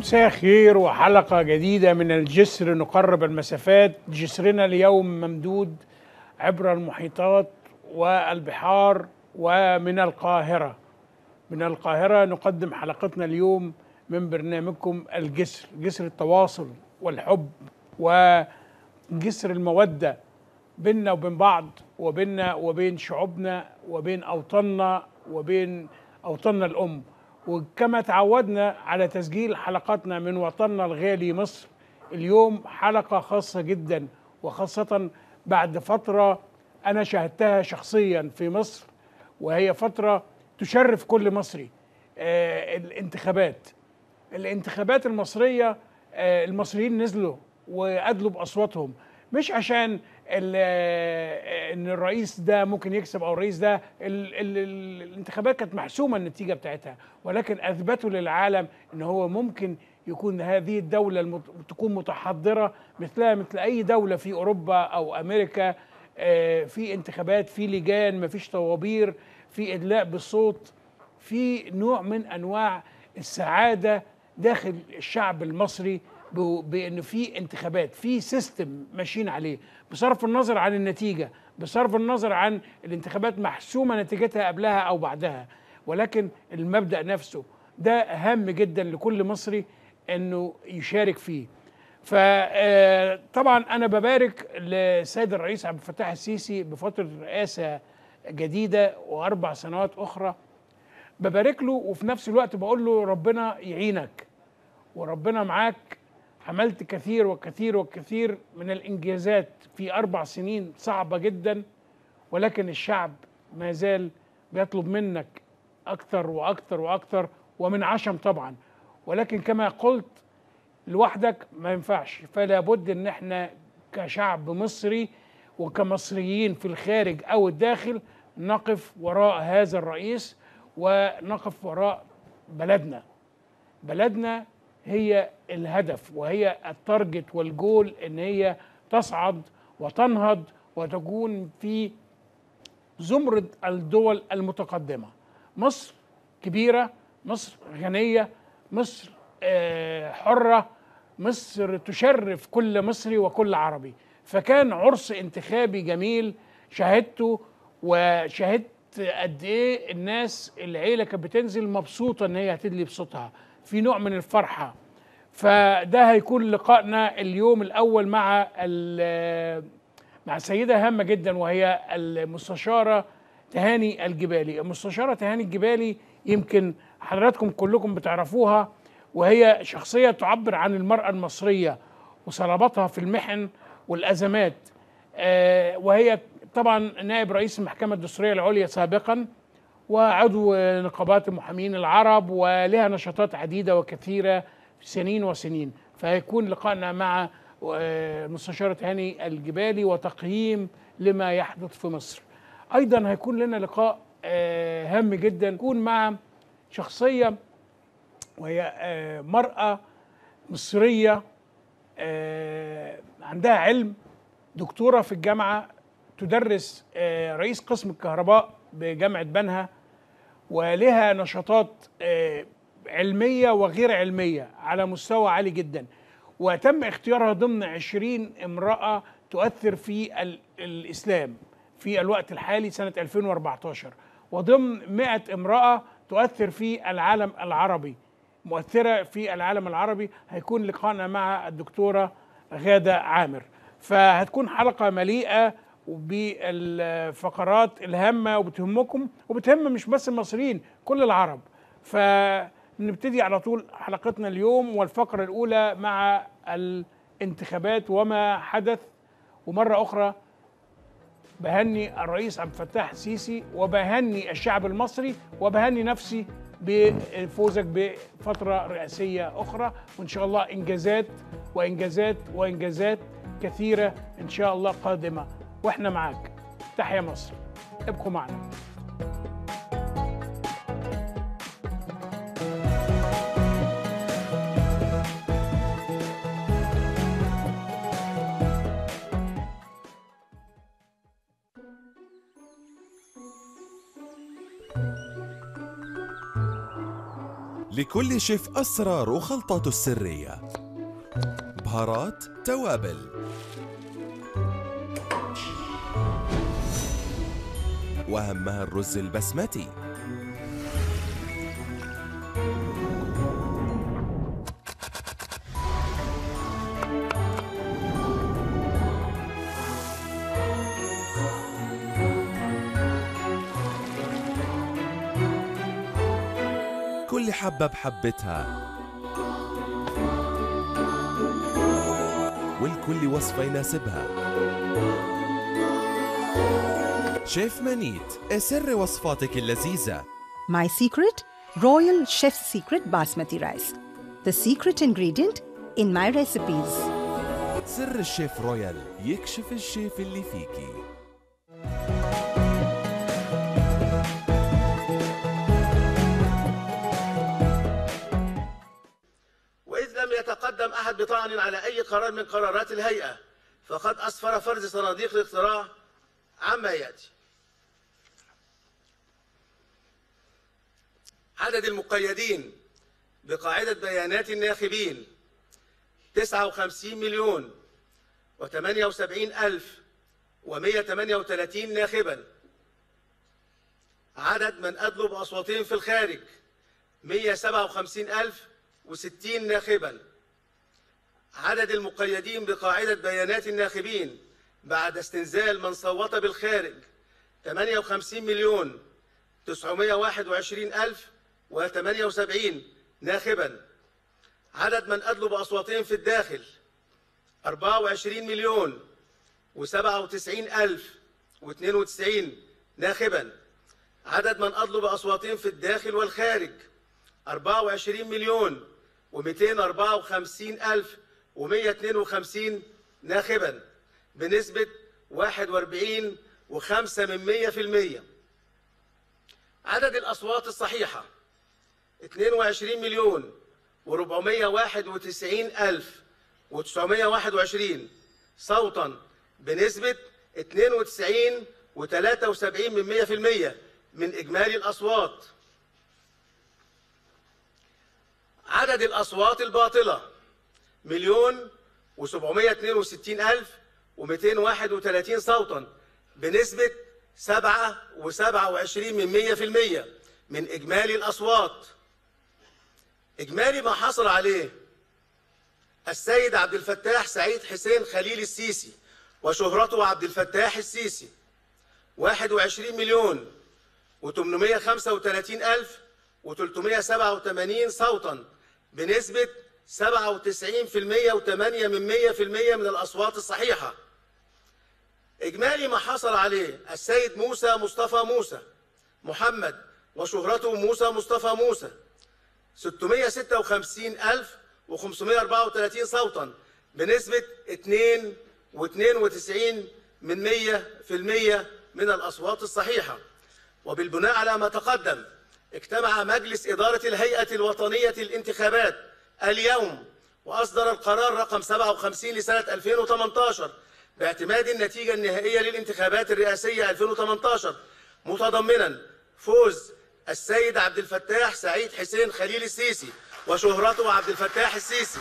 مساء خير وحلقة جديدة من الجسر نقرب المسافات جسرنا اليوم ممدود عبر المحيطات والبحار ومن القاهرة من القاهرة نقدم حلقتنا اليوم من برنامجكم الجسر جسر التواصل والحب وجسر المودة بيننا وبين بعض وبيننا وبين شعوبنا وبين أوطاننا وبين أوطاننا الأم وكما تعودنا على تسجيل حلقاتنا من وطننا الغالي مصر اليوم حلقة خاصة جدا وخاصة بعد فترة أنا شاهدتها شخصيا في مصر وهي فترة تشرف كل مصري آه الانتخابات الانتخابات المصرية آه المصريين نزلوا وأدلوا بأصواتهم مش عشان ان الرئيس ده ممكن يكسب او الرئيس ده ال ال ال الانتخابات كانت محسومه النتيجه بتاعتها ولكن اثبتوا للعالم ان هو ممكن يكون هذه الدوله المت... تكون متحضره مثلها مثل اي دوله في اوروبا او امريكا في انتخابات في لجان مفيش طوابير في ادلاء بالصوت في نوع من انواع السعاده داخل الشعب المصري بان في انتخابات في سيستم ماشيين عليه بصرف النظر عن النتيجه بصرف النظر عن الانتخابات محسومه نتيجتها قبلها او بعدها ولكن المبدا نفسه ده اهم جدا لكل مصري انه يشارك فيه فطبعا انا ببارك للسيد الرئيس عبد الفتاح السيسي بفتره رئاسه جديده واربع سنوات اخرى ببارك له وفي نفس الوقت بقول له ربنا يعينك وربنا معاك عملت كثير وكثير وكثير من الانجازات في اربع سنين صعبه جدا ولكن الشعب ما زال بيطلب منك اكثر واكثر واكثر ومن عشم طبعا ولكن كما قلت لوحدك ما ينفعش فلا بد ان احنا كشعب مصري وكمصريين في الخارج او الداخل نقف وراء هذا الرئيس ونقف وراء بلدنا بلدنا هي الهدف وهي التارجت والجول ان هي تصعد وتنهض وتكون في زمرة الدول المتقدمة مصر كبيرة مصر غنية مصر حرة مصر تشرف كل مصري وكل عربي فكان عرس انتخابي جميل شاهدته وشاهدت قد ايه الناس العيله كانت بتنزل مبسوطه ان هي هتدلي بصوتها في نوع من الفرحه فده هيكون لقائنا اليوم الاول مع مع سيده هامه جدا وهي المستشاره تهاني الجبالي المستشاره تهاني الجبالي يمكن حضراتكم كلكم بتعرفوها وهي شخصيه تعبر عن المراه المصريه وصلابتها في المحن والازمات وهي طبعا نائب رئيس المحكمه الدستوريه العليا سابقا وعضو نقابات المحامين العرب ولها نشاطات عديده وكثيره سنين وسنين فهيكون لقائنا مع مستشارة هاني الجبالي وتقييم لما يحدث في مصر أيضا هيكون لنا لقاء هام جدا يكون مع شخصية وهي مرأة مصرية عندها علم دكتورة في الجامعة تدرس رئيس قسم الكهرباء بجامعة بنها ولها نشاطات علمية وغير علمية على مستوى عالي جدا وتم اختيارها ضمن عشرين امرأة تؤثر في الإسلام في الوقت الحالي سنة 2014 وضمن 100 امرأة تؤثر في العالم العربي مؤثرة في العالم العربي هيكون لقاءنا مع الدكتورة غادة عامر فهتكون حلقة مليئة بالفقرات الهامة وبتهمكم وبتهم مش بس المصريين كل العرب ف نبتدي على طول حلقتنا اليوم والفقرة الأولى مع الانتخابات وما حدث ومرة أخرى بهني الرئيس عبد الفتاح السيسي وبهني الشعب المصري وبهني نفسي بفوزك بفترة رئاسية أخرى وإن شاء الله إنجازات وإنجازات وإنجازات كثيرة إن شاء الله قادمة وإحنا معاك تحيا مصر ابقوا معنا لكل شيف أسرار وخلطاته السرية بهارات توابل وأهمها الرز البسمتي كل حبة بحبتها والكل وصفة يناسبها شيف منيت سر وصفاتك اللذيذة My secret? Royal Chef's Secret Basmati rice. The secret ingredient in my recipes. سر الشيف رويال يكشف الشيف اللي فيكي وإذ لم يتقدم أحد بطعن على أي قرار من قرارات الهيئة فقد أسفر فرز صناديق الاقتراع عما يأتي عدد المقيدين بقاعدة بيانات الناخبين 59 مليون و78 ألف و138 ناخبا عدد من أدلوا بأصواتهم في الخارج 157 ألف وستين ناخبا عدد المقيدين بقاعدة بيانات الناخبين بعد استنزال من صوت بالخارج 58 مليون 921 ألف و78 ناخبا عدد من أدلوا بأصواتهم في الداخل 24 مليون و97 ألف و92 ناخبا عدد من أدلوا بأصواتهم في الداخل والخارج 24 مليون و254 ألف و152 ناخبا بنسبة 41 و5 من 100% عدد الأصوات الصحيحة 22 مليون و491 ألف و921 صوتا بنسبة 92 و73 من 100% من إجمالي الأصوات عدد الأصوات الباطلة مليون وسبعمائة اثنين وستين ألف ومئتين واحد وثلاثين صوتا بنسبة سبعة وسبعة وعشرين من مية في المية من إجمالي الأصوات إجمالي ما حصل عليه السيد عبد الفتاح سعيد حسين خليل السيسي وشهرته عبد الفتاح السيسي 21 مليون و835 ألف و387 صوتا بنسبة 97% و8 من 100% من الأصوات الصحيحة إجمالي ما حصل عليه السيد موسى مصطفى موسى محمد وشهرته موسى مصطفى موسى 656 ألف و534 صوتا بنسبة 2 و92 من 100% من الأصوات الصحيحة وبالبناء على ما تقدم اجتمع مجلس إدارة الهيئة الوطنية للانتخابات اليوم وأصدر القرار رقم 57 لسنة 2018 باعتماد النتيجة النهائية للانتخابات الرئاسية 2018 متضمنا فوز السيد عبد الفتاح سعيد حسين خليل السيسي وشهرته عبد الفتاح السيسي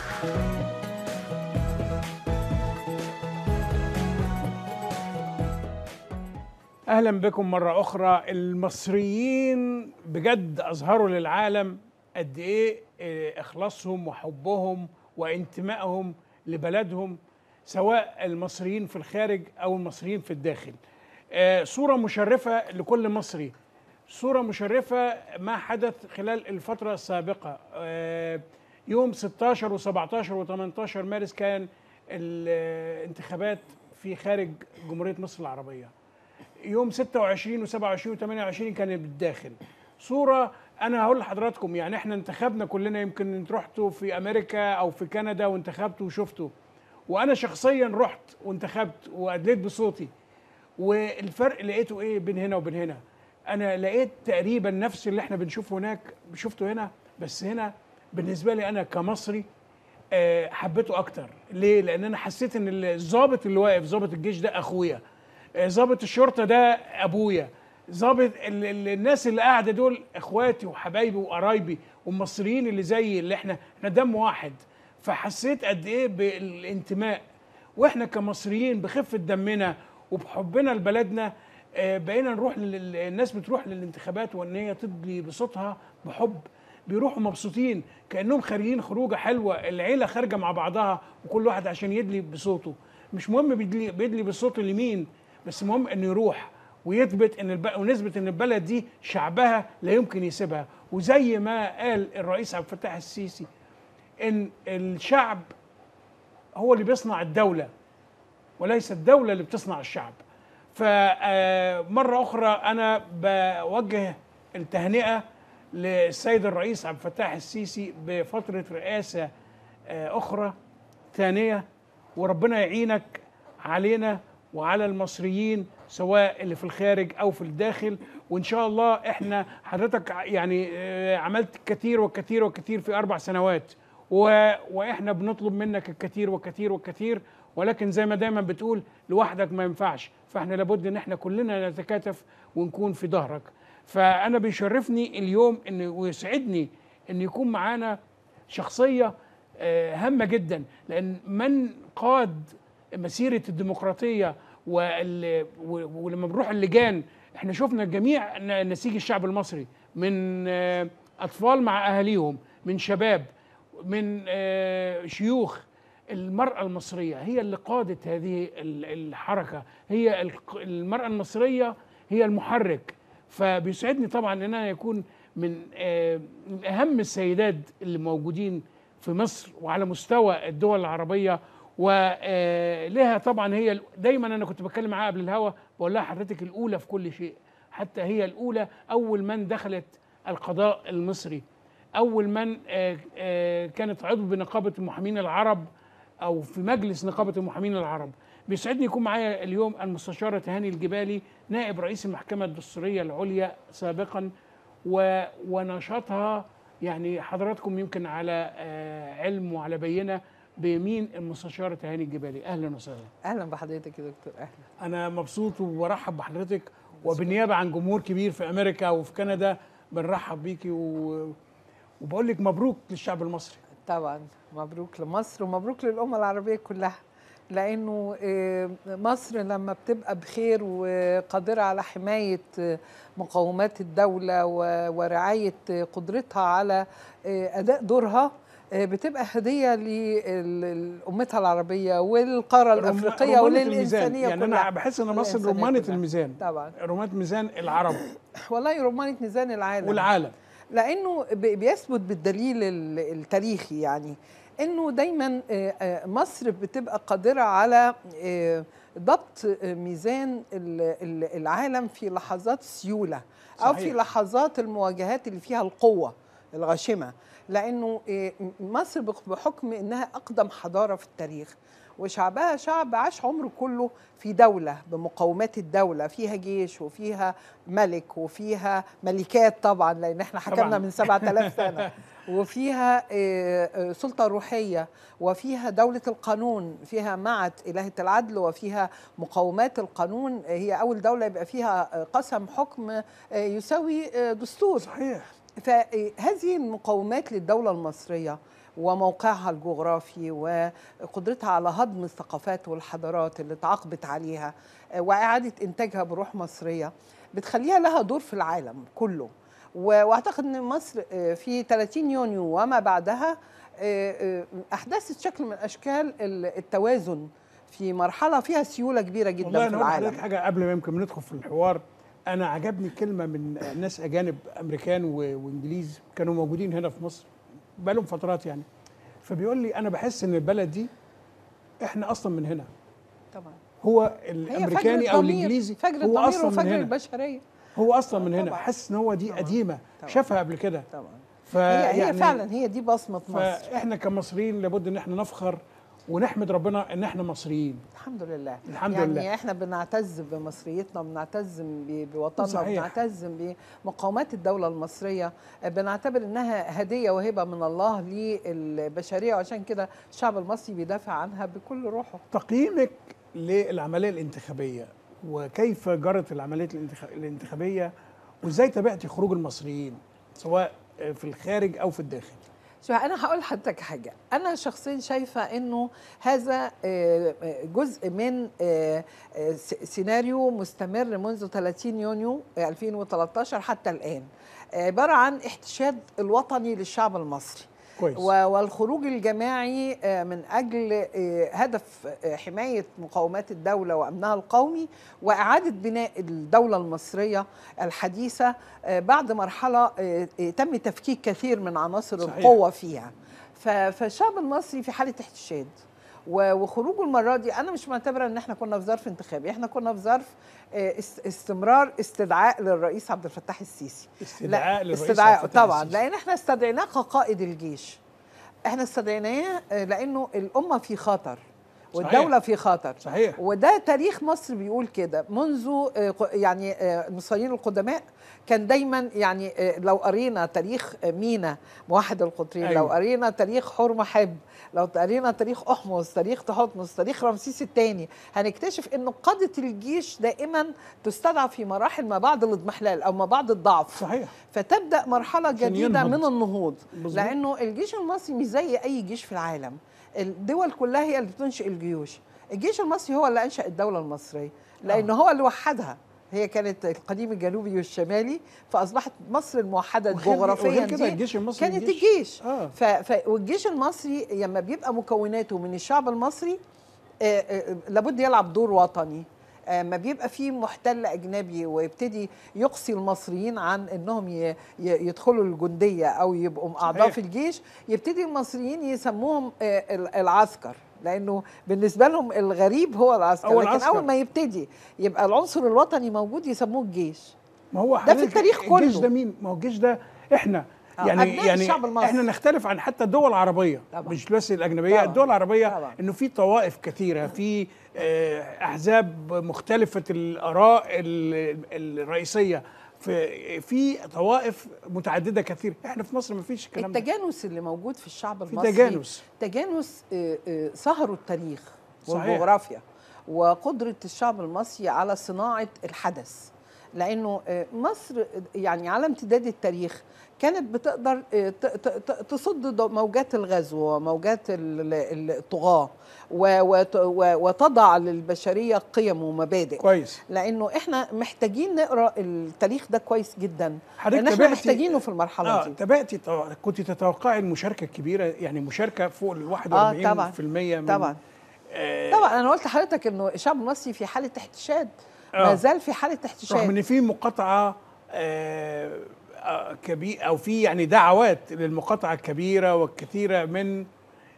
اهلا بكم مره اخرى المصريين بجد اظهروا للعالم قد ايه آه، اخلاصهم وحبهم وانتمائهم لبلدهم سواء المصريين في الخارج او المصريين في الداخل آه، صوره مشرفه لكل مصري صوره مشرفه ما حدث خلال الفتره السابقه آه، يوم 16 و17 و18 مارس كان الانتخابات في خارج جمهوريه مصر العربيه يوم 26 و27 و28 كان بالداخل صوره انا هقول لحضراتكم يعني احنا انتخبنا كلنا يمكن انت رحتوا في امريكا او في كندا وانتخبتوا وشفتوا وانا شخصيا رحت وانتخبت وادليت بصوتي والفرق لقيته ايه بين هنا وبين هنا انا لقيت تقريبا نفس اللي احنا بنشوفه هناك شفته هنا بس هنا بالنسبه لي انا كمصري آه، حبيته اكتر ليه لان انا حسيت ان الضابط اللي واقف ضابط الجيش ده اخويا آه، ضابط الشرطه ده ابويا ظابط ال- ال- الناس اللي قاعده دول اخواتي وحبايبي وقرايبي والمصريين اللي زي اللي احنا احنا دم واحد فحسيت قد ايه بالانتماء واحنا كمصريين بخفه دمنا وبحبنا لبلدنا آه، بقينا نروح لل- الناس بتروح للانتخابات وان هي تدلي بصوتها بحب بيروحوا مبسوطين كانهم خارجين خروجه حلوه العيله خارجه مع بعضها وكل واحد عشان يدلي بصوته مش مهم بيدلي, بيدلي بصوته لمين بس المهم انه يروح ويثبت ان الب... ونثبت ان البلد دي شعبها لا يمكن يسيبها وزي ما قال الرئيس عبد الفتاح السيسي ان الشعب هو اللي بيصنع الدوله وليس الدوله اللي بتصنع الشعب فمره اخرى انا بوجه التهنئه للسيد الرئيس عبد الفتاح السيسي بفتره رئاسه آه، اخرى ثانيه وربنا يعينك علينا وعلى المصريين سواء اللي في الخارج او في الداخل وان شاء الله احنا حضرتك ع- يعني آه، عملت كثير وكثير وكثير في اربع سنوات و... واحنا بنطلب منك الكثير وكثير وكثير ولكن زي ما دايما بتقول لوحدك ما ينفعش فاحنا لابد ان احنا كلنا نتكاتف ونكون في ظهرك فانا بيشرفني اليوم ان ويسعدني ان يكون معانا شخصيه آه، هامه جدا لان من قاد مسيره الديمقراطيه وال- و- ولما بنروح اللجان احنا شفنا جميع ن- نسيج الشعب المصري من آه، اطفال مع اهاليهم من شباب من آه، شيوخ المرأة المصرية هي اللي قادت هذه ال- الحركة هي الق- المرأة المصرية هي المحرك فبيسعدني طبعا ان انا يكون من آه، من اهم السيدات اللي موجودين في مصر وعلى مستوى الدول العربيه ولها طبعا هي ال- دايما انا كنت بتكلم معاها قبل الهوا بقول لها حضرتك الاولى في كل شيء حتى هي الاولى اول من دخلت القضاء المصري اول من آه، آه، كانت عضو بنقابه المحامين العرب او في مجلس نقابه المحامين العرب بيسعدني يكون معايا اليوم المستشاره تهاني الجبالي نائب رئيس المحكمه الدستوريه العليا سابقا و... ونشاطها يعني حضراتكم يمكن على آه، علم وعلى بينه بمين المستشاره تهاني الجبالي اهلا وسهلا اهلا بحضرتك يا دكتور اهلا انا مبسوط وبرحب بحضرتك وبالنيابه عن جمهور كبير في امريكا وفي كندا بنرحب بيكي و... وبقول لك مبروك للشعب المصري طبعا مبروك لمصر ومبروك للامه العربيه كلها لانه آه، مصر لما بتبقى بخير وقادره على حمايه آه، مقومات الدوله و- ورعايه آه، قدرتها على آه، اداء دورها آه، بتبقى هديه لامتها العربيه والقاره رم- الافريقيه رمانة الميزان. وللانسانيه يعني كلها انا بحس ان مصر الإنسانية رمانه كلها. الميزان طبعا رمانه ميزان العرب والله رمانه ميزان العالم والعالم لانه ب- بيثبت بالدليل ال- التاريخي يعني انه دايما آه، آه، مصر بتبقى قادره على آه، ضبط آه، ميزان ال- ال- العالم في لحظات سيوله او صحيح. في لحظات المواجهات اللي فيها القوه الغاشمه لانه آه، مصر بخ- بحكم انها اقدم حضاره في التاريخ وشعبها شعب عاش عمره كله في دولة بمقومات الدولة فيها جيش وفيها ملك وفيها ملكات طبعا لأن احنا حكمنا طبعاً. من 7000 سنة وفيها آه، آه، سلطة روحية وفيها دولة القانون فيها معت إلهة العدل وفيها مقومات القانون هي أول دولة يبقى فيها آه، قسم حكم آه، يساوي آه، دستور صحيح فهذه المقومات للدولة المصرية وموقعها الجغرافي وقدرتها على هضم الثقافات والحضارات اللي تعاقبت عليها آه، وإعادة إنتاجها بروح مصرية بتخليها لها دور في العالم كله و- واعتقد ان مصر آه، في 30 يونيو وما بعدها آه، آه، احدثت شكل من اشكال ال- التوازن في مرحله فيها سيوله كبيره والله جدا في انا هقول لحضرتك العالم حاجه قبل ما يمكن ندخل في الحوار انا عجبني كلمه من ناس اجانب امريكان و- وانجليز كانوا موجودين هنا في مصر بقالهم فترات يعني فبيقول لي انا بحس ان البلد دي احنا اصلا من هنا طبعا هو هي الامريكاني فجر او الضمير، الانجليزي فجر هو الضمير اصلا من وفجر هنا البشريه هو اصلا من هنا طبعاً. حاسس ان هو دي طبعاً. قديمه طبعاً. شافها قبل كده طبعا ف هي هي يعني فعلا هي دي بصمه مصر فاحنا كمصريين لابد ان احنا نفخر ونحمد ربنا ان احنا مصريين الحمد لله الحمد يعني لله. احنا بنعتز بمصريتنا وبنعتز ب- بوطننا صحيح. وبنعتز بمقومات الدولة المصرية بنعتبر انها هدية وهبة من الله للبشرية وعشان كده الشعب المصري بيدافع عنها بكل روحه تقييمك للعمليه الانتخابيه وكيف جرت العمليات الانتخ- الانتخابيه وازاي تابعتي خروج المصريين سواء في الخارج او في الداخل شوف انا هقول لحضرتك حاجه انا شخصيا شايفه انه هذا آه، آه، جزء من آه، آه، س- سيناريو مستمر منذ 30 يونيو 2013 حتى الان عباره عن احتشاد الوطني للشعب المصري كويس و- والخروج الجماعي آه، من اجل آه، هدف آه، حمايه مقومات الدوله وامنها القومي واعاده بناء الدوله المصريه الحديثه آه، بعد مرحله آه، آه، تم تفكيك كثير من عناصر صحيح. القوه فيها ف- فالشعب المصري في حاله احتشاد و- وخروجه المره دي انا مش معتبره ان احنا كنا في ظرف انتخابي احنا كنا في ظرف آه، است- استمرار استدعاء للرئيس عبد الفتاح السيسي استدعاء لا، للرئيس استدعاء عبد الفتاح طبعا السيسي. لان احنا استدعيناه كقائد الجيش احنا استدعيناه آه، لانه الامه في خطر والدوله في خطر صحيح وده تاريخ مصر بيقول كده منذ آه، ق- يعني آه، المصريين القدماء كان دايما يعني آه، لو قرينا تاريخ آه، مينا موحد القطرين أيوة. لو قرينا تاريخ حور محب لو قرينا تاريخ احمس تاريخ تحتمس تاريخ رمسيس الثاني هنكتشف انه قاده الجيش دائما تستدعى في مراحل ما بعد الاضمحلال او ما بعد الضعف صحيح فتبدا مرحله عشان جديده ينهض. من النهوض بالظبط. لانه الجيش المصري مش زي اي جيش في العالم الدول كلها هي اللي بتنشئ الجيوش الجيش المصري هو اللي انشا الدوله المصريه لانه هو اللي وحدها هي كانت القديم الجنوبي والشمالي فاصبحت مصر الموحده وغير- جغرافيا وغير كده دي الجيش المصري كانت جيش- الجيش اه ف... ف... والجيش المصري لما بيبقى مكوناته من الشعب المصري آه، آه، لابد يلعب دور وطني آه، ما بيبقى فيه محتل اجنبي ويبتدي يقصي المصريين عن انهم ي- ي- يدخلوا الجنديه او يبقوا اعضاء صحيح. في الجيش يبتدي المصريين يسموهم آه، ال- العسكر لانه بالنسبه لهم الغريب هو العسكر هو لكن العسكر. اول ما يبتدي يبقى العنصر الوطني موجود يسموه الجيش ما هو في حضرتك التاريخ الجيش كله. ده مين؟ ما هو الجيش ده احنا آه، يعني أبناء يعني الشعب المصري. احنا نختلف عن حتى الدول العربيه طبعا. مش بس الاجنبيه طبعا. الدول العربيه طبعا. انه في طوائف كثيره في آه، احزاب مختلفه الاراء ال- الرئيسيه في في طوائف متعدده كثير احنا في مصر ما فيش الكلام ده التجانس اللي موجود في الشعب في المصري تجانس تجانس آه، آه، سهروا التاريخ صحيح. والجغرافيا وقدرة الشعب المصري على صناعة الحدث لأنه آه، مصر يعني على امتداد التاريخ كانت بتقدر آه، ت- ت- ت- تصد ض- موجات الغزو وموجات ال- ال- الطغاة و- وت- و- وتضع للبشرية قيم ومبادئ كويس لأنه إحنا محتاجين نقرأ التاريخ ده كويس جدا حضرتك لأن إحنا تابعتي- محتاجين في المرحلة اه دي تابعتي طو- كنت تتوقعي المشاركه الكبيره يعني مشاركه فوق ال 41% طبعاً. من طبعا آه طبعا انا قلت لحضرتك انه الشعب المصري في حاله احتشاد آه. ما زال في حاله رغم احتشاد ان في مقاطعه آه كبيره او في يعني دعوات للمقاطعه الكبيره والكثيره من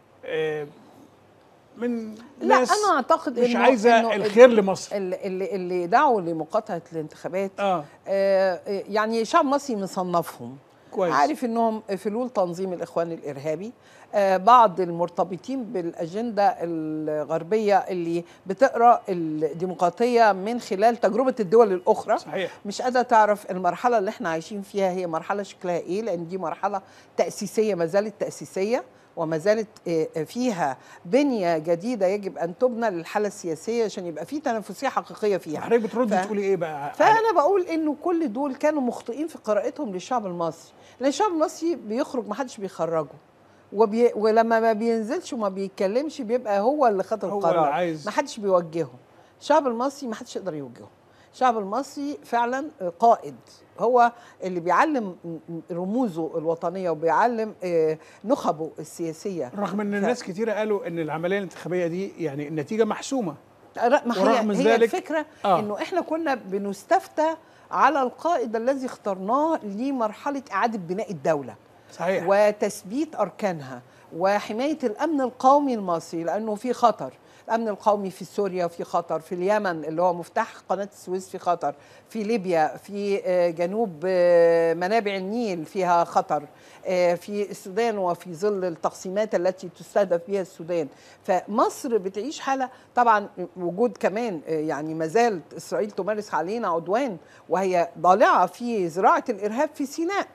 آه من لا ناس انا اعتقد مش انه عايزه إنه الخير لمصر اللي, اللي, اللي دعوا لمقاطعه الانتخابات اه آه يعني الشعب المصري مصنفهم كويس عارف انهم فلول تنظيم الاخوان الارهابي آه بعض المرتبطين بالاجنده الغربيه اللي بتقرا الديمقراطيه من خلال تجربه الدول الاخرى صحيح مش قادره تعرف المرحله اللي احنا عايشين فيها هي مرحله شكلها ايه لان دي مرحله تاسيسيه ما زالت تاسيسيه وما زالت آه، آه، فيها بنيه جديده يجب ان تبنى للحاله السياسيه عشان يبقى في تنافسيه حقيقيه فيها حضرتك بتردي ف- تقولي ايه بقى فانا بقول انه كل دول كانوا مخطئين في قراءتهم للشعب المصري لان الشعب المصري بيخرج ما حدش بيخرجه وبي... ولما ما بينزلش وما بيتكلمش بيبقى هو اللي خد هو القرار اللي عايز ما حدش بيوجهه الشعب المصري ما حدش يقدر يوجهه الشعب المصري فعلا قائد هو اللي بيعلم رموزه الوطنيه وبيعلم آه، نخبه السياسيه رغم ان ف- الناس كتيره قالوا ان العمليه الانتخابيه دي يعني النتيجه محسومه لا، ما ورغم هي, هي ذلك- الفكره آه. آه. انه احنا كنا بنستفتى على القائد الذي اخترناه لمرحله اعاده بناء الدوله صحيح وتثبيت اركانها وحمايه الامن القومي المصري لانه في خطر الامن القومي في سوريا في خطر في اليمن اللي هو مفتاح قناه السويس في خطر في ليبيا في آه، جنوب آه، منابع النيل فيها خطر آه، في السودان وفي ظل التقسيمات التي تستهدف بها السودان فمصر بتعيش حاله طبعا وجود كمان آه، يعني ما زالت اسرائيل تمارس علينا عدوان وهي ضالعه في زراعه الارهاب في سيناء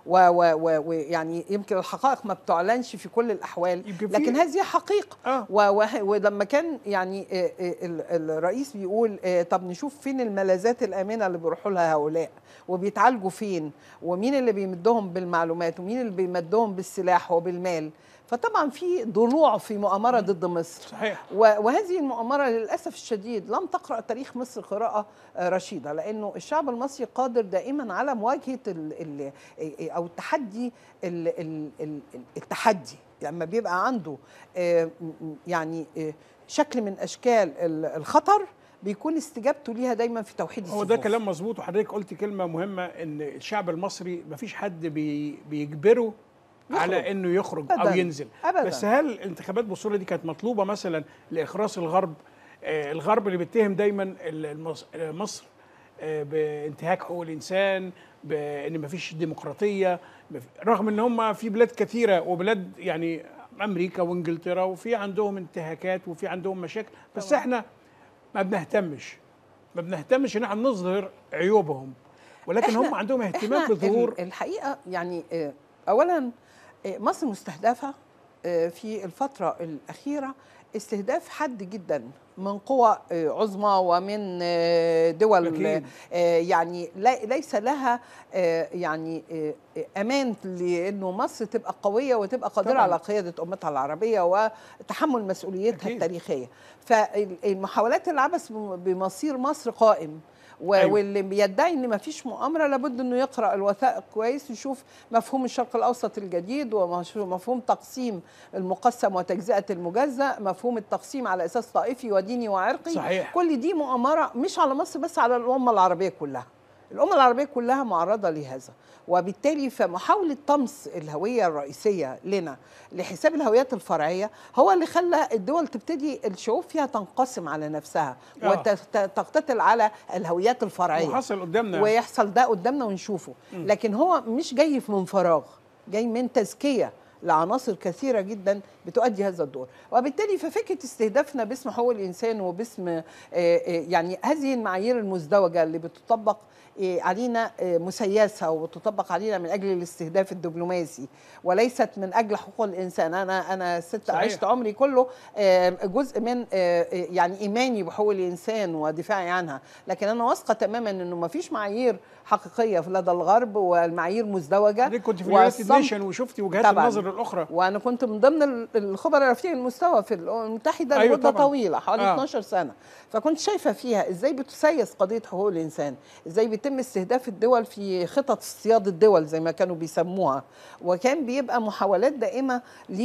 ويعني يمكن الحقائق ما بتعلنش في كل الاحوال يمكن في- لكن هذه حقيقه آه. و- و- ولما كان يعني آه، آه، ال- الرئيس بيقول آه، طب نشوف فين الملاذات الامنه اللي بيروحوا لها هؤلاء وبيتعالجوا فين ومين اللي بيمدهم بالمعلومات ومين اللي بيمدهم بالسلاح وبالمال فطبعا في ضلوع في مؤامره ضد مصر صحيح و- وهذه المؤامرة للأسف الشديد لم تقرأ تاريخ مصر قراءة آه، رشيدة لأنه الشعب المصري قادر دائما على مواجهة ال ال أو التحدي ال ال ال التحدي لما بيبقى عنده آه، م- م- يعني آه، شكل من أشكال ال- الخطر بيكون استجابته ليها دايما في توحيد هو ده الصفوف. كلام مظبوط وحضرتك قلت كلمه مهمه ان الشعب المصري مفيش حد بي بيجبره يخرج. على انه يخرج او أبداً. ينزل أبداً. بس هل الانتخابات بالصوره دي كانت مطلوبه مثلا لاخراس الغرب آه الغرب اللي بيتهم دايما ال- المص- آه، مصر آه بانتهاك حقوق الانسان بان مفيش ديمقراطيه مف- رغم ان هم في بلاد كثيره وبلاد يعني امريكا وانجلترا وفي عندهم انتهاكات وفي عندهم مشاكل بس احنا ما بنهتمش ما بنهتمش ان احنا نظهر عيوبهم ولكن هم عندهم اهتمام إحنا بظهور ال- الحقيقه يعني آه، اولا آه، مصر مستهدفه آه، في الفتره الاخيره استهداف حاد جدا من قوى آه، عظمى ومن آه، دول أكيد. آه، يعني لا- ليس لها آه، يعني آه، امان لانه مصر تبقى قويه وتبقى قادره طبعاً. على قياده امتها العربيه وتحمل مسؤوليتها أكيد. التاريخيه فالمحاولات العبث بم- بمصير مصر قائم و- أيوة. واللي بيدعي ان ما فيش مؤامره لابد انه يقرا الوثائق كويس يشوف مفهوم الشرق الاوسط الجديد ومفهوم تقسيم المقسم وتجزئه المجزأ مفهوم التقسيم على اساس طائفي وديني وعرقي صحيح. كل دي مؤامره مش على مصر بس على الامه العربيه كلها الأمة العربية كلها معرضة لهذا وبالتالي فمحاولة طمس الهوية الرئيسية لنا لحساب الهويات الفرعية هو اللي خلى الدول تبتدي الشعوب فيها تنقسم على نفسها آه. وتقتتل على الهويات الفرعية وحصل قدامنا ويحصل ده قدامنا ونشوفه لكن هو مش جاي من فراغ جاي من تزكيه لعناصر كثيره جدا بتؤدي هذا الدور وبالتالي ففكره استهدافنا باسم حقوق الانسان وباسم آه، آه، يعني هذه المعايير المزدوجه اللي بتطبق آه، علينا آه، مسيسه وتطبق علينا من اجل الاستهداف الدبلوماسي وليست من اجل حقوق الانسان انا انا ست صحيح. عشت عمري كله آه، جزء من آه، آه، يعني ايماني بحقوق الانسان ودفاعي عنها لكن انا واثقه تماما انه ما فيش معايير حقيقيه في لدى الغرب والمعايير مزدوجه حضرتك كنت في اليونايتد والصمت- نيشن وشفتي وجهات طبعاً. النظر الاخرى وانا كنت من ضمن ال- الخبراء رفيع المستوى في الامم المتحده أيوة لمده طبعاً. طويله حوالي آه. 12 سنه فكنت شايفه فيها ازاي بتسيس قضيه حقوق الانسان ازاي بيتم استهداف الدول في خطط اصطياد الدول زي ما كانوا بيسموها وكان بيبقى محاولات دائمه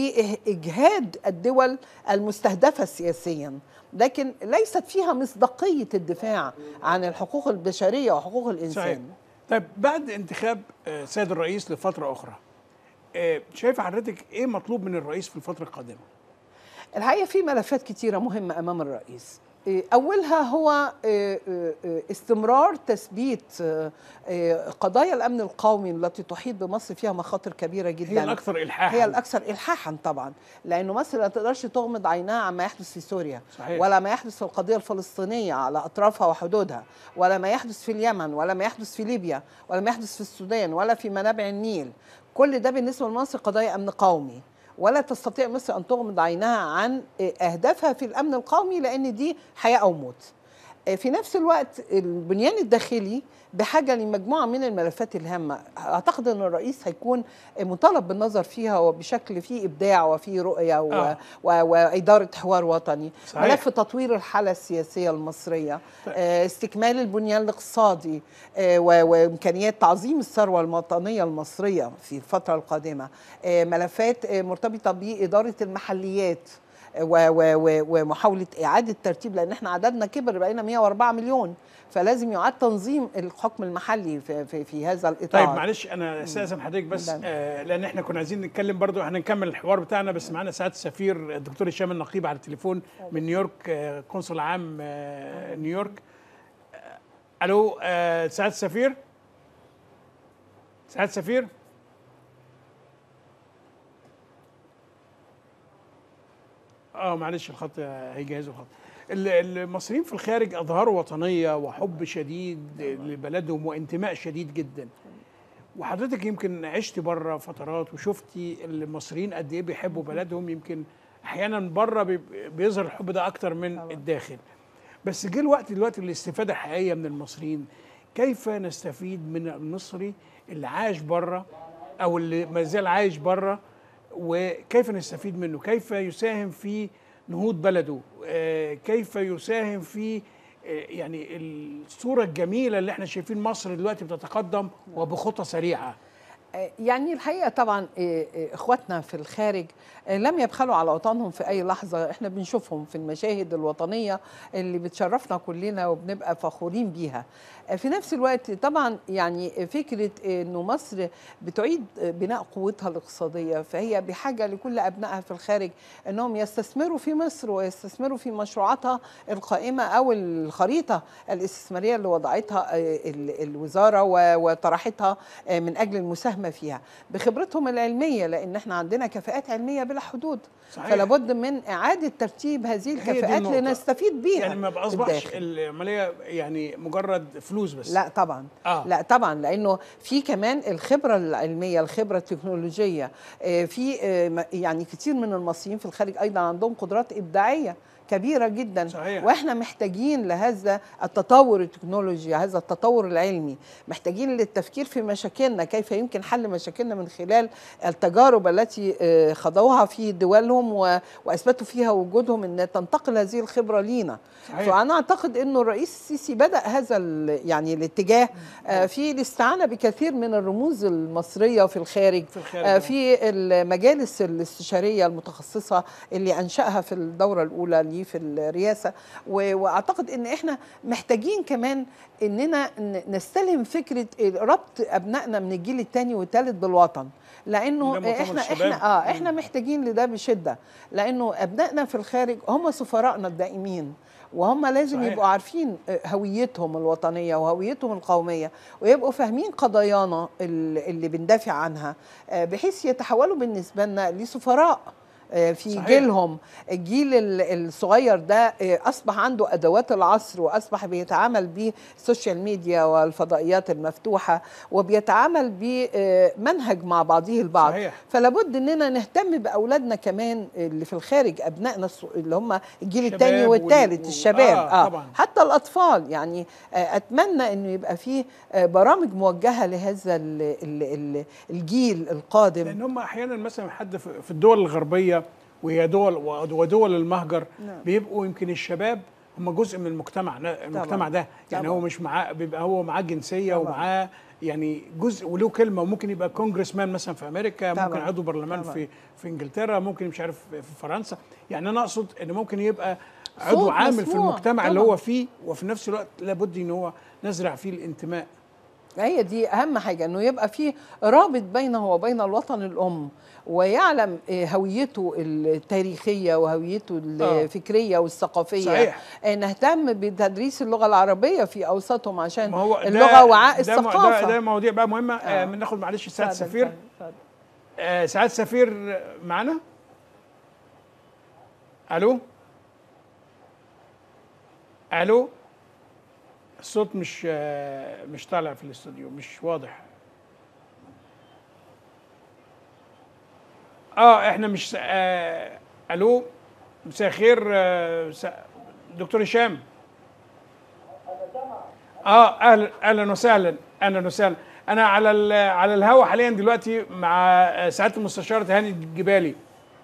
لاجهاد الدول المستهدفه سياسيا لكن ليست فيها مصداقيه الدفاع عن الحقوق البشريه وحقوق الانسان صحيح طيب بعد انتخاب آه، سيد الرئيس لفتره اخرى آه، شايفه حضرتك ايه مطلوب من الرئيس في الفتره القادمه الحقيقه في ملفات كتيره مهمه امام الرئيس إيه، اولها هو إيه، إيه، إيه، استمرار تثبيت إيه، إيه، قضايا الامن القومي التي تحيط بمصر فيها مخاطر كبيره جدا هي الاكثر الحاحا هي الاكثر الحاحا طبعا لانه مصر لا تقدرش تغمض عينها عما يحدث في سوريا صحيح. ولا ما يحدث في القضيه الفلسطينيه على اطرافها وحدودها ولا ما يحدث في اليمن ولا ما يحدث في ليبيا ولا ما يحدث في السودان ولا في منابع النيل كل ده بالنسبه لمصر قضايا امن قومي ولا تستطيع مصر ان تغمض عينها عن اهدافها في الامن القومي لان دي حياه او موت في نفس الوقت البنيان الداخلي بحاجه لمجموعه من الملفات الهامه اعتقد ان الرئيس هيكون مطالب بالنظر فيها وبشكل فيه ابداع وفيه رؤيه و... آه. و... واداره حوار وطني صحيح. ملف تطوير الحاله السياسيه المصريه آه، استكمال البنيان الاقتصادي آه، و- وامكانيات تعظيم الثروه الوطنيه المصريه في الفتره القادمه آه، ملفات آه، مرتبطه باداره المحليات و- و- و- ومحاوله اعاده ترتيب لان احنا عددنا كبر بقينا 104 مليون فلازم يعاد تنظيم الحكم المحلي في, في, في هذا الاطار طيب معلش انا استاذن حضرتك بس ده. آه لان احنا كنا عايزين نتكلم برضو احنا نكمل الحوار بتاعنا بس معانا سعاده السفير الدكتور هشام النقيب على التليفون من نيويورك آه قنصل عام آه نيويورك آه الو آه سعاده السفير سعاده السفير اه معلش الخط آه، هيجهزوا الخط ال- المصريين في الخارج اظهروا وطنيه وحب شديد لبلدهم وانتماء شديد جدا وحضرتك يمكن عشتي بره فترات وشفتي المصريين قد ايه بيحبوا بلدهم يمكن احيانا بره بيب- بيظهر الحب ده اكتر من طبعا. الداخل بس جه الوقت دلوقتي الاستفاده الحقيقيه من المصريين كيف نستفيد من المصري اللي عايش بره او اللي ما زال عايش بره وكيف نستفيد منه كيف يساهم في نهوض بلده آه، كيف يساهم في آه، يعني الصوره الجميله اللي احنا شايفين مصر دلوقتي بتتقدم وبخطى سريعه يعني الحقيقه طبعا إيه، إيه، اخواتنا في الخارج إيه، لم يبخلوا على وطنهم في اي لحظه احنا بنشوفهم في المشاهد الوطنيه اللي بتشرفنا كلنا وبنبقى فخورين بيها آه، في نفس الوقت طبعا يعني فكره انه مصر بتعيد بناء قوتها الاقتصاديه فهي بحاجه لكل ابنائها في الخارج انهم يستثمروا في مصر ويستثمروا في مشروعاتها القائمه او الخريطه الاستثماريه اللي وضعتها آه، ال- الوزاره و- وطرحتها آه، من اجل المساهمه فيها بخبرتهم العلميه لان احنا عندنا كفاءات علميه بلا حدود صحيح. فلا بد من اعاده ترتيب هذه دي الكفاءات النقطة. لنستفيد بيها يعني ما في اصبحش الداخل. العمليه يعني مجرد فلوس بس لا طبعا آه. لا طبعا لانه في كمان الخبره العلميه الخبره التكنولوجيه آه، في آه، م- يعني كتير من المصريين في الخارج ايضا عندهم قدرات ابداعيه كبيره جدا صحيح. واحنا محتاجين لهذا التطور التكنولوجي هذا التطور العلمي محتاجين للتفكير في مشاكلنا كيف يمكن حل مشاكلنا من خلال التجارب التي آه، خضوها في دولهم و- واثبتوا فيها وجودهم ان تنتقل هذه الخبره لينا صحيح. فانا اعتقد انه الرئيس السيسي بدا هذا ال- يعني الاتجاه آه، في الاستعانه بكثير من الرموز المصريه في الخارج في الخارج، آه، آه. في المجالس الاستشاريه المتخصصه اللي انشاها في الدوره الاولى ليه في الرئاسه و- واعتقد ان احنا محتاجين كمان اننا ن- نستلهم فكره ربط ابنائنا من الجيل الثاني والثالث بالوطن لانه ده مؤتمر احنا الشباب. احنا اه احنا محتاجين لده بشده لانه ابنائنا في الخارج هم سفراءنا الدائمين وهم لازم صحيح. يبقوا عارفين آه، هويتهم الوطنيه وهويتهم القوميه ويبقوا فاهمين قضايانا ال- اللي بندافع عنها آه، بحيث يتحولوا بالنسبه لنا لسفراء آه، في صحيح. جيلهم الجيل ال- الصغير ده آه، اصبح عنده ادوات العصر واصبح بيتعامل بالسوشيال ميديا والفضائيات المفتوحه وبيتعامل بمنهج مع بعضه البعض صحيح. فلا بد اننا نهتم باولادنا كمان اللي في الخارج ابنائنا الص- اللي هم الجيل الشباب الثاني وال- والثالث و- الشباب آه، آه طبعاً. حتى الاطفال يعني آه، اتمنى انه يبقى في آه، برامج موجهه لهذا ال- ال- ال- الجيل القادم لان هم احيانا مثلا حد في في الدول الغربيه وهي دول ودول المهجر نعم. بيبقوا يمكن الشباب هم جزء من المجتمع المجتمع ده يعني طبعاً. هو مش معاه بيبقى هو معاه جنسيه طبعاً. ومعاه يعني جزء وله كلمه وممكن يبقى كونجرس مان مثلا في امريكا ممكن طبعاً. عضو برلمان طبعاً. في في انجلترا ممكن مش عارف في فرنسا يعني انا اقصد ان ممكن يبقى عضو صوت عامل في مسموع. المجتمع اللي طبعاً. هو فيه وفي نفس الوقت لابد ان هو نزرع فيه الانتماء هي دي اهم حاجه انه يبقى في رابط بينه وبين الوطن الام ويعلم آه، هويته التاريخيه وهويته الفكريه والثقافيه صحيح. آه، نهتم بتدريس اللغه العربيه في اوسطهم عشان ما هو ده- اللغه وعاء ده م- الثقافه ده, ده مواضيع بقى مهمه آه. آه. ناخد معلش سعاده اتفضل، سفير اتفضل، اتفضل. آه سعاده سفير معانا الو الو الصوت مش آه مش طالع في الاستوديو مش واضح اه احنا مش آه الو مساء الخير آه س- دكتور هشام اه اهلا اهلا وسهلا اهلا وسهلا انا على ال- على الهوا حاليا دلوقتي مع آه، سعاده المستشار هاني الجبالي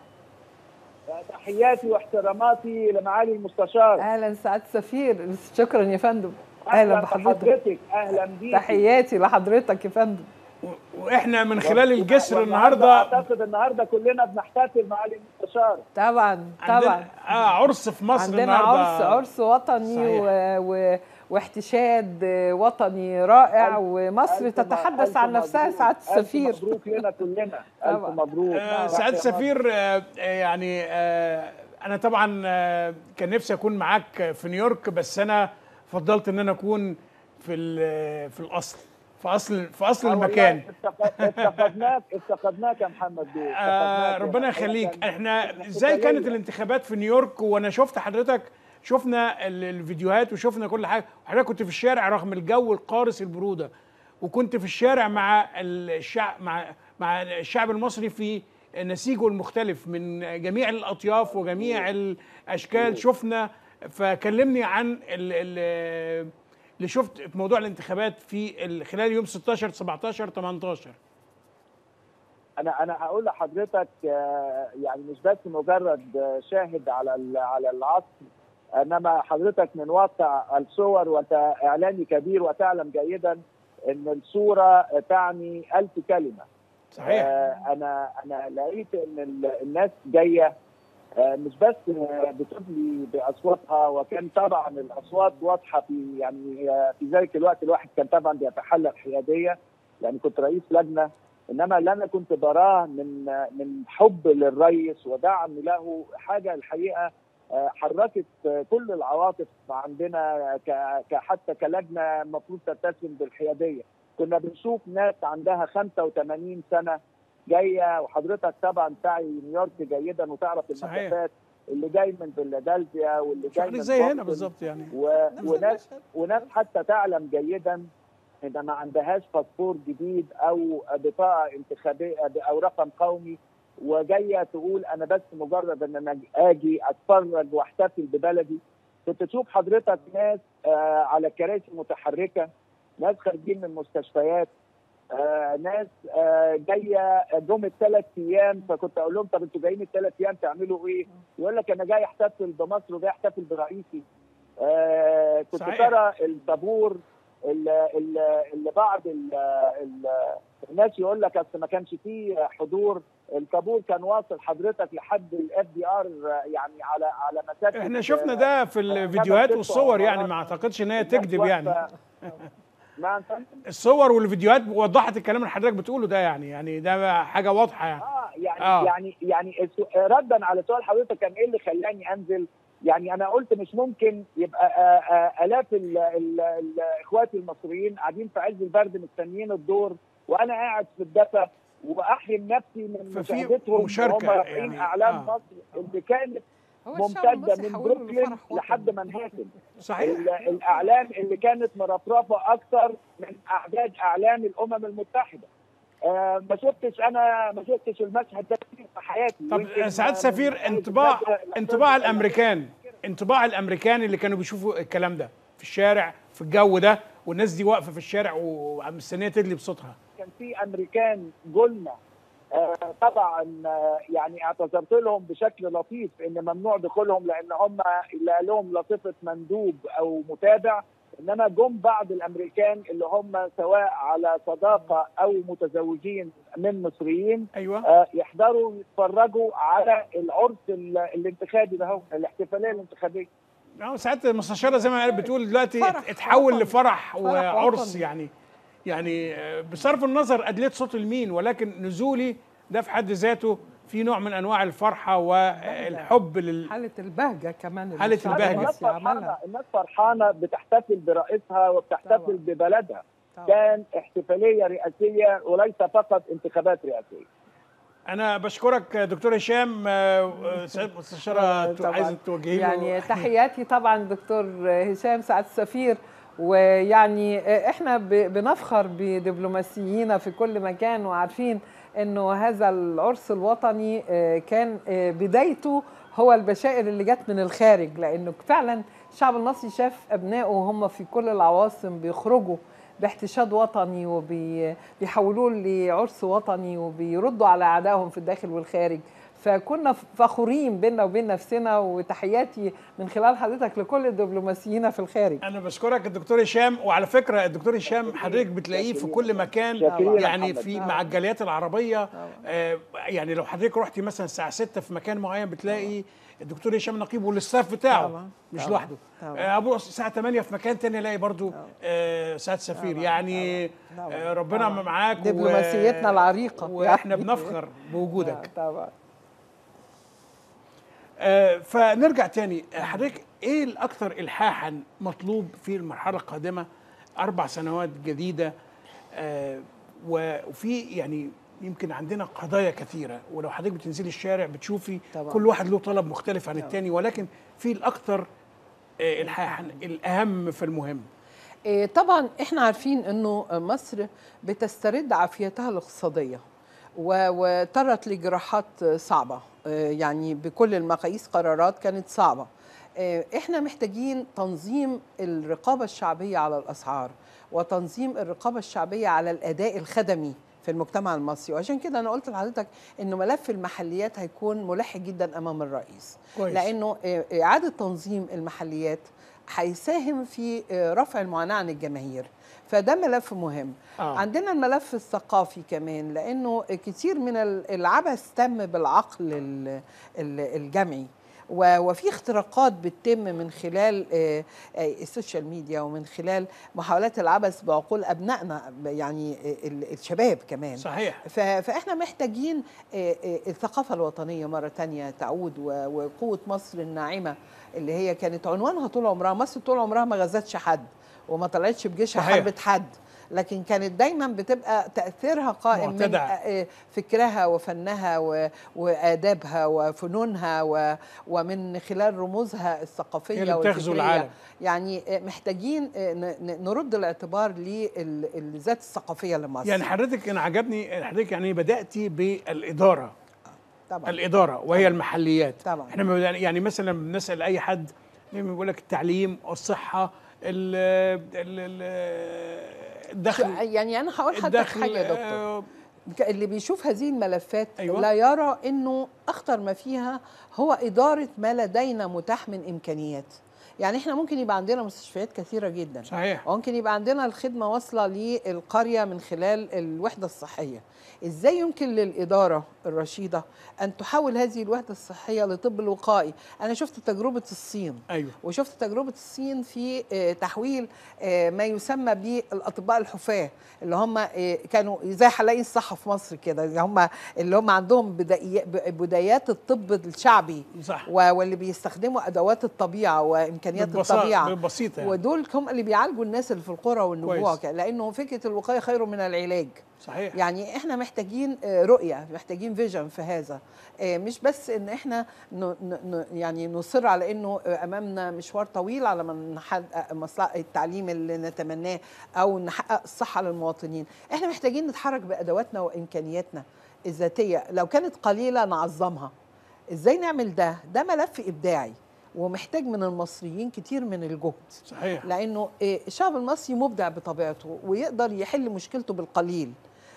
تحياتي واحتراماتي لمعالي المستشار اهلا سعاده السفير شكرا يا فندم اهلا بحضرتك بحضرتك اهلا بيك تحياتي لحضرتك يا فندم و- واحنا من خلال الجسر والنهاردة النهارده اعتقد النهارده كلنا بنحتفل معالي المستشار طبعا عندنا طبعا اه عرس في مصر عندنا النهارده عرس عرس وطني صحيح. و... و... واحتشاد وطني رائع ألف- ومصر ألف تتحدث ألف عن نفسها مبروك. سعاده ألف السفير مبروك لنا كلنا الف طبعا. مبروك آه تحيا سعاده مصر. السفير آه آه، يعني آه انا طبعا آه كان نفسي اكون معاك في نيويورك بس انا فضلت ان انا اكون في ال- في الاصل في اصل في اصل آه والله المكان افتق- افتقدناك افتقدناك يا محمد بيه آه افتقدناك. ربنا إحنا يخليك كان- احنا كان ازاي كانت احتفالية. الانتخابات في نيويورك وانا شفت حضرتك شفنا ال- الفيديوهات وشفنا كل حاجه وحضرتك كنت في الشارع رغم الجو القارس البروده وكنت في الشارع مع الشعب مع مع الشعب المصري في نسيجه المختلف من جميع الاطياف وجميع الاشكال شفنا فكلمني عن ال- ال- اللي شفت في موضوع الانتخابات في ال- خلال يوم 16 17 18 انا انا هقول لحضرتك آه، يعني مش بس مجرد آه، شاهد على ال- على العصر انما حضرتك من واقع الصور واعلامي كبير وتعلم جيدا ان الصوره تعني ألف كلمه صحيح آه، انا انا لقيت ان ال- الناس جايه آه، مش بس آه، بتدلي باصواتها وكان طبعا الاصوات واضحه في يعني آه، في ذلك الوقت الواحد كان طبعا بيتحلى الحياديه يعني كنت رئيس لجنه انما اللي انا كنت براه من آه، من حب للرئيس ودعم له حاجه الحقيقه آه، حركت آه، كل العواطف عندنا ك- ك- حتى كلجنه المفروض تتسم بالحياديه كنا بنشوف ناس عندها 85 سنه جايه وحضرتك طبعا تعي نيويورك جيدا وتعرف صحيح. المسافات اللي جاي من فيلادلفيا واللي جاي من زي هنا بوسطن بالظبط يعني و... وناس وناس حتى تعلم جيدا ان ما عندهاش باسبور جديد او بطاقه انتخابيه او رقم قومي وجايه تقول انا بس مجرد ان انا اجي اتفرج واحتفل ببلدي كنت تشوف حضرتك ناس آه على كراسي متحركه ناس خارجين من مستشفيات آه ناس آه جايه جم الثلاث ايام فكنت اقول لهم طب انتوا جايين الثلاث ايام تعملوا ايه؟ يقول لك انا جاي احتفل بمصر وجاي احتفل برئيسي. آه كنت صحيح. ترى الطابور اللي, اللي بعض ال ال الناس يقول لك اصل ما كانش فيه حضور الطابور كان واصل حضرتك لحد الاف دي ار يعني على على مسافه احنا شفنا ده في الفيديوهات والصور يعني ما اعتقدش ان هي تكذب يعني نعم الصور والفيديوهات وضحت الكلام اللي حضرتك بتقوله ده يعني يعني ده حاجه واضحه يعني اه يعني آه. آه. يعني يعني السو- ردا على سؤال حضرتك كان ايه اللي خلاني انزل يعني انا قلت مش ممكن يبقى آه، آه، الاف ال- ال- ال- اخواتي المصريين قاعدين في عز البرد مستنيين الدور وانا قاعد في الدفا واحرم نفسي من ففي مشاهدتهم مشاركة وهم رافعين يعني، اعلام آه. مصر اللي كانت هو الشعب ممتده المصري من حوله بروكلين لفرح وطني. لحد منهاتن صحيح ال- الاعلام اللي كانت مرفرفه اكثر من اعداد اعلام الامم المتحده آه ما شفتش انا ما شفتش المشهد ده كتير في حياتي طب يمكن سعاده من- سفير من- انطباع من- انطباع الامريكان انطباع الامريكان اللي كانوا بيشوفوا الكلام ده في الشارع في الجو ده والناس دي واقفه في الشارع ومستنيه تدلي بصوتها كان في امريكان قلنا آه طبعا آه يعني اعتذرت لهم بشكل لطيف ان ممنوع دخولهم لان هم لا لهم لا صفه مندوب او متابع انما جم بعض الامريكان اللي هم سواء على صداقه او متزوجين من مصريين ايوه آه، يحضروا يتفرجوا على العرس ال- الانتخابي ده هو الاحتفاليه الانتخابيه اه ساعات المستشاره زي ما قالت بتقول دلوقتي فرح اتحول وطني. لفرح وعرس وطني. يعني يعني آه، بصرف النظر ادليه صوت المين ولكن نزولي ده في حد ذاته في نوع من انواع الفرحه والحب لل حالة البهجة كمان اللي حالة الشعب البهجة. الناس المصري فرحانه عملها الناس فرحانه بتحتفل برئيسها وبتحتفل طبعاً. ببلدها طبعاً. كان احتفاليه رئاسيه وليس فقط انتخابات رئاسيه انا بشكرك دكتور هشام آه، آه، سعاده المستشاره طبعاً. عايزه توجهي له يعني تحياتي طبعا دكتور هشام سعد السفير ويعني احنا ب- بنفخر بدبلوماسيينا في كل مكان وعارفين انه هذا العرس الوطني آه، كان آه، بدايته هو البشائر اللي جت من الخارج لانه فعلا الشعب المصري شاف ابنائه وهم في كل العواصم بيخرجوا باحتشاد وطني وبيحولوه لعرس وطني وبيردوا على اعدائهم في الداخل والخارج فكنا فخورين بينا وبين نفسنا وتحياتي من خلال حضرتك لكل الدبلوماسيين في الخارج انا بشكرك الدكتور هشام وعلى فكره الدكتور هشام حضرتك بتلاقيه في كل مكان شاكرين يا يعني محمد. في مع الجاليات العربيه آه يعني لو حضرتك رحتي مثلا الساعه 6 في مكان معين بتلاقي الدكتور هشام نقيب والاستاف بتاعه طبعاً. مش طبعاً. لوحده طبعاً. آه ابو الساعه 8 في مكان تاني الاقي برضو آه سعاده سفير يعني طبعاً. آه ربنا طبعاً. معاك و- دبلوماسيتنا العريقة. واحنا يعني. بنفخر بوجودك طبعا آه، فنرجع تاني آه، حضرتك ايه الاكثر الحاحا مطلوب في المرحله القادمه اربع سنوات جديده آه، و- وفي يعني يمكن عندنا قضايا كثيره ولو حضرتك بتنزلي الشارع بتشوفي طبعاً. كل واحد له طلب مختلف عن التاني ولكن في الاكثر آه، الحاحا الاهم فالمهم إيه، طبعا احنا عارفين انه مصر بتسترد عافيتها الاقتصاديه و- وطرت لجراحات صعبه إيه، يعني بكل المقاييس قرارات كانت صعبه إيه، احنا محتاجين تنظيم الرقابه الشعبيه على الاسعار وتنظيم الرقابه الشعبيه على الاداء الخدمي في المجتمع المصري وعشان كده انا قلت لحضرتك انه ملف المحليات هيكون ملح جدا امام الرئيس كويس. لانه إيه، اعاده تنظيم المحليات هيساهم في آه، رفع المعاناه عن الجماهير فده ملف مهم آه. آه. عندنا الملف الثقافي كمان لانه كتير من ال- العبث تم بالعقل ال- ال- الجمعي و- وفي اختراقات بتتم من خلال آه، آه، السوشيال ميديا ومن خلال محاولات العبث بعقول ابنائنا يعني آه، ال- الشباب كمان صحيح ف- فاحنا محتاجين آه، آه، الثقافه الوطنيه مره تانية تعود و- وقوه مصر الناعمه اللي هي كانت عنوانها طول عمرها مصر طول عمرها ما غزتش حد وما طلعتش بجيشها صحيح. حربت حد لكن كانت دايما بتبقى تاثيرها قائم من معتدع. آه، فكرها وفنها و- وادابها وفنونها و- ومن خلال رموزها هي الثقافيه اللي بتغزو والفكرية. العالم. يعني آه، محتاجين آه، ن- ن- نرد الاعتبار للذات الثقافيه لمصر يعني حضرتك انا عجبني حضرتك يعني بداتي بالاداره طبعا الاداره وهي المحليات طبعا. احنا ما- يعني مثلا بنسال اي حد دايما بيقول لك التعليم والصحه ال ال ال- الدخل شو- يعني انا هقول حضرتك الدخل حاجه يا دكتور آه، ك- اللي بيشوف هذه الملفات أيوة. أيوة. لا يرى انه اخطر ما فيها هو اداره ما لدينا متاح من امكانيات يعني احنا ممكن يبقى عندنا مستشفيات كثيره جدا صحيح وممكن يبقى عندنا الخدمه واصله للقريه من خلال الوحده الصحيه ازاي يمكن للاداره الرشيده ان تحول هذه الوحده الصحيه لطب الوقائي انا شفت تجربه الصين ايوه وشفت تجربه الصين في آه، تحويل آه، ما يسمى بالاطباء الحفاه اللي هم آه، كانوا زي حلاقين الصحه في مصر كده اللي هم اللي هم عندهم بداي- بدايات الطب الشعبي صح و- واللي بيستخدموا ادوات الطبيعه وامكانيات بالبسا- الطبيعه بالبسيطه يعني. ودول هم اللي بيعالجوا الناس اللي في القرى والنجوع كويس. لانه فكره الوقايه خير من العلاج صحيح يعني احنا محتاجين آه، رؤيه محتاجين فيجن في هذا آه، مش بس ان احنا ن ن يعني نصر على انه آه، امامنا مشوار طويل على ما نحقق مصلحه التعليم اللي نتمناه او نحقق الصحه للمواطنين احنا محتاجين نتحرك بادواتنا وامكانياتنا الذاتيه لو كانت قليله نعظمها ازاي نعمل ده ده ملف ابداعي ومحتاج من المصريين كتير من الجهد صحيح لانه إيه، الشعب المصري مبدع بطبيعته ويقدر يحل مشكلته بالقليل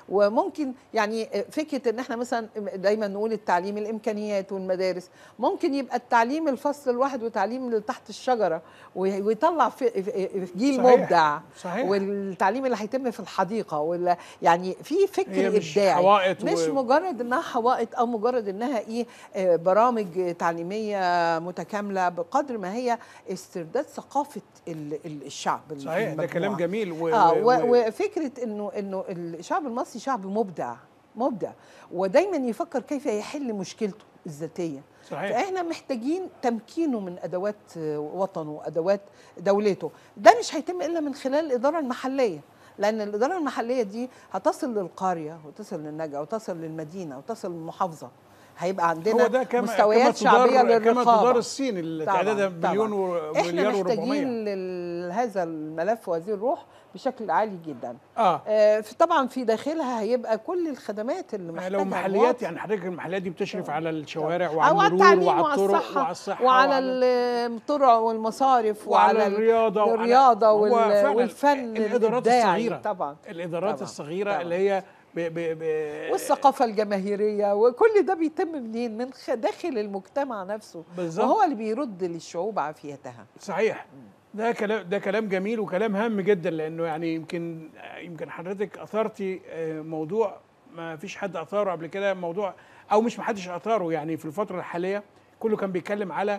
وممكن يعني فكره ان احنا مثلا دايما نقول التعليم الامكانيات والمدارس ممكن يبقى التعليم الفصل الواحد وتعليم اللي تحت الشجره وي- ويطلع في في جيل صحيح. مبدع صحيح. والتعليم اللي هيتم في الحديقه ولا يعني في هي فكر مش ابداعي حوائط مش و- مجرد انها حوائط او مجرد انها ايه آه، برامج تعليميه متكامله بقدر ما هي استرداد ثقافه ال- ال- الشعب في صحيح ده المجموعة. كلام جميل و... اه و... و- وفكره انه انه الشعب المصري شعب مبدع مبدع ودايما يفكر كيف يحل مشكلته الذاتيه صحيح فاحنا محتاجين تمكينه من ادوات آه، وطنه وادوات دولته ده مش هيتم الا من خلال الاداره المحليه لان الاداره المحليه دي هتصل للقريه وتصل للنجا وتصل للمدينه وتصل للمحافظه هيبقى عندنا هو ده كما مستويات كما تدار- شعبيه كما للرقابه تدار الصين اللي طبعاً، تعدادها طبعاً. مليون و... احنا مليار و400 محتاجين لل- هذا الملف وهذه الروح بشكل عالي جدا اه آه، في- طبعا في داخلها هيبقى كل الخدمات اللي يعني محتاجها لو محليات المواطن. يعني حضرتك المحليات دي بتشرف على الشوارع او وعلى على المرور التعليم وعلى وعلى الطرق الصحه وعلى الصحه وعلى الطرق والمصارف وعلى وعلى الرياضه وعلى- الرياضه هو وال- فعلاً والفن الادارات الإبداعي الصغيره طبعا الادارات طبعاً، الصغيره طبعاً. اللي هي ب... ب... ب... والثقافه الجماهيريه وكل ده بيتم منين من خ- داخل المجتمع نفسه بالظبط. وهو اللي بيرد للشعوب عافيتها صحيح ده كلام ده كلام جميل وكلام هام جدا لانه يعني يمكن يمكن حضرتك اثرتي آه، موضوع ما فيش حد اثاره قبل كده موضوع او مش ما حدش اثاره يعني في الفتره الحاليه كله كان بيتكلم على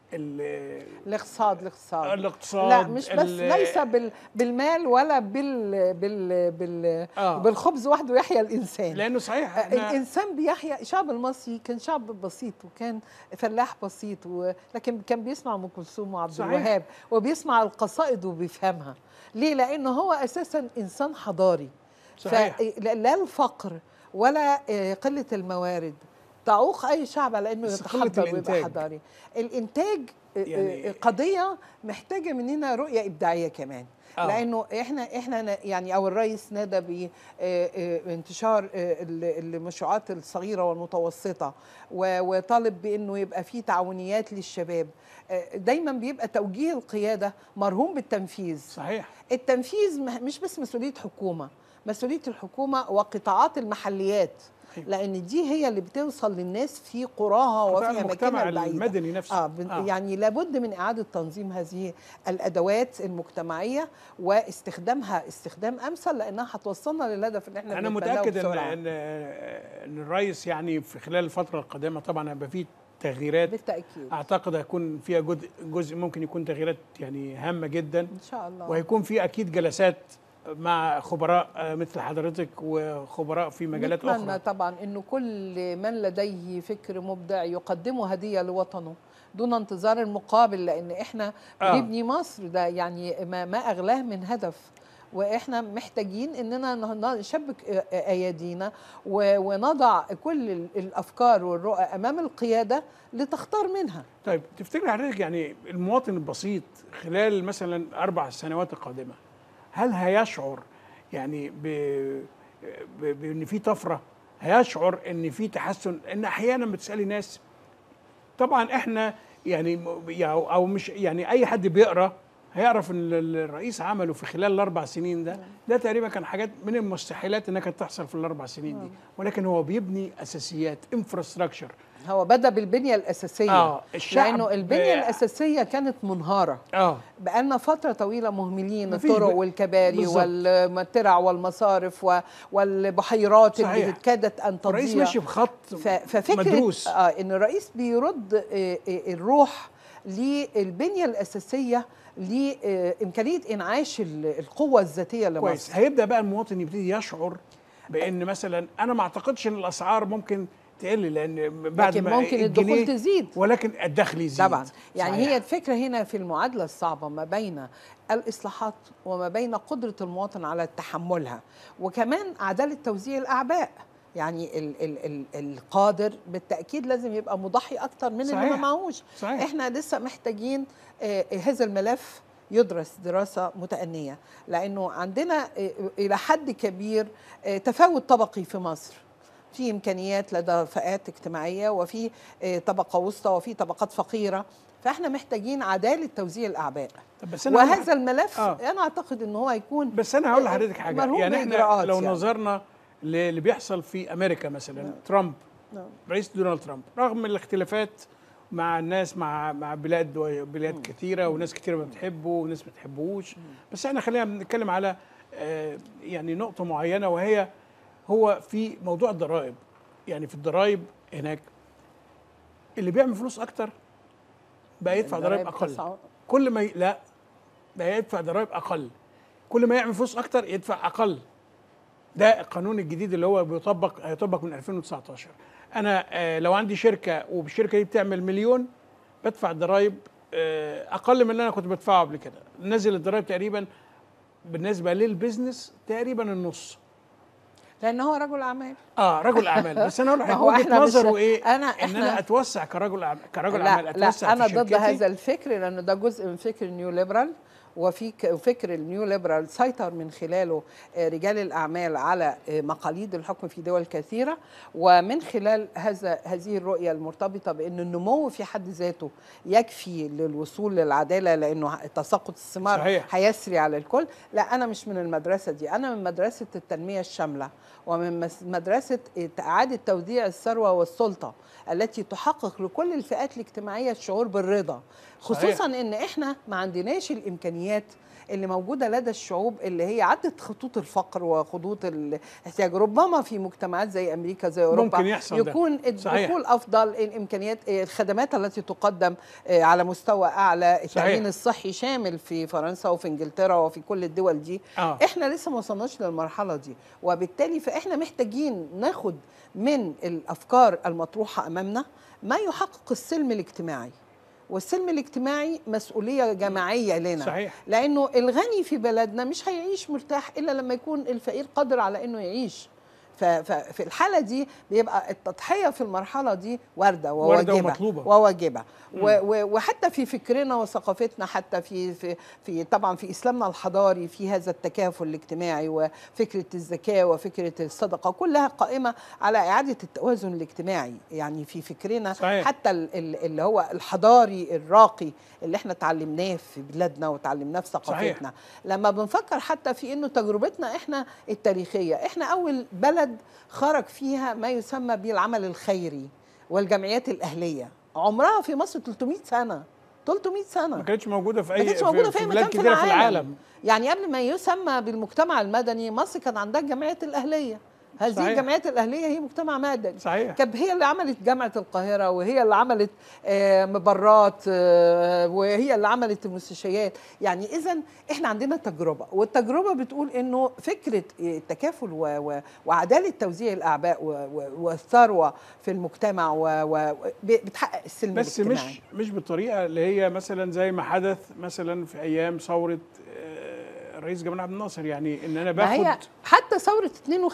ال- الاقتصاد الاقتصاد الاقتصاد لا مش بس ال- ليس بال بالمال ولا بال بال بال آه. بالخبز وحده يحيا الانسان لانه صحيح إحنا- الانسان بيحيا الشعب المصري كان شعب بسيط وكان فلاح بسيط و... لكن كان بيسمع ام كلثوم وعبد صحيح. الوهاب وبيسمع القصائد وبيفهمها ليه لانه هو اساسا انسان حضاري صحيح. فلا لا الفقر ولا آه، قله الموارد تعوق اي شعب على انه بس قلة يتحضر ويبقى الإنتاج. حضاري الانتاج يعني قضيه محتاجه مننا رؤيه ابداعيه كمان آه. لانه احنا احنا ن- يعني او الرئيس نادى بانتشار المشروعات الصغيره والمتوسطه و- وطالب بانه يبقى في تعاونيات للشباب آه، دايما بيبقى توجيه القياده مرهون بالتنفيذ صحيح التنفيذ مه- مش بس مسؤوليه حكومه مسؤوليه الحكومه وقطاعات المحليات أيوة. لان دي هي اللي بتوصل للناس في قراها قطاع وفي المجتمع اماكنها البعيده المدني نفسه آه, بن- آه. يعني لابد من اعاده تنظيم هذه الادوات المجتمعيه واستخدامها استخدام امثل لانها هتوصلنا للهدف اللي احنا انا بنتبناه متاكد ان بسرعة. ان ان الرئيس يعني في خلال الفتره القادمه طبعا هيبقى فيه تغييرات بالتاكيد اعتقد هيكون فيها جزء جزء ممكن يكون تغييرات يعني هامه جدا ان شاء الله وهيكون في اكيد جلسات مع خبراء آه، مثل حضرتك وخبراء في مجالات نتمنى اخرى طبعا انه كل من لديه فكر مبدع يقدمه هديه لوطنه دون انتظار المقابل لان احنا آه. بنبني مصر ده يعني ما, ما اغلاه من هدف واحنا محتاجين اننا ن- نشبك آه، ايادينا و- ونضع كل ال- الافكار والرؤى امام القياده لتختار منها طيب تفتكر حضرتك يعني المواطن البسيط خلال مثلا اربع سنوات القادمه هل هيشعر يعني ب ب- بان في طفره هيشعر ان في تحسن ان احيانا بتسالي ناس طبعا احنا يعني م- يعني او مش يعني اي حد بيقرا هيعرف ان ال- الرئيس عمله في خلال الاربع سنين ده ده تقريبا كان حاجات من المستحيلات انها كانت تحصل في الاربع سنين دي ولكن هو بيبني اساسيات انفراستراكشر هو بدا بالبنيه الاساسيه آه، الشعب لانه البنيه ب- الاساسيه كانت منهاره اه بقالنا فترة طويلة مهملين مفيش الطرق ب- والكباري بالظبط. والترع والمصارف و- والبحيرات اللي صحيح. كادت أن تضيع الرئيس ماشي بخط ف- ففكرة مدروس آه إن الرئيس بيرد آه، آه، الروح للبنية الأساسية لإمكانية إنعاش ال- القوة الذاتية كويس لمصر هيبدا بقى المواطن يبتدي يشعر بان مثلا انا ما اعتقدش ان الاسعار ممكن تقل لان بعد لكن ما ممكن الدخول الجنيه تزيد. ولكن الدخل يزيد طبعا يعني صحيح. هي الفكرة هنا في المعادلة الصعبة ما بين الإصلاحات وما بين قدرة المواطن على تحملها وكمان عدالة توزيع الأعباء يعني ال ال ال القادر بالتأكيد لازم يبقى مضحي أكتر من اللي ما صحيح. معهوش صحيح. احنا لسه محتاجين آه، هذا الملف يدرس دراسة متأنية لأنه عندنا آه، إلى حد كبير آه، تفاوت طبقي في مصر في امكانيات لدى فئات اجتماعيه وفي آه، طبقه وسطى وفي طبقات فقيره فاحنا محتاجين عداله توزيع الاعباء طب بس أنا هقول وهذا الملف آه. انا اعتقد ان هو هيكون بس انا هقول لحضرتك حاجه مرهون يعني احنا بإجراءات لو يعني. نظرنا للي بيحصل في امريكا مثلا ترامب نعم. رئيس دونالد ترامب رغم الاختلافات مع الناس مع مع بلاد بلاد كثيره وناس كثيره ما بتحبه وناس ما بتحبوش بس احنا خلينا بنتكلم على آه، يعني نقطه معينه وهي هو في موضوع الضرائب يعني في الضرائب هناك اللي بيعمل فلوس اكتر بقى يدفع ضرائب اقل تسعة- كل ما ي... لا بقى يدفع ضرائب اقل كل ما يعمل فلوس اكتر يدفع اقل ده القانون الجديد اللي هو بيطبق هيطبق من 2019 انا آه لو عندي شركه والشركه دي بتعمل مليون بدفع ضرائب آه اقل من اللي انا كنت بدفعه قبل كده نزل الضرائب تقريبا بالنسبه للبزنس تقريبا النص لان هو رجل اعمال اه رجل اعمال بس انا اقول ما لحضرتك هو وجهه إحنا مش- نظره ايه أنا- ان انا إحنا- اتوسع كرجل أعمال كرجل لا اعمال لا اتوسع انا في ضد شركتي. هذا الفكر لانه ده جزء من فكر النيو ليبرال وفي ك- فكر النيو ليبرال سيطر من خلاله آه، رجال الاعمال على آه، مقاليد الحكم في دول كثيره ومن خلال هذا هذه الرؤيه المرتبطه بان النمو في حد ذاته يكفي للوصول للعداله لانه تساقط الثمار صحيح. هيسري على الكل لا انا مش من المدرسه دي انا من مدرسه التنميه الشامله ومن مس- مدرسه اعاده توزيع الثروه والسلطه التي تحقق لكل الفئات الاجتماعيه الشعور بالرضا خصوصا صحيح. ان احنا ما عندناش الامكانيات اللي موجوده لدى الشعوب اللي هي عدت خطوط الفقر وخطوط الاحتياج ربما في مجتمعات زي امريكا زي اوروبا ممكن يحصل ده. يكون صحيح. الدخول افضل الامكانيات الخدمات التي تقدم آه، على مستوى اعلى التامين الصحي شامل في فرنسا وفي انجلترا وفي كل الدول دي آه. احنا لسه ما وصلناش للمرحله دي وبالتالي فاحنا محتاجين ناخد من الافكار المطروحه امامنا ما يحقق السلم الاجتماعي والسلم الاجتماعي مسؤوليه جماعيه لنا صحيح. لانه الغني في بلدنا مش هيعيش مرتاح الا لما يكون الفقير قادر على انه يعيش ف- ففي الحاله دي بيبقى التضحيه في المرحله دي وارده واردة وواجبه ومطلوبة. وواجبه و- و- وحتى في فكرنا وثقافتنا حتى في في في طبعا في اسلامنا الحضاري في هذا التكافل الاجتماعي وفكره الزكاه وفكره الصدقه كلها قائمه على اعاده التوازن الاجتماعي يعني في فكرنا صحيح. حتى ال- ال- اللي هو الحضاري الراقي اللي احنا اتعلمناه في بلادنا وتعلمناه في ثقافتنا لما بنفكر حتى في انه تجربتنا احنا التاريخيه احنا اول بلد خرج فيها ما يسمى بالعمل الخيري والجمعيات الاهليه عمرها في مصر 300 سنه 300 سنه ما كانتش موجوده في اي ما كانتش موجوده في اي بلاد مكان في كتيره في العالم. العالم يعني قبل ما يسمى بالمجتمع المدني مصر كان عندها الجمعيات الاهليه هذه صحيح. الجمعيات الاهليه هي مجتمع مدني صحيح كانت هي اللي عملت جامعه القاهره وهي اللي عملت آه، مبرات آه، وهي اللي عملت المستشفيات يعني اذا احنا عندنا تجربه والتجربه بتقول انه فكره التكافل و- و- وعداله توزيع الاعباء و- و- والثروه في المجتمع و- و- ب- بتحقق السلم بس الاجتماعي مش مش بالطريقه اللي هي مثلا زي ما حدث مثلا في ايام ثوره آه، الرئيس جمال عبد الناصر يعني ان انا ما هي باخد حتى ثورة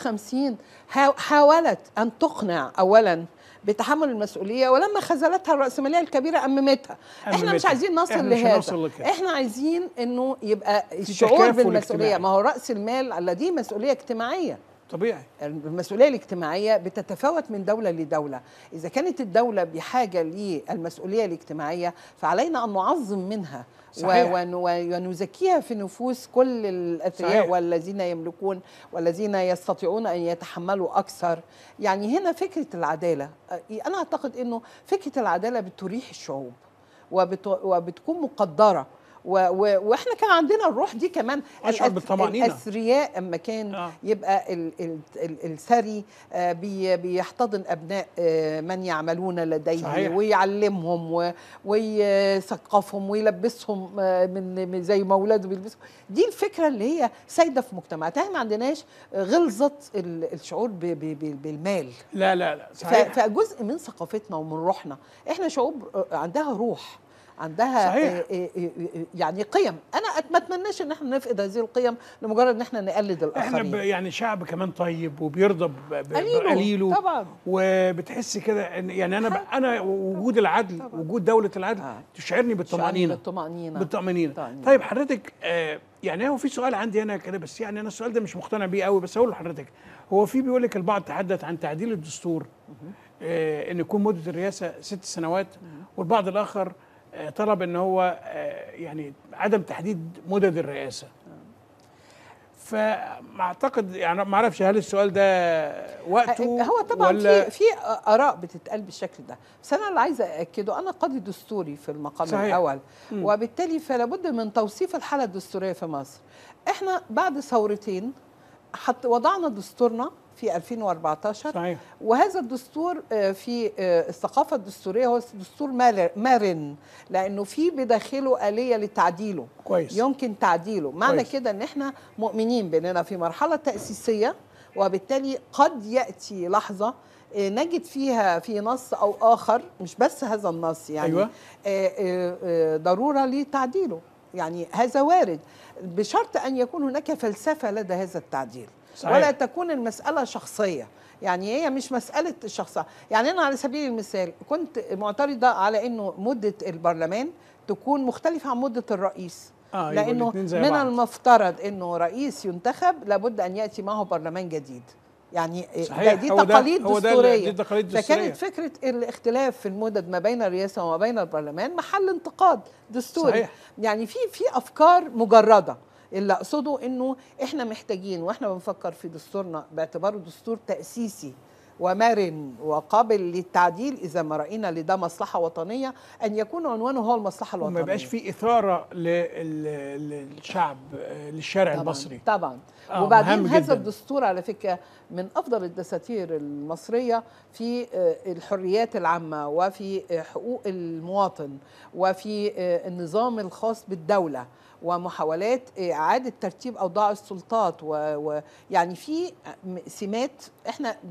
52 حا- حاولت أن تقنع أولا بتحمل المسؤولية ولما خذلتها الرأسمالية الكبيرة أممتها احنا مش أممتها. عايزين نصل إحنا مش لهذا هنوصل لكده. احنا عايزين انه يبقى الشعور تكافل بالمسؤولية اجتماعي. ما هو رأس المال الذي مسؤولية اجتماعية طبيعي المسؤوليه الاجتماعيه بتتفاوت من دوله لدوله اذا كانت الدوله بحاجه للمسؤوليه الاجتماعيه فعلينا ان نعظم منها و- صحيح. ون- ونزكيها في نفوس كل الاثرياء صحيح. والذين يملكون والذين يستطيعون ان يتحملوا اكثر يعني هنا فكره العداله انا اعتقد انه فكره العداله بتريح الشعوب وبت وبتكون مقدره و و واحنا كان عندنا الروح دي كمان أشعر الأث- بالطمأنينة. الاثرياء اما كان آه. يبقى ال ال ال الثري آه، بي بيحتضن ابناء آه، من يعملون لديه صحيح. ويعلمهم و- ويثقفهم ويلبسهم آه، من من زي ما اولاده بيلبسوا دي الفكره اللي هي سايده في مجتمعاتنا احنا ما عندناش غلظه ال- الشعور ب- ب- ب- بالمال لا لا لا ف- صحيح فجزء من ثقافتنا ومن روحنا احنا شعوب آه، عندها روح عندها صحيح. آه، آه، آه، آه، يعني قيم انا أت- ما اتمناش ان احنا نفقد هذه القيم لمجرد ان احنا نقلد احنا ب- الاخرين يعني شعب كمان طيب وبيرضى ب- ب- قليله بقليله طبعا وبتحس كده ان يعني انا ب... انا وجود العدل وجود دوله العدل آه. تشعرني بالطمانينه بالطمأنينة بالطمانينه طمأنينة. طيب حضرتك آه يعني هو في سؤال عندي انا كده بس يعني انا السؤال ده مش مقتنع بيه قوي بس اقول لحضرتك هو في بيقول لك البعض تحدث عن تعديل الدستور آه ان يكون مده الرئاسه ست سنوات والبعض الاخر آه طلب ان هو آه يعني عدم تحديد مدد الرئاسه فما اعتقد يعني ما اعرفش هل السؤال ده وقته هو طبعا ولا في في اراء بتتقال بالشكل ده بس انا اللي عايزه اكده انا قاضي دستوري في المقام صحيح. الاول مم. وبالتالي فلا بد من توصيف الحاله الدستوريه في مصر احنا بعد ثورتين حط وضعنا دستورنا في 2014 صحيح وهذا الدستور آه، في آه، الثقافه الدستوريه هو دستور مال- مرن لانه في بداخله اليه لتعديله كويس يمكن تعديله معنى كويس. كده ان احنا مؤمنين باننا في مرحله تاسيسيه وبالتالي قد ياتي لحظه آه، نجد فيها في نص او اخر مش بس هذا النص يعني أيوة. آه، آه، آه، ضروره لتعديله يعني هذا وارد بشرط ان يكون هناك فلسفه لدى هذا التعديل صحيح. ولا تكون المساله شخصيه يعني هي مش مساله الشخصيه يعني انا على سبيل المثال كنت معترضه على انه مده البرلمان تكون مختلفه عن مده الرئيس اه يبقوا لانه الاتنين زي من بعض. المفترض انه رئيس ينتخب لابد ان ياتي معه برلمان جديد يعني صحيح، ده دي هو ده- تقاليد هو ده ال- دستوريه دي تقاليد دستورية. فكانت فكره الاختلاف في المدد ما بين الرئاسه وما بين البرلمان محل انتقاد دستوري صحيح. يعني في في افكار مجرده اللي اقصده انه احنا محتاجين واحنا بنفكر في دستورنا باعتباره دستور تاسيسي ومرن وقابل للتعديل اذا ما راينا لده مصلحه وطنيه ان يكون عنوانه هو المصلحه الوطنيه وما يبقاش في اثاره لل- للشعب آه، للشارع طبعا المصري طبعا آه، وبعدين مهم هذا جداً. الدستور على فكره من افضل الدساتير المصريه في آه، الحريات العامه وفي آه، حقوق المواطن وفي آه، النظام الخاص بالدوله ومحاولات اعاده ترتيب اوضاع السلطات ويعني في م- سمات احنا بناخد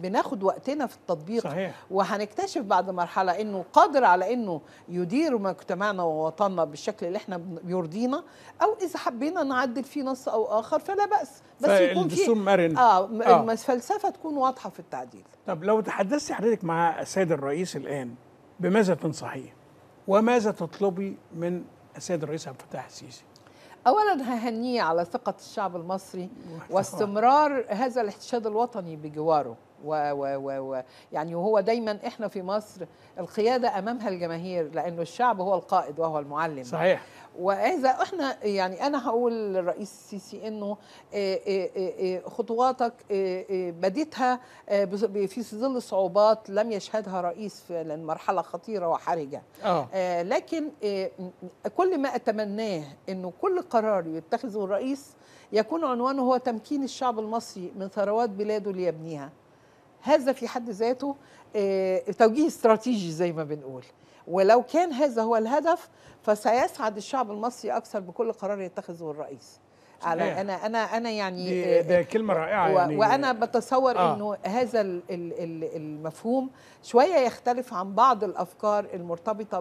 وقتنا في التطبيق صحيح. وهنكتشف بعد مرحله انه قادر على انه يدير مجتمعنا ووطننا بالشكل اللي احنا بن- بيرضينا او اذا حبينا نعدل فيه نص او اخر فلا باس بس يكون في فالدستور مرن. اه, آه. آه. الفلسفه تكون واضحه في التعديل طب لو تحدثت حضرتك مع السيد الرئيس الآن بماذا تنصحيه؟ وماذا تطلبي من السيد الرئيس عبد الفتاح السيسي؟ اولا ههنيه على ثقه الشعب المصري واستمرار هذا الاحتشاد الوطني بجواره و و و و يعني وهو دايما احنا في مصر القياده امامها الجماهير لانه الشعب هو القائد وهو المعلم صحيح واذا احنا يعني انا هقول للرئيس السيسي انه آه، آه، آه، خطواتك آه، آه، بديتها آه، بز- في ظل صعوبات لم يشهدها رئيس في لأن مرحله خطيره وحرجه اه آه، لكن آه، م- كل ما اتمناه انه كل قرار يتخذه الرئيس يكون عنوانه هو تمكين الشعب المصري من ثروات بلاده ليبنيها هذا في حد ذاته آه، توجيه استراتيجي زي ما بنقول ولو كان هذا هو الهدف فسيسعد الشعب المصري اكثر بكل قرار يتخذه الرئيس على صحيح. انا انا انا يعني دي آه، ده كلمة رائعة و- يعني وانا بتصور آه. آه. انه هذا ال- ال- ال- المفهوم شويه يختلف عن بعض الافكار المرتبطه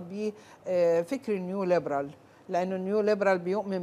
بفكر النيو ليبرال لانه النيو ليبرال بيؤمن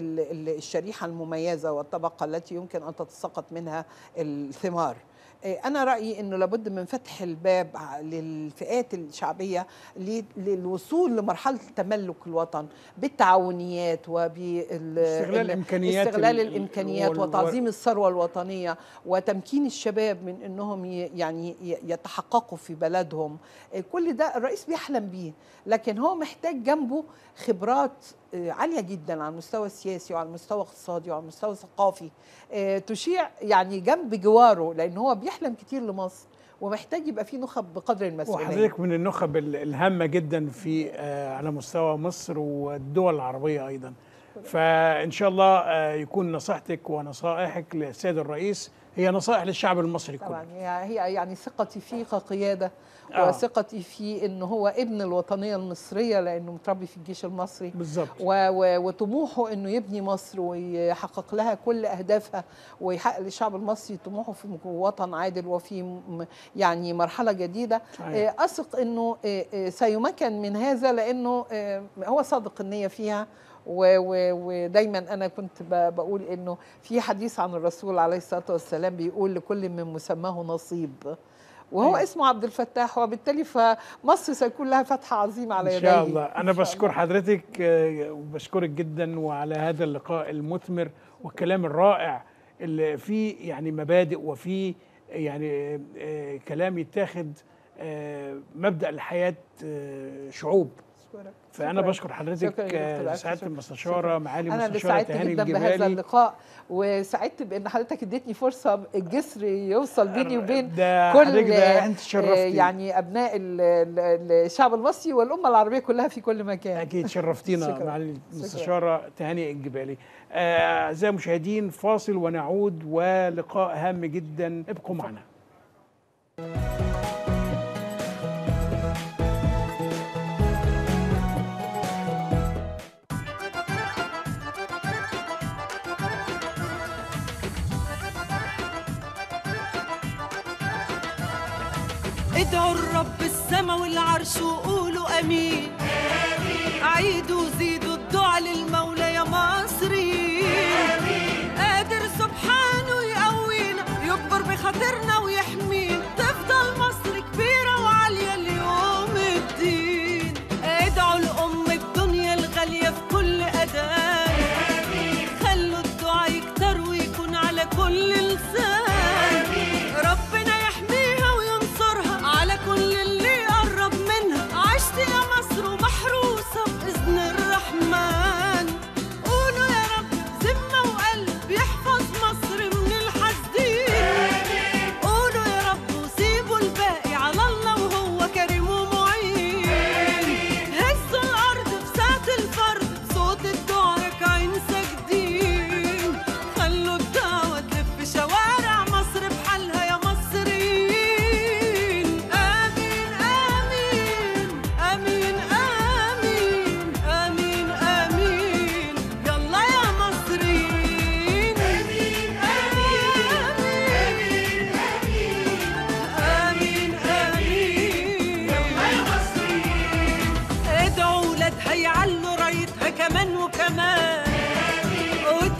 بالشريحه المميزه والطبقه التي يمكن ان تتساقط منها الثمار إيه، أنا رأيي أنه لابد من فتح الباب ع- للفئات الشعبية ل- للوصول لمرحلة تملك الوطن بالتعاونيات وبال استغلال ال- الإمكانيات استغلال ال- الإمكانيات وال- وتعظيم الثروة الوطنية وتمكين الشباب من أنهم ي- يعني ي- يتحققوا في بلدهم إيه، كل ده الرئيس بيحلم بيه لكن هو محتاج جنبه خبرات آه، عالية جدا على المستوى السياسي وعلى المستوى الاقتصادي وعلى المستوى الثقافي آه، تشيع يعني جنب جواره لأن هو بيحلم كتير لمصر ومحتاج يبقى فيه نخب بقدر المسؤولية وحضرتك من النخب ال- الهامة جدا في آه، على مستوى مصر والدول العربية أيضا فإن شاء الله آه، يكون نصيحتك ونصائحك للسيد الرئيس هي نصائح للشعب المصري طبعا كله هي هي يعني ثقتي فيه كقياده آه. وثقتي فيه انه هو ابن الوطنيه المصريه لانه متربي في الجيش المصري بالظبط و و وطموحه انه يبني مصر ويحقق لها كل اهدافها ويحقق للشعب المصري طموحه في وطن عادل وفي م- يعني مرحله جديده صحيح. آه، اثق انه آه، آه، سيمكن من هذا لانه آه، هو صادق النيه فيها و- و- ودايما انا كنت ب- بقول انه في حديث عن الرسول عليه الصلاه والسلام بيقول لكل من مسماه نصيب وهو أيوة. اسمه عبد الفتاح وبالتالي فمصر سيكون لها فتحه عظيمه على إن يديه شاء الله أنا إن شاء بشكر حضرتك آه، وبشكرك جدا وعلى هذا اللقاء المثمر والكلام الرائع اللي فيه يعني مبادئ وفيه يعني آه، كلام يتاخد آه، مبدأ لحياة آه، شعوب أشكرك. فأنا شكراً. بشكر حضرتك شكراً يا آه، دكتور ألف سعادة شكر. المستشارة شكراً. معالي انا اللي المستشارة سعدت تهاني جدا بهذا الجبالي اللقاء وسعدت بان حضرتك اديتني فرصه الجسر يوصل بيني وبين ده كل حضرتك ده انت آه، شرفتي يعني ابناء ال- ال- الشعب المصري والامه العربيه كلها في كل مكان اكيد شرفتينا شكراً. معالي شكراً. المستشاره تهاني الجبالي آه، اعزائي المشاهدين فاصل ونعود ولقاء هام جدا ابقوا معنا ادعوا الرب السما والعرش وقولوا امين عيدوا وزيدوا الدعاء للمولى يا مصريين قادر سبحانه يقوينا يكبر بخاطرنا ويحمينا تفضل مصر كبيرة وعالية ليوم الدين ادعوا الأم الدنيا الغالية في كل أذان خلوا الدعاء يكتر ويكون على كل لسان ربنا يحميها وينصرها على كل اللي يقرب منها عشت يا مصر ومحروسة بإذن الرحمن قولوا يا رب ذمة وقلب يحفظ مصر من الحاسدين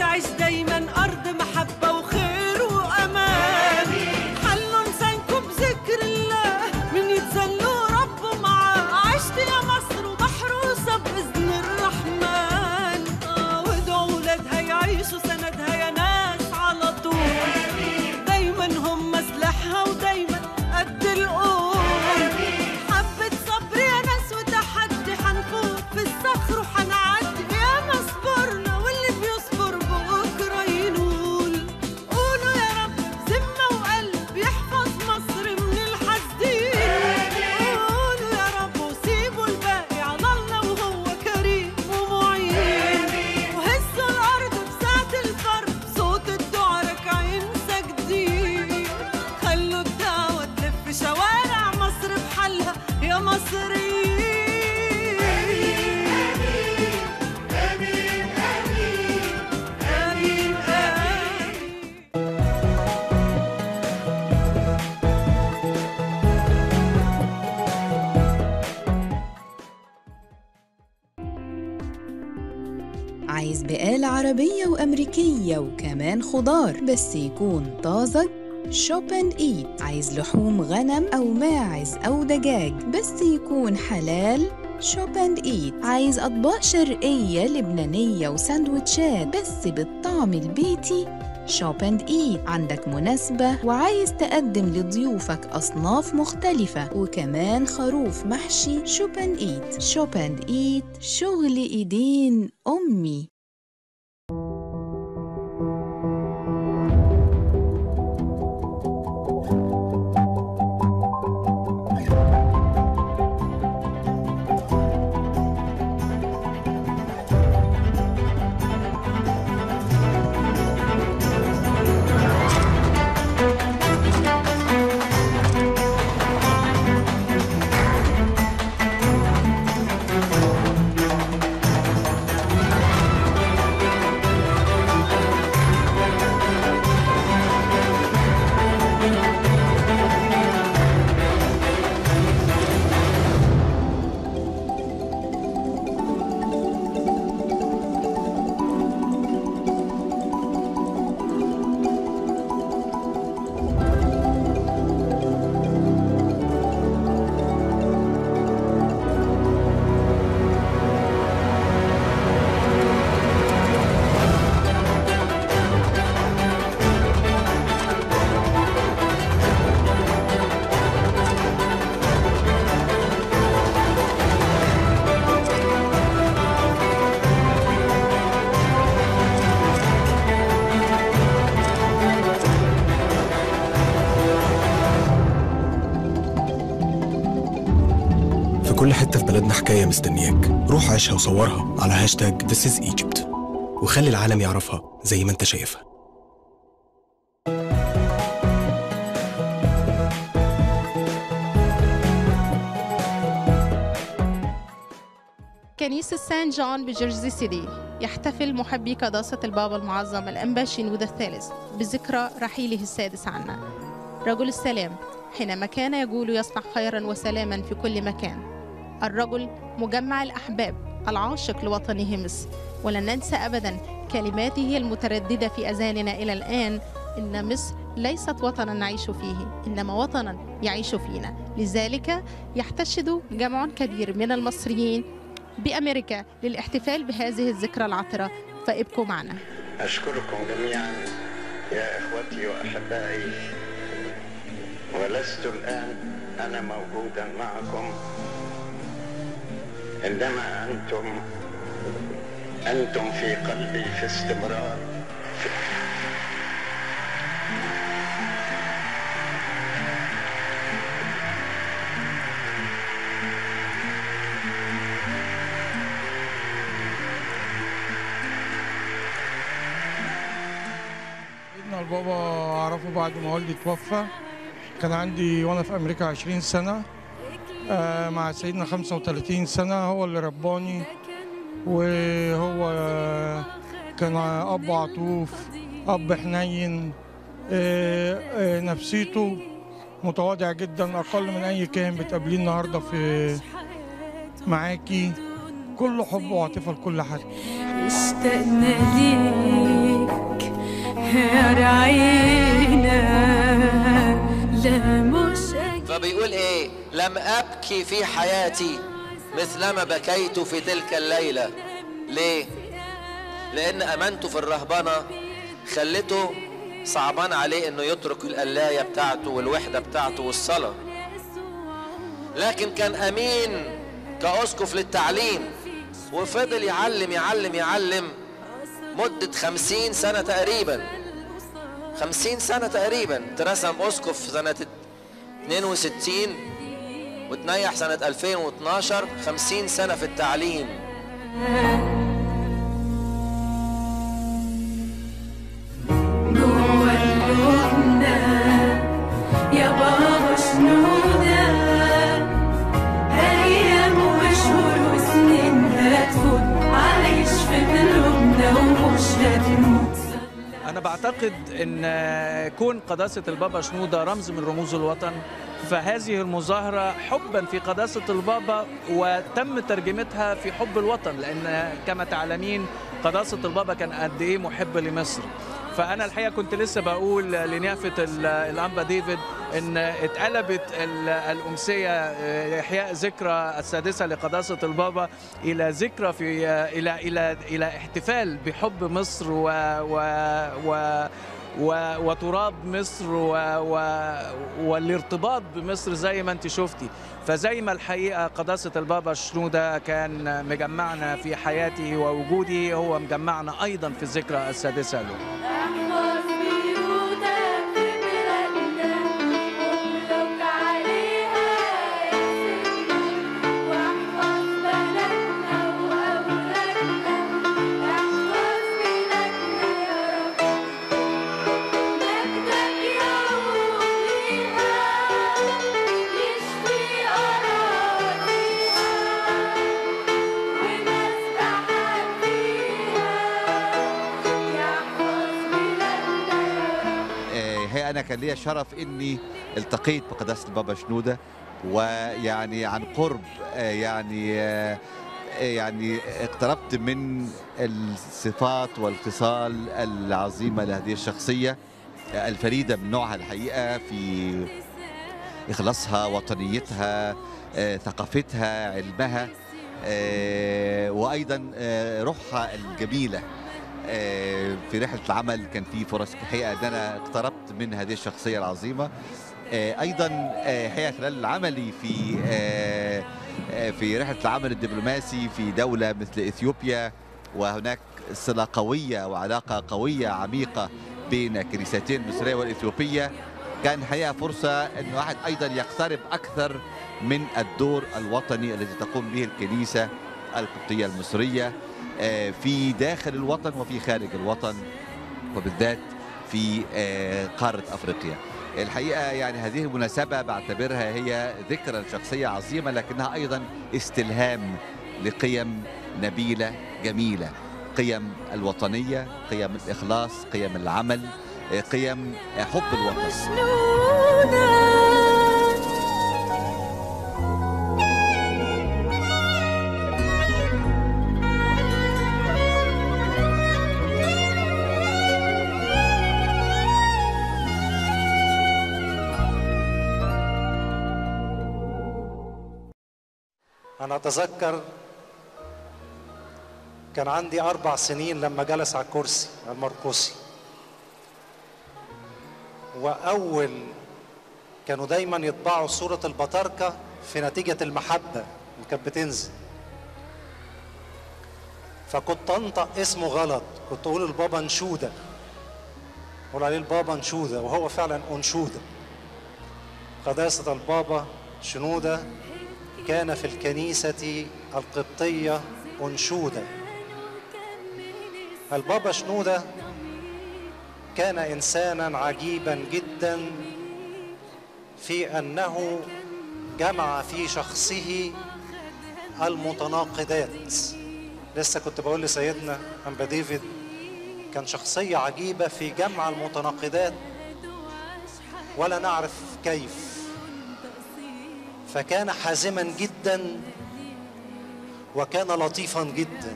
تعيش دايما أرض محبة وخير وأمان حلوا لسانكم بذكر الله من يتذلوا ربه معاه عشت يا مصر ومحروسة بإذن الرحمن آه وادعوا ولادها يعيشوا سندها يا ناس على طول دايما هم سلاحها ودايما قد القول حبة صبر يا ناس وتحدي حنفوت في الصخر وحنعدي يا ما صبرنا واللي بيصبر بكرة ينول قولوا يا رب ذمة وقلب يحفظ مصر من الحاسدين قولوا يا رب وسيبوا الباقي على الله وهو كريم ومعين وهزوا الأرض بساعة الفرد صوت الدعاء راكعين ساجدين خلوا الدعوة تلف شوارع مصر بحالها يا مصريين آمين آمين عايز بقالة عربية وأمريكية وكمان خضار بس يكون طازج شوب اند ايت عايز لحوم غنم أو ماعز أو دجاج بس يكون حلال شوب اند ايت عايز أطباق شرقية لبنانية وساندوتشات بس بالطعم البيتي شوب اند ايت عندك مناسبة وعايز تقدم لضيوفك أصناف مختلفة وكمان خروف محشي شوب اند ايت شوب اند ايت شغل ايدين أمي في كل حتة في بلدنا حكاية مستنياك روح عيشها وصورها على هاشتاج This is Egypt وخلي العالم يعرفها زي ما انت شايفها كنيسة سان جون بجيرسي سيتي يحتفل محبي قداسة البابا المعظم الأنبا شنودة الثالث بذكرى رحيله السادس عنا رجل السلام حينما كان يقول يصنع خيرا وسلاما في كل مكان الرجل مجمع الأحباب العاشق لوطنه مصر ولن ننسى أبدا كلماته المترددة في أذاننا إلى الآن إن مصر ليست وطنا نعيش فيه إنما وطنا يعيش فينا لذلك يحتشد جمع كبير من المصريين بأمريكا للاحتفال بهذه الذكرى العطرة فابقوا معنا أشكركم جميعا يا إخوتي وأحبائي ولست الآن أنا موجودا معكم إنما أنتم أنتم في قلبي في استمرار سيدنا البابا أعرفه بعد ما والدي توفى كان عندي وأنا في أمريكا 20 سنة آه، مع سيدنا 35 سنة هو اللي رباني وهو آه، كان أب عطوف أب حنين آه، آه، نفسيته متواضع جدا أقل من أي كاهن بتقابليه النهاردة في معاكي كله حب وعاطفة لكل حد اشتقنا ليك بيقول ايه لم ابكي في حياتي مثلما بكيت في تلك الليله ليه لان امانته في الرهبنه خلته صعبان عليه انه يترك القلايه بتاعته والوحده بتاعته والصلاه لكن كان امين كاسقف للتعليم وفضل يعلم يعلم يعلم مدة خمسين سنة تقريبا خمسين سنة تقريبا ترسم أسقف سنة 62 وتنيح سنة 2012 خمسين سنة في التعليم جوه قلوبنا يا بابا شنودة أيام وشهور وسنين هتفوت عايش في قلوبنا ومش هتموت أنا بعتقد أن كون قداسة البابا شنودة رمز من رموز الوطن فهذه المظاهرة حبا في قداسة البابا وتم ترجمتها في حب الوطن لأن كما تعلمين قداسة البابا كان قد إيه محب لمصر فأنا الحقيقة كنت لسه بقول لنيافة ال- الأنبا ديفيد إن اتقلبت ال- الأمسية آه، إحياء ذكرى السادسة لقداسة البابا إلى ذكرى في آه، إلى إلى إلى احتفال بحب مصر و و و و... وتراب مصر و... و... والارتباط بمصر زي ما انت شفتي فزي ما الحقيقه قداسه البابا شنوده كان مجمعنا في حياتي ووجودي هو مجمعنا ايضا في الذكرى السادسه له احفظ بيوتك في بلادنا واملك عليها اسمك واحفظ بلدنا واولادنا احفظ بلادنا يا رب مجدك يعود ليها يشفي اراضيها ونسبحك فيها يحفظ بلادنا يا رب آه، هي انا كان ليا شرف اني التقيت بقداسه البابا شنوده ويعني عن قرب آه، يعني آه، آه، يعني اقتربت من الصفات والخصال العظيمه لهذه الشخصيه آه، الفريده من نوعها الحقيقه في اخلاصها وطنيتها آه، ثقافتها علمها آه، وايضا آه، روحها الجميله آه، في رحله العمل كان في فرص الحقيقه ان انا اقتربت من هذه الشخصيه العظيمه آه، ايضا آه، حقيقه خلال عملي في آه، آه، في رحله العمل الدبلوماسي في دوله مثل اثيوبيا وهناك صله قويه وعلاقه قويه عميقه بين الكنيستين المصريه والاثيوبيه كان حقيقه فرصه ان الواحد ايضا يقترب اكثر من الدور الوطني الذي تقوم به الكنيسه القبطيه المصريه آه، في داخل الوطن وفي خارج الوطن وبالذات في آه، قاره افريقيا. الحقيقه يعني هذه المناسبه بعتبرها هي ذكرى لشخصيه عظيمه لكنها ايضا استلهام لقيم نبيله جميله قيم الوطنيه قيم الاخلاص قيم العمل آه، قيم آه، حب الوطن أنا أتذكر كان عندي أربع سنين لما جلس على الكرسي المرقسي وأول كانوا دايما يطبعوا صورة البطاركة في نتيجة المحبة اللي كانت بتنزل فكنت أنطق اسمه غلط كنت أقول البابا نشودة أقول عليه البابا نشودة وهو فعلا أنشودة قداسة البابا شنودة كان في الكنيسة القبطية أنشودة البابا شنودة كان إنسانا عجيبا جدا في أنه جمع في شخصه المتناقضات لسه كنت بقول لسيدنا أنبا ديفيد كان شخصية عجيبة في جمع المتناقضات ولا نعرف كيف فكان حازما جدا وكان لطيفا جدا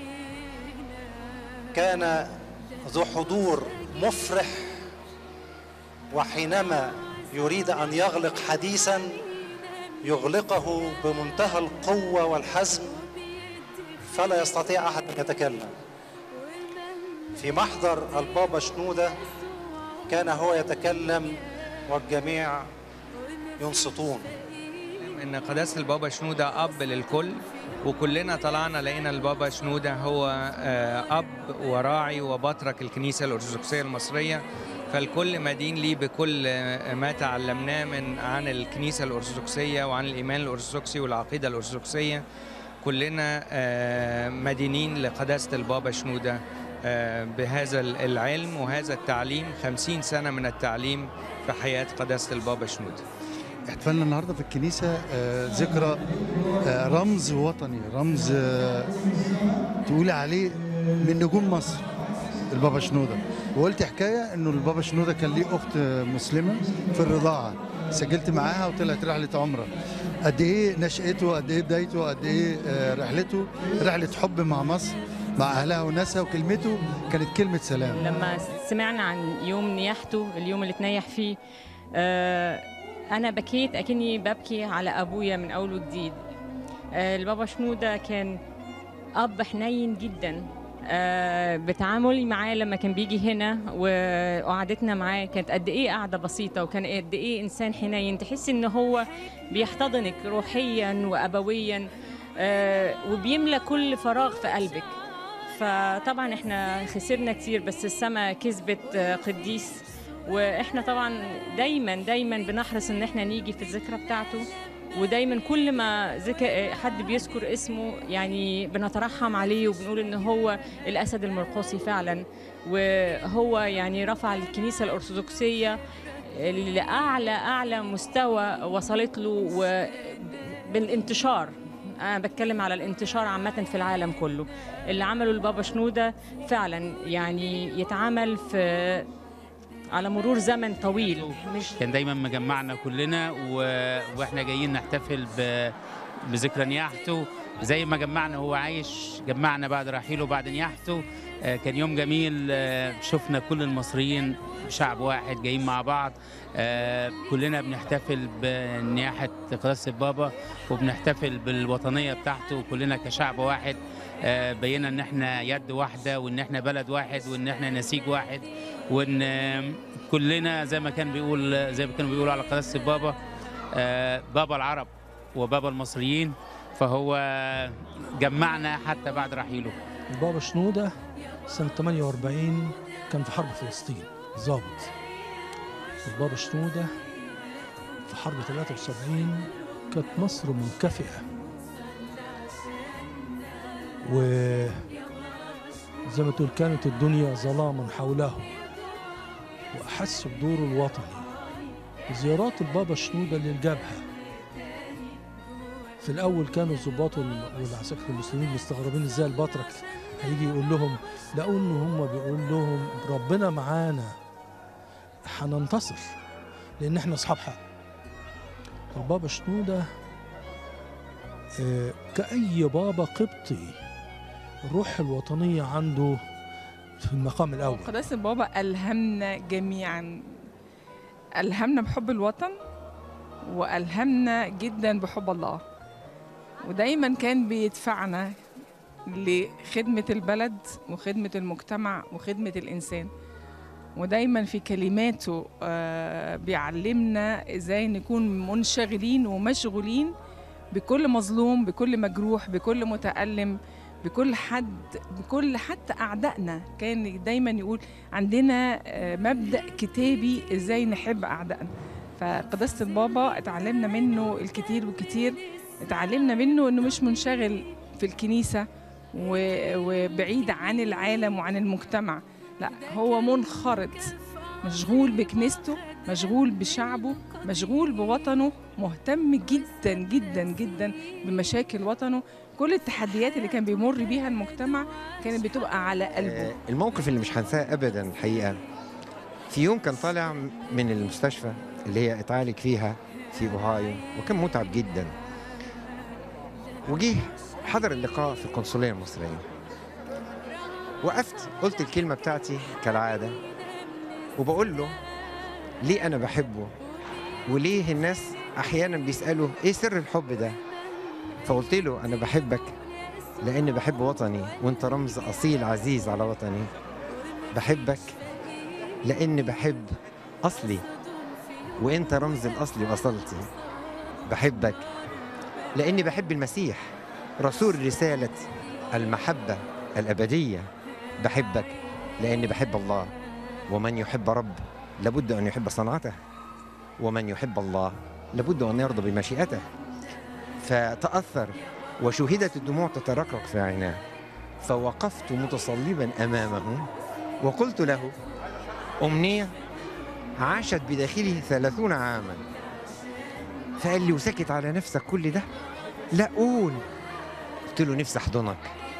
كان ذو حضور مفرح وحينما يريد ان يغلق حديثا يغلقه بمنتهى القوة والحزم فلا يستطيع أحد أن يتكلم في محضر البابا شنودة كان هو يتكلم والجميع ينصتون ان قداسه البابا شنوده اب للكل وكلنا طلعنا لقينا البابا شنوده هو آه، اب وراعي وبطرك الكنيسه الارثوذكسيه المصريه فالكل مدين ليه بكل آه، ما تعلمناه من عن الكنيسه الارثوذكسيه وعن الايمان الارثوذكسي والعقيده الارثوذكسيه كلنا آه، مدينين لقداسه البابا شنوده آه، بهذا العلم وهذا التعليم خمسين سنة من التعليم في حياة قداسة البابا شنودة احتفلنا النهارده في الكنيسه آه، ذكرى آه، رمز وطني رمز آه، تقولي عليه من نجوم مصر البابا شنوده وقلت حكايه انه البابا شنوده كان ليه اخت مسلمه في الرضاعه سجلت معاها وطلعت رحله عمره قد ايه نشأته قد ايه بدايته قد ايه آه، رحلته رحله حب مع مصر مع اهلها وناسها وكلمته كانت كلمه سلام لما سمعنا عن يوم نياحته اليوم اللي تنيح فيه آه، أنا بكيت أكني ببكي على أبويا من أول وجديد آه، البابا شنودة كان أب حنين جدا آه، بتعاملي معاه لما كان بيجي هنا وقعدتنا معاه كانت قد ايه قعده بسيطه وكان قد ايه انسان حنين تحسي ان هو بيحتضنك روحيا وابويا آه، وبيملى كل فراغ في قلبك فطبعا احنا خسرنا كتير بس السماء كسبت آه، قديس واحنا طبعا دايما دايما بنحرص ان احنا نيجي في الذكرى بتاعته ودايما كل ما ذك... حد بيذكر اسمه يعني بنترحم عليه وبنقول ان هو الاسد المرقصي فعلا وهو يعني رفع الكنيسه الارثوذكسيه لاعلى اعلى مستوى وصلت له وبالانتشار انا بتكلم على الانتشار عامه في العالم كله اللي عمله البابا شنوده فعلا يعني يتعمل في على مرور زمن طويل مش كان دايما مجمعنا كلنا و... واحنا جايين نحتفل ب... بذكرى نياحته زي ما جمعنا هو عايش جمعنا بعد رحيله بعد نياحته آه، كان يوم جميل آه، شفنا كل المصريين شعب واحد جايين مع بعض آه، كلنا بنحتفل بنياحة قداسة البابا وبنحتفل بالوطنية بتاعته كلنا كشعب واحد آه، بينا ان احنا يد واحدة وان احنا بلد واحد وان احنا نسيج واحد وان آه، كلنا زي ما كان بيقول زي ما كانوا بيقولوا على قداسة البابا آه، بابا العرب وبابا المصريين فهو جمعنا حتى بعد رحيله البابا شنودة سنة 48 كان في حرب فلسطين ضابط البابا شنودة في حرب 73 كانت مصر منكفئة و زي ما تقول كانت الدنيا ظلاما حوله وأحس بدوره الوطني زيارات البابا شنودة للجبهة في الأول كانوا الضباط وال- والعساكر المسلمين مستغربين ازاي البطرك هيجي يقول لهم لقوا ان هم بيقول لهم ربنا معانا هننتصر لان احنا اصحاب حق البابا شنودة آه، كأي بابا قبطي الروح الوطنية عنده في المقام الأول قداسة البابا ألهمنا جميعا ألهمنا بحب الوطن وألهمنا جدا بحب الله ودايما كان بيدفعنا لخدمة البلد وخدمة المجتمع وخدمة الإنسان ودايما في كلماته آه، بيعلمنا ازاي نكون منشغلين ومشغولين بكل مظلوم بكل مجروح بكل متألم بكل حد بكل حتى أعدائنا كان دايما يقول عندنا آه، مبدأ كتابي ازاي نحب أعدائنا فقداسة البابا اتعلمنا منه الكتير والكتير اتعلمنا منه انه مش منشغل في الكنيسة و- وبعيد عن العالم وعن المجتمع لا هو منخرط مشغول بكنيسته مشغول بشعبه مشغول بوطنه مهتم جدا جدا جدا بمشاكل وطنه كل التحديات اللي كان بيمر بيها المجتمع كانت بتبقى على قلبه الموقف اللي مش هنساه ابدا الحقيقه في يوم كان طالع من المستشفى اللي هي اتعالج فيها في اوهايو وكان متعب جدا وجيه حضر اللقاء في القنصليه المصريه وقفت قلت الكلمه بتاعتي كالعاده وبقول له ليه انا بحبه وليه الناس احيانا بيسالوا ايه سر الحب ده فقلت له انا بحبك لاني بحب وطني وانت رمز اصيل عزيز على وطني بحبك لاني بحب اصلي وانت رمز الاصل واصلتي بحبك لاني بحب المسيح رسول رساله المحبه الابديه بحبك لاني بحب الله ومن يحب رب لابد ان يحب صنعته ومن يحب الله لابد ان يرضى بمشيئته فتاثر وشهدت الدموع تترقرق في عيناه فوقفت متصلبا امامه وقلت له امنيه عاشت بداخله ثلاثون عاما فقال لي وسكت على نفسك كل ده لا قول قلت له نفسي احضنك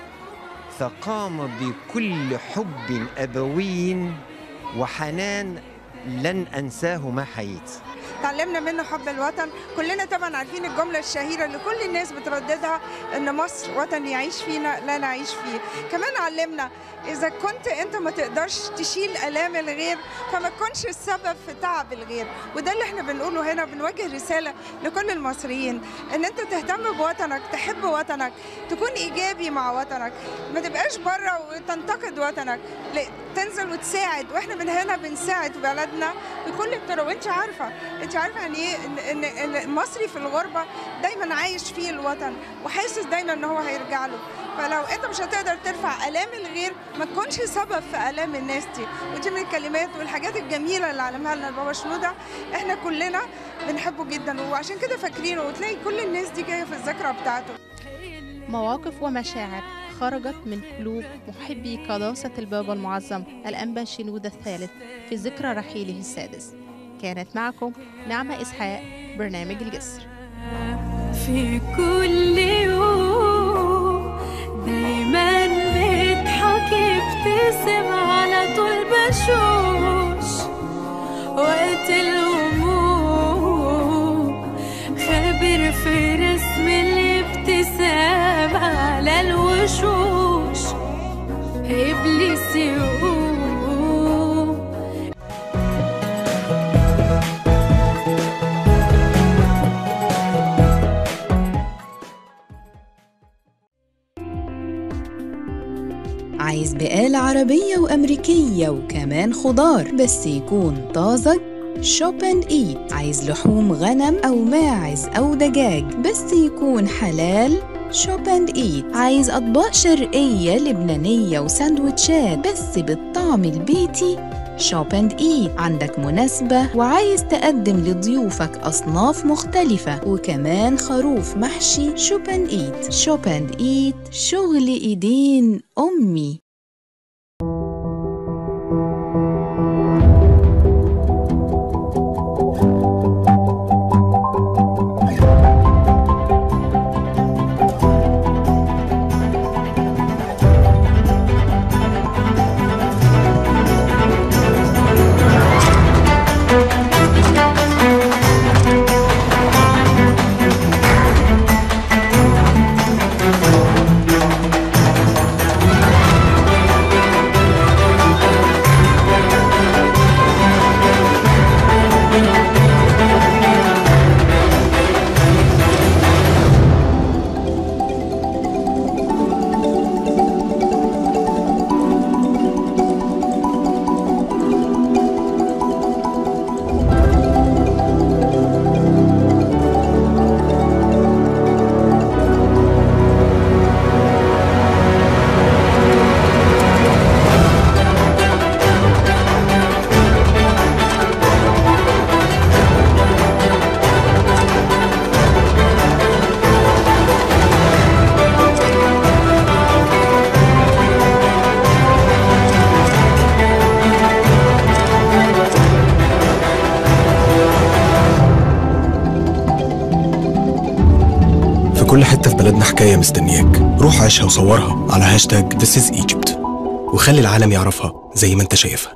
فقام بكل حب ابوي وحنان لن انساه ما حييت تعلمنا منه حب الوطن كلنا طبعا عارفين الجملة الشهيرة اللي كل الناس بترددها ان مصر وطن يعيش فينا لا نعيش فيه كمان علمنا اذا كنت انت ما تقدرش تشيل الام الغير فما تكونش السبب في تعب الغير وده اللي احنا بنقوله هنا بنوجه رسالة لكل المصريين ان انت تهتم بوطنك تحب وطنك تكون ايجابي مع وطنك ما تبقاش بره وتنتقد وطنك لا، تنزل وتساعد واحنا من هنا بنساعد بلدنا بكل الطرق وانت عارفه انت عارفه يعني ايه ان ان إن المصري في الغربه دايما عايش فيه الوطن وحاسس دايما ان هو هيرجع له فلو انت مش هتقدر ترفع الام الغير ما تكونش سبب في الام الناس دي ودي من الكلمات والحاجات الجميله اللي علمها لنا البابا شنوده احنا كلنا بنحبه جدا وعشان كده فاكرينه وتلاقي كل الناس دي جايه في الذاكره بتاعته مواقف ومشاعر خرجت من قلوب محبي قداسة البابا المعظم الأنبا شنودة الثالث في ذكرى رحيله السادس كانت معكم نعمة إسحاق برنامج الجسر في كل يوم دايما بيضحك يبتسم على طول بشوش وقت الهموم خبر في رسم الابتسام على الوشوش إبليس يقوم عايز بقالة عربية وأمريكية وكمان خضار بس يكون طازج شوب اند ايت عايز لحوم غنم أو ماعز أو دجاج بس يكون حلال شوب اند ايت عايز أطباق شرقية لبنانية وساندوتشات بس بالطعم البيتي شوب اند ايت عندك مناسبة وعايز تقدم لضيوفك أصناف مختلفة وكمان خروف محشي شوب اند ايت شوب اند ايت شغل ايدين أمي في كل حتة في بلدنا حكاية مستنياك روح عيشها وصورها على هاشتاج This is Egypt وخلي العالم يعرفها زي ما انت شايفها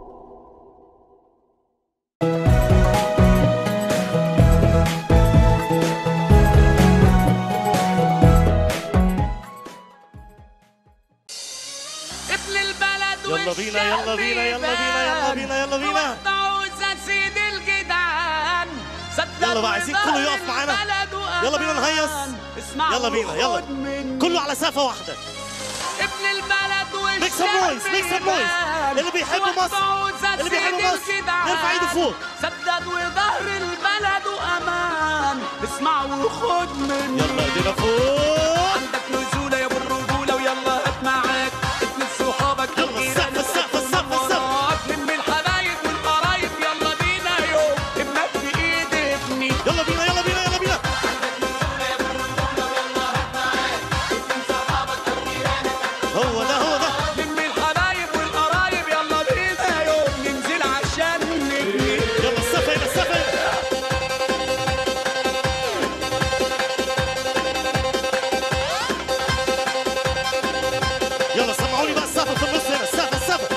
ابن البلد يلا بينا يلا بينا يلا بينا يلا بينا يلا بينا عاوز اسيد الجدعان صدق يلا بقى عايزين كله يقف معانا يلا بينا نهيص يلا بينا يلا كله على سقفه واحده ابن البلد ميك سم نويز ميك سم نويز اللي بيحب مصر اللي بيحب مصر يرفع ايده فوق سدد وظهر البلد وامان اسمع وخد مني يلا ايدينا فوق عندك نزوله يا ابو الرجوله ويلا هات معاك ابن صحابك يلا السقف السقف السقف السقف لم الحبايب والقرايب يلا بينا يوم ابنك في ايد ابني يلا بينا يلا بينا يلا بينا هو ده هو ده لم الحبايب والقرايب يلا بينا يوم ننزل عشان نبني يلا السقف هنا السقف هنا يلا سمعوني بقى السقف في النص هنا السقف السقف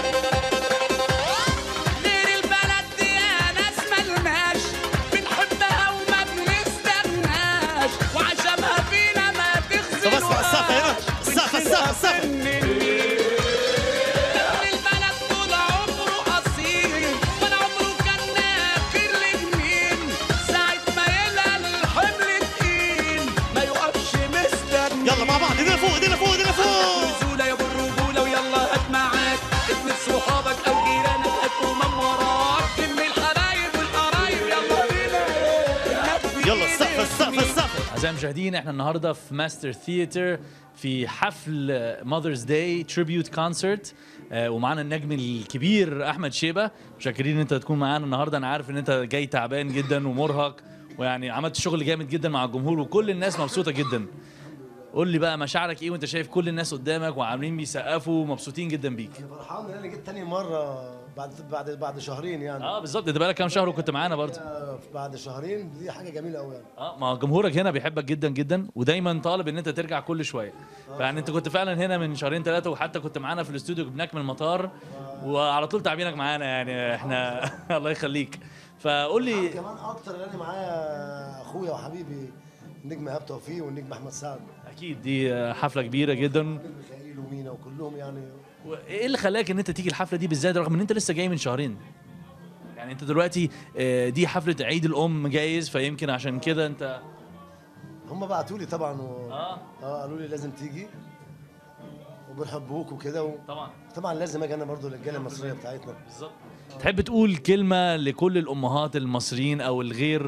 غير البلد دي يا ناس ملناش بنحبها وما بنستناش وعشمها فينا ما طب اسمع السقف هنا السقف السقف السقف البلد طول عمره أصيل ولا عمره كان نافر لمين ساعة ما يلقى الحمل تقيل ما يقفش مستني يلا مع بعض ايدينا فوق ايدينا فوق ايدينا فوق نزولة يا ابو الرجولة ويلا هات معاك ابن صحابك أو جيرانك هات ومن وراك لم الحبايب والقرايب يلا بينا يلا السقف السقف السقف أعزائي المشاهدين احنا النهارده في ماستر ثياتر في حفل ماذرز داي تريبيوت كونسرت ومعانا النجم الكبير احمد شيبه متشكرين ان انت تكون معانا النهارده انا عارف ان انت جاي تعبان جدا ومرهق ويعني عملت شغل جامد جدا مع الجمهور وكل الناس مبسوطه جدا قول لي بقى مشاعرك ايه وانت شايف كل الناس قدامك وعاملين بيسقفوا ومبسوطين جدا بيك فرحان ان انا جيت تاني مره بعد بعد بعد شهرين يعني اه بالظبط انت بقالك كام شهر وكنت معانا برضه آه، بعد شهرين دي حاجه جميله قوي يعني اه ما جمهورك هنا بيحبك جدا جدا ودايما طالب ان انت ترجع كل شويه فيعني انت كنت فعلا هنا من شهرين ثلاثه وحتى كنت معانا في الاستوديو جبناك من المطار وعلى طول تعبينك معانا يعني احنا الله يخليك فقول لي كمان اكتر ان انا معايا اخويا وحبيبي النجم ايهاب توفيق والنجم احمد سعد اكيد دي حفله كبيره جدا ميخائيل ومينا وكلهم يعني ايه اللي خلاك ان انت تيجي الحفله دي بالذات رغم ان انت لسه جاي من شهرين يعني انت دلوقتي آه، دي حفله عيد الام جايز فيمكن عشان كده انت هم بعتوا لي طبعا و... اه اه قالوا لي لازم تيجي وبنحبوك وكده و... طبعا طبعا لازم اجي انا برضو للرجاله المصريه بتاعتنا بالظبط تحب تقول كلمه لكل الامهات المصريين او الغير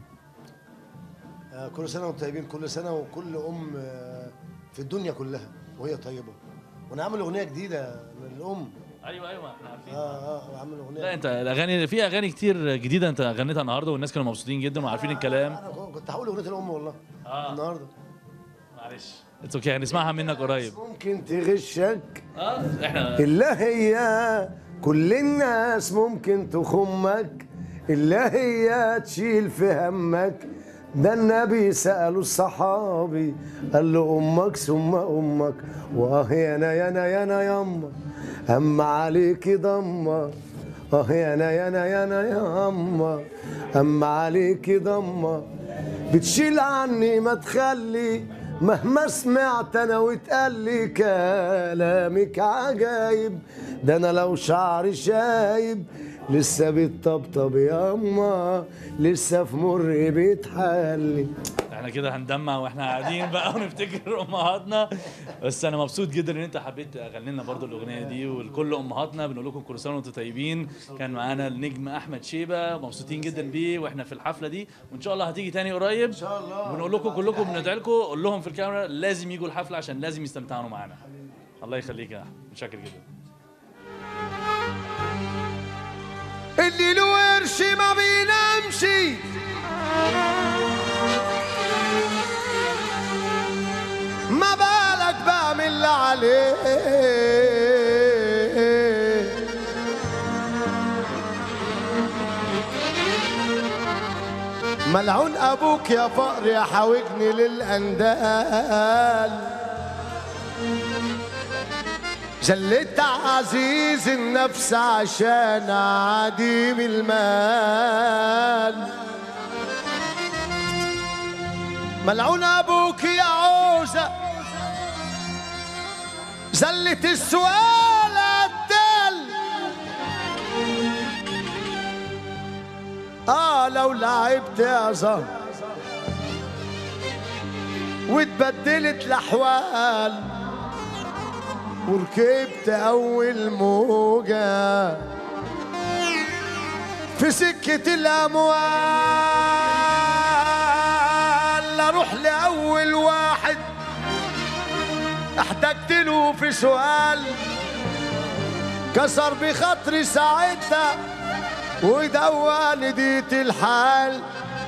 آه كل سنه وانتم طيبين كل سنه وكل ام آه في الدنيا كلها وهي طيبه وانا عامل اغنيه جديده للام ايوه ايوه احنا عارفين اه اه وعامل اغنيه لا انت الاغاني في اغاني كتير جديده انت غنيتها النهارده والناس كانوا مبسوطين جدا وعارفين الكلام انا كنت هقول اغنيه الام والله آه. النهارده معلش اتس اوكي هنسمعها منك قريب ممكن تغشك اه احنا إلا هي كل الناس ممكن تخمك إلا هي تشيل في همك ده النبي سأله الصحابي قال له أمك ثم أمك وآه يانا يانا يانا يما أما عليكي ضمة آه يانا يانا يانا يما أما عليكي ضمة بتشيل عني ما تخلي مهما سمعت انا واتقال لي كلامك عجايب ده انا لو شعري شايب لسه بيتطبطب ياما لسه في مر بيتحلي احنا كده هندمع واحنا قاعدين بقى ونفتكر امهاتنا بس انا مبسوط جدا ان انت حبيت تغني لنا برضو الاغنيه دي ولكل امهاتنا بنقول لكم كل سنه وانتم طيبين كان معانا النجم احمد شيبه مبسوطين جدا بيه واحنا في الحفله دي وان شاء الله هتيجي تاني قريب ان شاء الله ونقول لكم كلكم بندعي لكم قول لهم في الكاميرا لازم يجوا الحفله عشان لازم يستمتعوا معانا الله يخليك يا احمد متشكر جدا اللي له قرش ما بينامش ما بالك بعمل اللي عليه ملعون ابوك يا فقر يا حاوجني للاندال جليت عزيز النفس عشان عديم المال ملعون ابوك يا عوزة زلت السؤال الدل اه لو لعبت يا زهر واتبدلت الاحوال وركبت اول موجه في سكه الاموال اروح لاول واحد احتجت له في سؤال كسر بخاطري ساعتها ودواني ديت الحال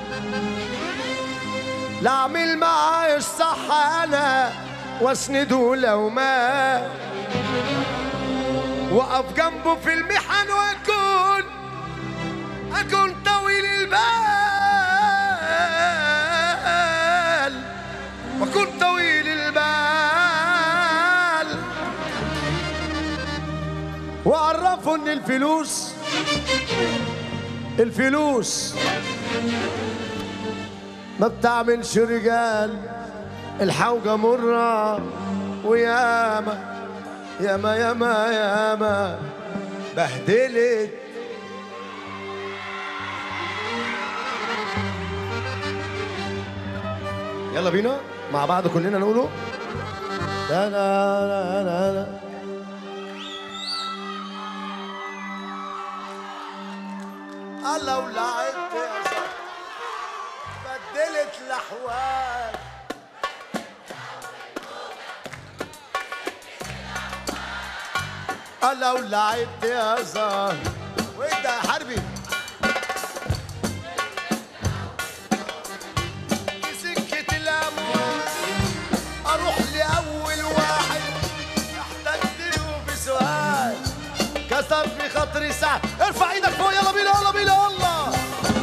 لا اعمل معاه الصح انا واسنده لو ما واقف جنبه في المحن واكون اكون طويل البال واكون طويل البال وعرفوا ان الفلوس الفلوس ما بتعملش رجال الحوجة مرة وياما ياما ياما ياما بهدلت يلا بينا مع بعض كلنا نقوله لا لا لا لا لا الله ولعبت يا صاحبي بدلت الاحوال الله ولعبت يا زهر وانت يا حربي في سكة الأموال أروح لأول واحد احتجت له بسؤال كسر في خاطري ساعة ارفع ايدك فوق يلا بينا يلا بينا يلا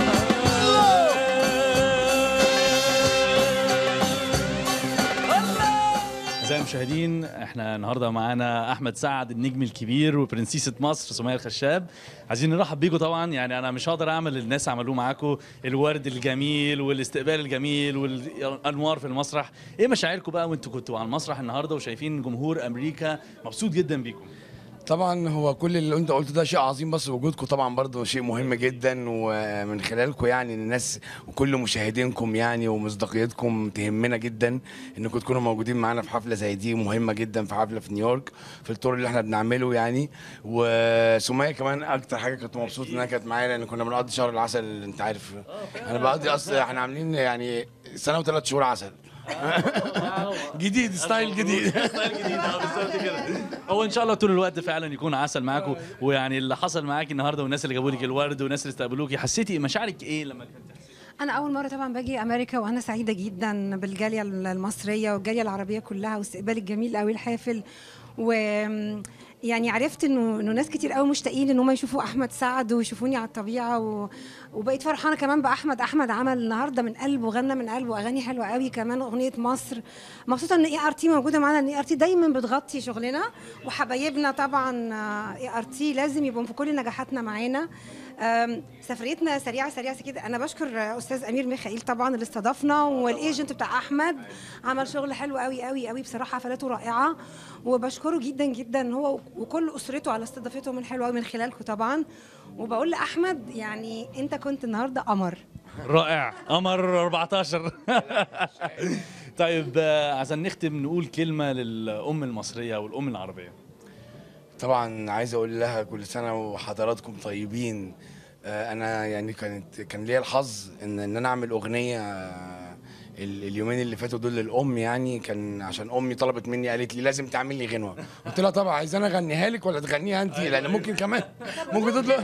أعزائي المشاهدين احنا النهارده معانا احمد سعد النجم الكبير وبرنسيسة مصر سمية الخشاب عايزين نرحب بيكم طبعا يعني انا مش هقدر اعمل اللي الناس عملوه معاكم الورد الجميل والاستقبال الجميل والانوار في المسرح ايه مشاعركم بقى وانتوا كنتوا على المسرح النهارده وشايفين جمهور امريكا مبسوط جدا بيكم طبعا هو كل اللي انت قلته ده شيء عظيم بس وجودكم طبعا برضه شيء مهم جدا ومن خلالكم يعني الناس وكل مشاهدينكم يعني ومصداقيتكم تهمنا جدا انكم تكونوا موجودين معانا في حفله زي دي مهمه جدا في حفله في نيويورك في التور اللي احنا بنعمله يعني وسمية كمان اكتر حاجه كنت مبسوط انها كانت معايا لان كنا بنقضي شهر العسل انت عارف انا بقضي اصل احنا عاملين يعني سنه وثلاث شهور عسل جديد ستايل جديد ستايل جديد اه بالظبط كده هو ان شاء الله طول الوقت فعلا يكون عسل معاكم ويعني اللي حصل معاكي النهارده والناس اللي جابوا لك الورد والناس اللي استقبلوكي حسيتي مشاعرك ايه لما كنت أنا أول مرة طبعا باجي أمريكا وأنا سعيدة جدا بالجالية المصرية والجالية العربية كلها والاستقبال الجميل قوي الحافل و يعني عرفت انه انه ناس كتير قوي مشتاقين ان هم يشوفوا احمد سعد ويشوفوني على الطبيعه و... وبقيت فرحانه كمان باحمد احمد عمل النهارده من قلبه غنى من قلبه اغاني حلوه قوي كمان اغنيه مصر مبسوطه ان اي ار تي موجوده معانا ان اي ار تي دايما بتغطي شغلنا وحبايبنا طبعا اي ار تي لازم يبقوا في كل نجاحاتنا معانا أم، سفريتنا سريعه سريعه كده انا بشكر استاذ امير ميخائيل طبعا اللي استضافنا والايجنت بتاع احمد عمل شغل حلو قوي قوي قوي بصراحه حفلاته رائعه وبشكره جدا جدا هو وكل اسرته على استضافتهم الحلوه من خلالكم طبعا وبقول لاحمد يعني انت كنت النهارده قمر رائع قمر 14 طيب آه، عشان نختم نقول كلمه للام المصريه والام العربيه طبعا عايز اقول لها كل سنه وحضراتكم طيبين آه، انا يعني كانت كان ليا الحظ ان ان انا اعمل اغنيه آه، ال- اليومين اللي فاتوا دول للام يعني كان عشان امي طلبت مني قالت لي لازم تعمل لي غنوه قلت لها طبعا عايز انا اغنيها لك ولا تغنيها انت لان ممكن كمان ممكن تطلع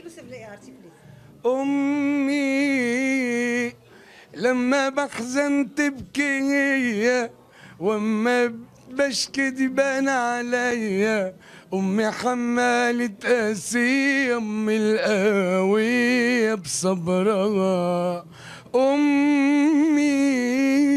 امي لما بحزن تبكي هي واما بشكي تبان عليا امي حمالة قاسية امي القوية بصبرها امي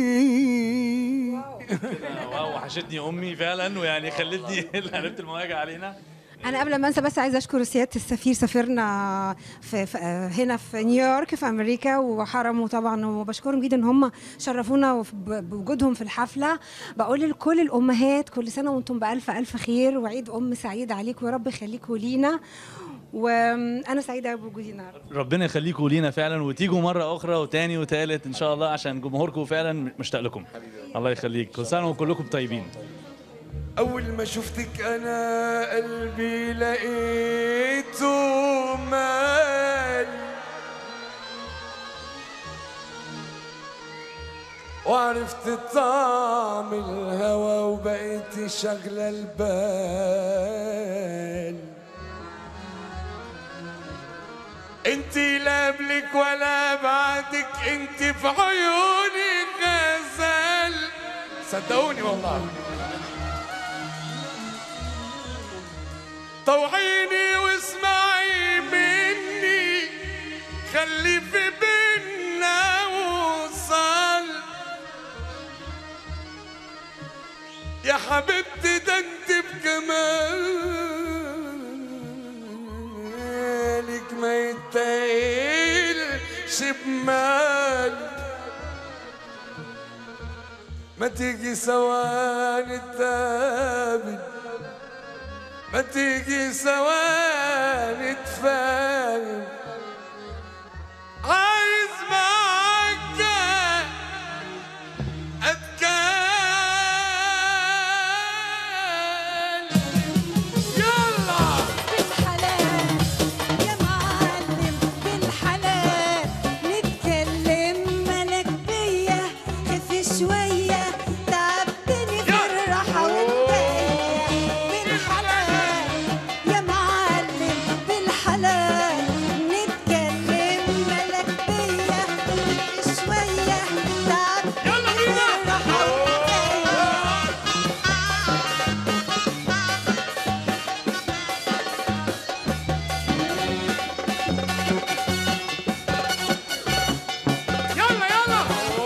واو وحشتني امي فعلا ويعني خلتني قلبت المواجهه علينا انا قبل ما انسى بس عايزه اشكر سياده السفير سفيرنا في, في آه، هنا في نيويورك في امريكا وحرمه طبعا وبشكرهم جدا ان هم شرفونا وف- ب- بوجودهم في الحفله بقول لكل الامهات كل سنه وانتم بالف الف خير وعيد ام سعيد عليكم يا رب يخليكم لينا وانا سعيده بوجودي النهارده ربنا يخليكم لينا فعلا وتيجوا مره اخرى وتاني وتالت ان شاء الله عشان جمهوركم فعلا مشتاق لكم الله يخليك كل سنه وكلكم طيبين أول ما شفتك أنا قلبي لقيته مال وعرفت طعم الهوى وبقيت شغلة البال انتي لا قبلك ولا بعدك انتي في عيوني غزال صدقوني والله طوعيني واسمعي مني خلي في بينا وصل يا حبيبتي ده انت بجمالك ما يتقلش بمال ما تيجي سوا نتقابل ما تيجي سوا نتفاهم عايز معاك اتكال يلا بالحلال يا معلم بالحلال نتكلم مالك بيا خف شوية تعبتني في الراحة والبيا بالحلال يا معلم بالحلال نتكلم مالك بيا خف شوية تعبتني في الراحة والبيا يلا يلا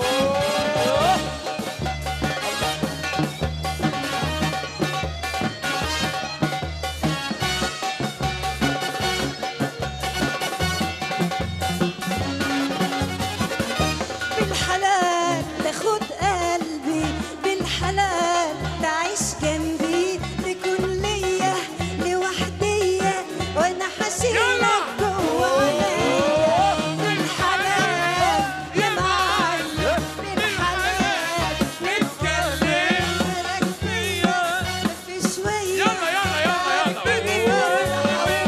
بالحلال تاخد قلبي بالحلال تعيش جنبي تكون ليا لوحدية وانا حشيلك جوا عينيا بالحلال يا معلم بالحلال نتكلم مالك فيا في شوية يلا يلا يلا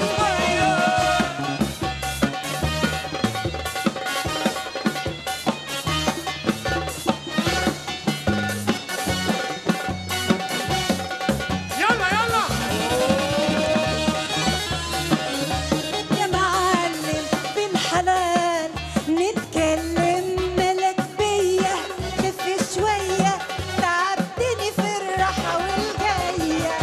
يلا يلا يا معلم بالحلال نتكلم مالك بيا خف شوية تعبتني في الراحة والجاية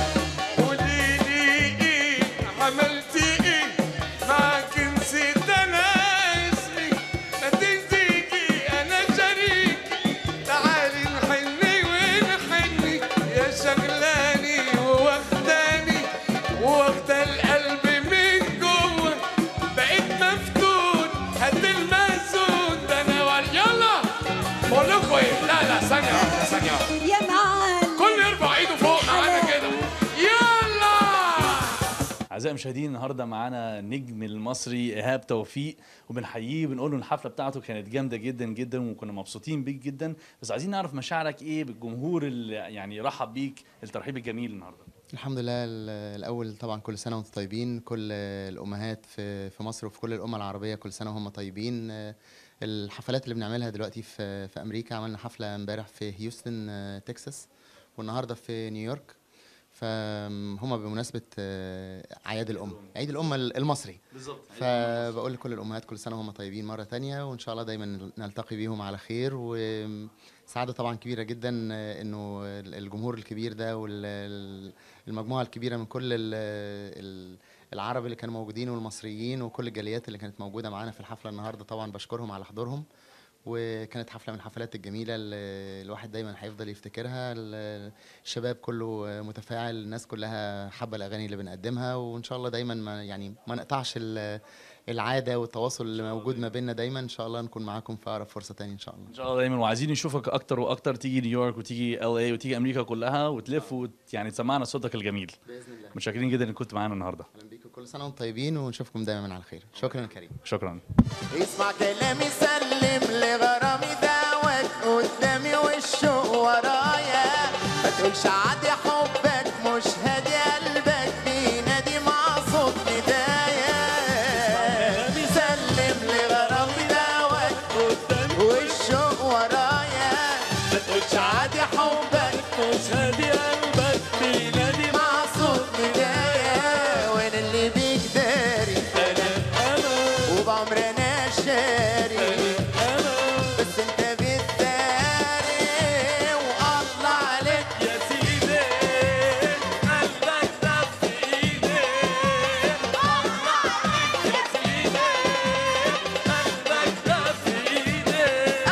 قوليلي ايه عملتي ايه معاك نسيت انا اسمي ما تنسيكي انا شريك تعالي نحني ونحني يا شغلاني وواخداني واخدة القلب من جوه بقيت مفتون هات المأذون ده انا ور- يلا بقول لكم ايه لا لا ثانية واحدة ثانية واحدة يا معلم كله يرفع ايده فوق معانا كده يلا اعزائي المشاهدين النهارده معانا النجم المصري ايهاب توفيق وبنحييه وبنقول له الحفله بتاعته كانت جامده جدا جدا وكنا مبسوطين بيك جدا بس عايزين نعرف مشاعرك ايه بالجمهور اللي يعني رحب بيك الترحيب الجميل النهارده الحمد لله ال- الاول طبعا كل سنه وانتم طيبين كل الامهات في في مصر وفي كل الامه العربيه كل سنه وهم طيبين آه، الحفلات اللي بنعملها دلوقتي في في امريكا عملنا حفله امبارح في هيوستن آه، تكساس والنهارده في نيويورك فهم بمناسبه آه، اعياد الام عيد الام المصري بالظبط فبقول لكل الامهات كل سنه وهم طيبين مره تانية وان شاء الله دايما نلتقي بيهم على خير وسعاده طبعا كبيره جدا انه الجمهور الكبير ده والمجموعه الكبيره من كل ال- ال- العرب اللي كانوا موجودين والمصريين وكل الجاليات اللي كانت موجوده معانا في الحفله النهارده طبعا بشكرهم على حضورهم وكانت حفله من الحفلات الجميله اللي الواحد دايما هيفضل يفتكرها ال- الشباب كله متفاعل الناس كلها حابه الاغاني اللي بنقدمها وان شاء الله دايما ما يعني ما نقطعش ال- العاده والتواصل اللي موجود ما بيننا دايما ان شاء الله نكون معاكم في اقرب فرصه تاني ان شاء الله ان شاء الله دايما وعايزين نشوفك اكتر واكتر تيجي نيويورك وتيجي ال اي وتيجي امريكا كلها وتلف وت يعني تسمعنا صوتك الجميل باذن الله متشكرين جدا انك كنت معانا النهارده اهلا بيكم كل سنه وانتم طيبين ونشوفكم دايما على خير شكرا كريم شكرا اسمع كلامي سلم لغرامي دعوات قدامي والشوق ورايا ما تقولش عادي حبك مش هادي قلبك بينادي مع صوت ندايا سلم لغرامي دعوات قدامي والشوق ورايا ما تقولش عادي حبك مش هادي قلبك بينادي مع صوت ندايا وانا اللي بيك داري انا انا وبعمرنا شاري بس انت بتداري والله عليك يا سيدي قلبك ده في ايدي الله عليك يا سيدي قلبك ده في ايدي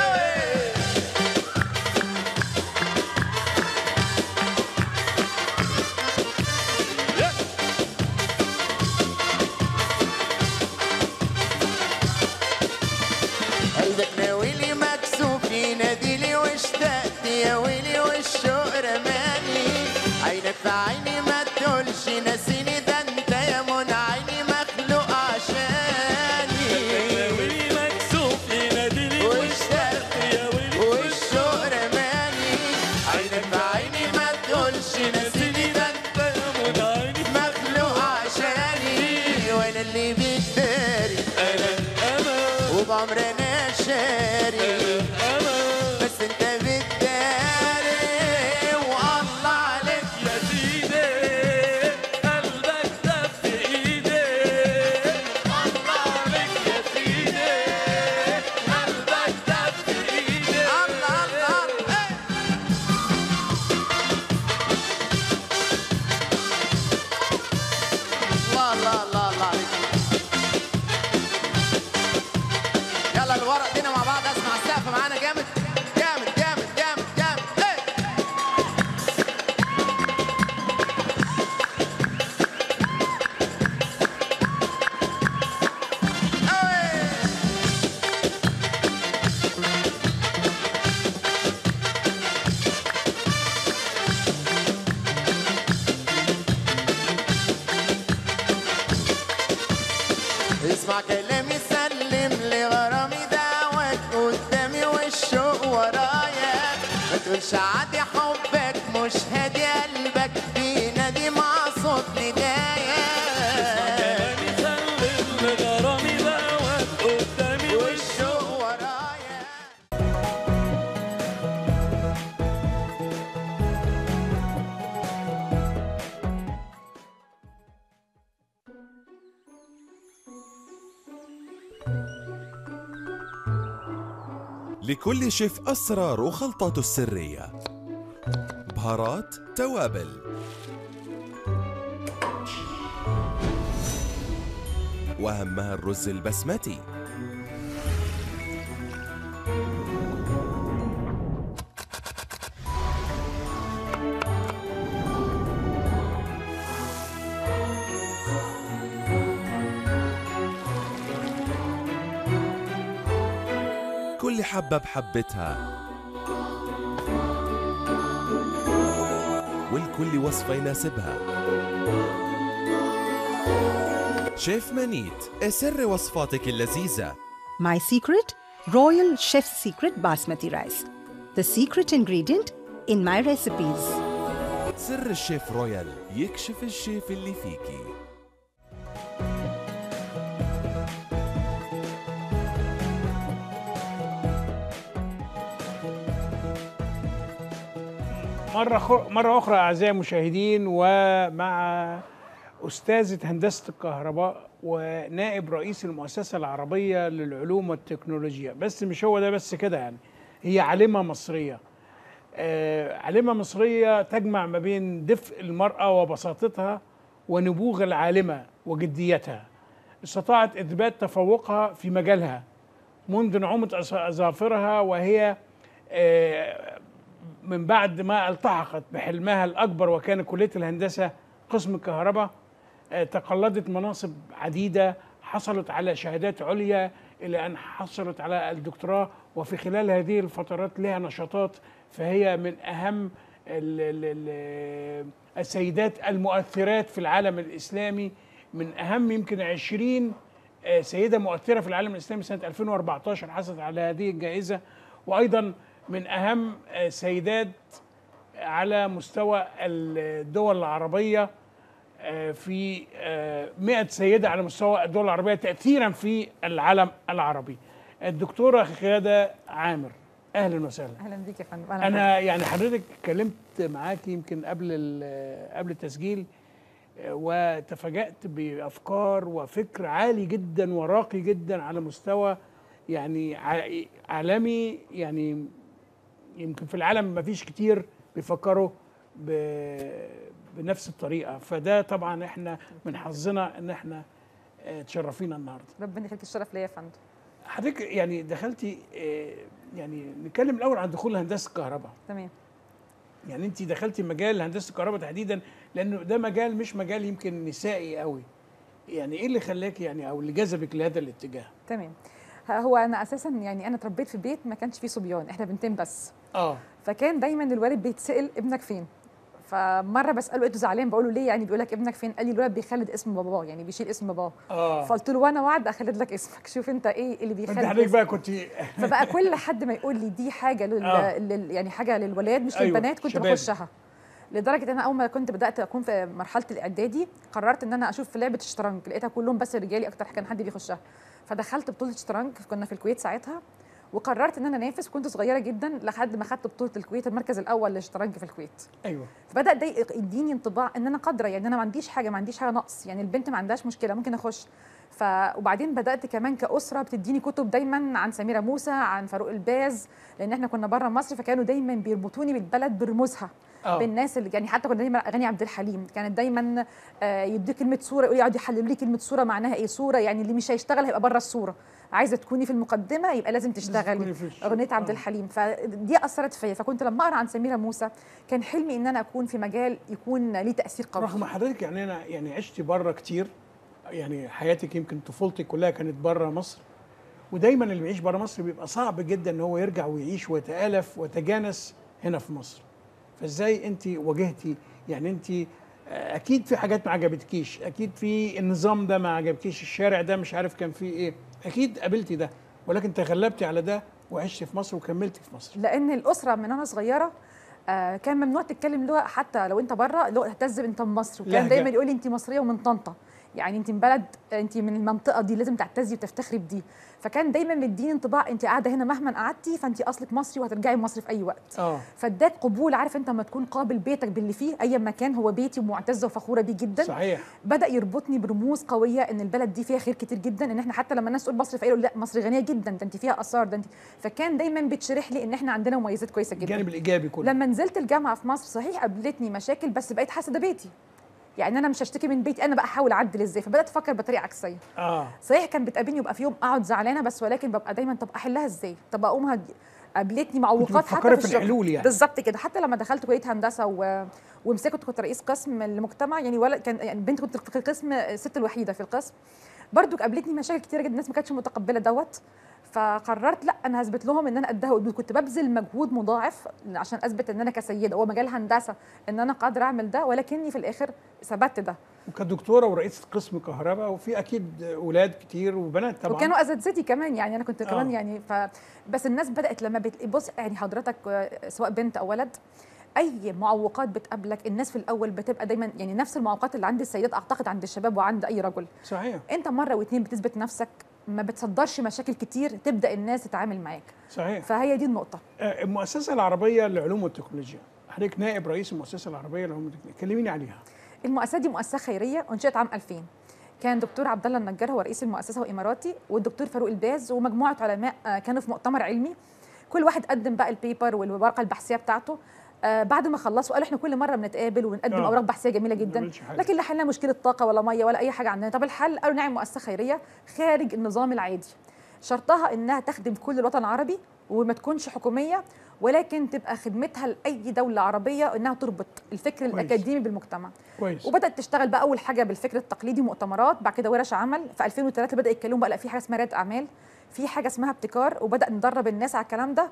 قلبك ناويلي مكسوف يناديلي واشتقت يا ويلي والشوق رماني عينك في عيني ما تقولش ناسيني ده انت يا منى عيني مخلوق عشاني ناويلي مكسوف يناديلي واشتقت يا ويلي والشوق رماني عينك في عيني ما تقولش ناسيني ده انت يا منى عيني مخلوق عشاني وانا اللي بيداري انا انا وبعمرنا شاري بس انت بتداري والله عليك يا سيدي قلبك ده في ايدي الله عليك يا سيدي قلبك ده في ايدي الله الله الله الله الله الله الله عليك يلا الورق دينا مع بعض اسمع السقف معانا جامد جامد جامد جامد جامد ايه اسمع كلامي سلم لغرامي دعوات قدامي والشوق ورايا ما تقولش عادي حبك مش هادي قلبك بينادي مع صوت ندايا كلامي سلم لغرامي دعوات قدامي والشوق ورايا لكل شيف أسرار وخلطاته السرية بهارات توابل وأهمها الرز البسمتي كل حبة بحبتها والكل وصفة يناسبها شيف منيت سر وصفاتك اللذيذة My secret Royal Chef's Secret Basmati rice. The secret ingredient in my recipes. سر الشيف رويال يكشف الشيف اللي فيكي مرة خ... مرة أخرى أعزائي المشاهدين ومع أستاذة هندسة الكهرباء ونائب رئيس المؤسسة العربية للعلوم والتكنولوجيا بس مش هو ده بس كده يعني هي عالمة مصرية آه عالمة مصرية تجمع ما بين دفء المرأة وبساطتها ونبوغ العالمة وجديتها استطاعت إثبات تفوقها في مجالها منذ نعومة أظ- أظافرها وهي آه من بعد ما التحقت بحلمها الأكبر وكان كلية الهندسة قسم الكهرباء آه، تقلدت مناصب عديدة حصلت على شهادات عليا إلى أن حصلت على الدكتوراه وفي خلال هذه الفترات لها نشاطات فهي من أهم ال- ال- ال- السيدات المؤثرات في العالم الإسلامي من اهم يمكن 20 آه، سيده مؤثره في العالم الاسلامي سنه 2014 حصلت على هذه الجائزه وايضا من اهم آه، سيدات على مستوى الدول العربيه آه، في آه، 100 سيده على مستوى الدول العربيه تاثيرا في العالم العربي الدكتوره خاده عامر اهلا وسهلا اهلا بيك يا فندم انا يعني حضرتك اتكلمت معاك يمكن قبل ال- قبل التسجيل آه، وتفاجأت بافكار وفكر عالي جدا وراقي جدا على مستوى يعني ع- عالمي يعني يمكن في العالم ما فيش كتير بيفكروا ب- بنفس الطريقه فده طبعا احنا من حظنا ان احنا آه، تشرفينا النهارده ربنا يخليك الشرف ليا يا فندم حضرتك يعني دخلتي آه، يعني نتكلم الاول عن دخول هندسه الكهرباء تمام يعني انت دخلتي مجال هندسه الكهرباء تحديدا لانه ده مجال مش مجال يمكن نسائي قوي يعني ايه اللي خلاك يعني او اللي جذبك لهذا الاتجاه تمام ه- هو انا اساسا يعني انا اتربيت في بيت ما كانش فيه صبيان احنا بنتين بس اه فكان دايما الوالد بيتسال ابنك فين فمره بساله لقيته زعلان بقول له ليه يعني بيقول لك ابنك فين قال لي الولد بيخلد اسم باباه يعني بيشيل اسم باباه اه فقلت له وانا وعد اخلد لك اسمك شوف انت ايه اللي فانت بيخلد حضرتك اسمك. بقى كنت فبقى كل حد ما يقول لي دي حاجه لل... آه. لل... يعني حاجه للولاد مش أيوة، للبنات كنت شبابي. بخشها لدرجه ان انا اول ما كنت بدات اكون في مرحله الاعدادي قررت ان انا اشوف في لعبه الشطرنج لقيتها كلهم بس رجالي اكتر كان حد بيخشها فدخلت بطوله شطرنج كنا في الكويت ساعتها وقررت ان انا انافس كنت صغيره جدا لحد ما خدت بطوله الكويت المركز الاول للشطرنج في الكويت ايوه فبدا ده يديني انطباع ان انا قادره يعني انا ما عنديش حاجه ما عنديش حاجه نقص يعني البنت ما عندهاش مشكله ممكن اخش ف وبعدين بدات كمان كاسره بتديني كتب دايما عن سميره موسى عن فاروق الباز لان احنا كنا بره مصر فكانوا دايما بيربطوني بالبلد برموزها آه. بالناس اللي يعني حتى كنا دايما اغاني عبد الحليم كانت دايما آه، يديك كلمه صوره يقول يقعد يحلل لي كلمه صوره معناها ايه صوره يعني اللي مش هيشتغل هيبقى بره الصوره عايزه تكوني في المقدمه يبقى لازم تشتغلي تكوني في الش- اغنيه عبد آه. الحليم فدي اثرت فيا فكنت لما اقرا عن سميره موسى كان حلمي ان انا اكون في مجال يكون ليه تاثير قوي رغم حضرتك يعني انا يعني عشت بره كتير يعني حياتك يمكن طفولتك كلها كانت بره مصر ودايما اللي بيعيش بره مصر بيبقى صعب جدا ان هو يرجع ويعيش ويتالف ويتجانس هنا في مصر فازاي انت واجهتي يعني انت آه، اكيد في حاجات ما عجبتكيش اكيد في النظام ده ما عجبكيش الشارع ده مش عارف كان فيه ايه اكيد قابلتي ده ولكن تغلبتي على ده وعشتي في مصر وكملتي في مصر لان الاسره من انا صغيره آه كان ممنوع تتكلم لغه حتى لو انت بره لغه تهتز انت من مصر وكان لهجة. دايما يقول لي انت مصريه ومن طنطا يعني انت من بلد انت من المنطقه دي لازم تعتزي وتفتخري بدي فكان دايما مديني انطباع انت قاعده هنا مهما قعدتي فانت اصلك مصري وهترجعي مصر في اي وقت اه فاداك قبول عارف انت لما تكون قابل بيتك باللي فيه اي مكان هو بيتي ومعتزه وفخوره بيه جدا صحيح بدا يربطني برموز قويه ان البلد دي فيها خير كتير جدا ان احنا حتى لما الناس تقول مصر فيقولوا لا مصر غنيه جدا ده انت فيها اثار ده انت فكان دايما بتشرح لي ان احنا عندنا مميزات كويسه جدا الجانب الايجابي كله لما نزلت الجامعه في مصر صحيح قابلتني مشاكل بس بقيت حاسه ده بيتي يعني انا مش هشتكي من بيتي انا بقى احاول اعدل ازاي فبدات افكر بطريقه عكسيه اه صحيح كان بتقابلني ويبقى في يوم اقعد زعلانه بس ولكن ببقى دايما طب احلها ازاي طب اقوم هد... قابلتني معوقات حتى بتفكري في في الشغل الحلول يعني. بالظبط كده حتى لما دخلت كليه هندسه و... ومسكت كنت رئيس قسم المجتمع يعني ولا كان يعني بنت كنت في القسم الست الوحيده في القسم برضو قابلتني مشاكل كتيره جدا الناس ما كانتش متقبله دوت فقررت لا انا هثبت لهم ان انا قدها وقدود كنت ببذل مجهود مضاعف عشان اثبت ان انا كسيده هو مجال هندسه ان انا قادره اعمل ده ولكني في الاخر ثبت ده وكدكتوره ورئيسه قسم كهرباء وفي اكيد اولاد كتير وبنات طبعا وكانوا اساتذتي كمان يعني انا كنت كمان آه. يعني ف بس الناس بدات لما بت... بص يعني حضرتك آه، سواء بنت او ولد اي معوقات بتقابلك الناس في الاول بتبقى دايما يعني نفس المعوقات اللي عند السيدات اعتقد عند الشباب وعند اي رجل صحيح انت مره واتنين بتثبت نفسك ما بتصدرش مشاكل كتير تبدا الناس تتعامل معاك صحيح فهي دي النقطه آه، المؤسسه العربيه للعلوم والتكنولوجيا حضرتك نائب رئيس المؤسسه العربيه للعلوم والتكنولوجيا كلميني عليها المؤسسه دي مؤسسه خيريه انشئت عام 2000 كان دكتور عبد الله النجار هو رئيس المؤسسه واماراتي والدكتور فاروق الباز ومجموعه علماء آه، كانوا في مؤتمر علمي كل واحد قدم بقى البيبر والورقه البحثيه بتاعته آه بعد ما خلصوا قالوا احنا كل مره بنتقابل ونقدم آه. اوراق بحثيه جميله ما جدا بنعملش حاجة. لكن لا حلنا مشكله طاقه ولا ميه ولا اي حاجه عندنا طب الحل قالوا نعمل مؤسسه خيريه خارج النظام العادي شرطها انها تخدم كل الوطن العربي وما تكونش حكوميه ولكن تبقى خدمتها لاي دوله عربيه انها تربط الفكر كويس. الاكاديمي بالمجتمع كويس وبدات تشتغل بقى اول حاجه بالفكر التقليدي مؤتمرات بعد كده ورش عمل في 2003 بدا يتكلموا بقى لا في حاجه اسمها رياده اعمال في حاجه اسمها ابتكار وبدا ندرب الناس على الكلام ده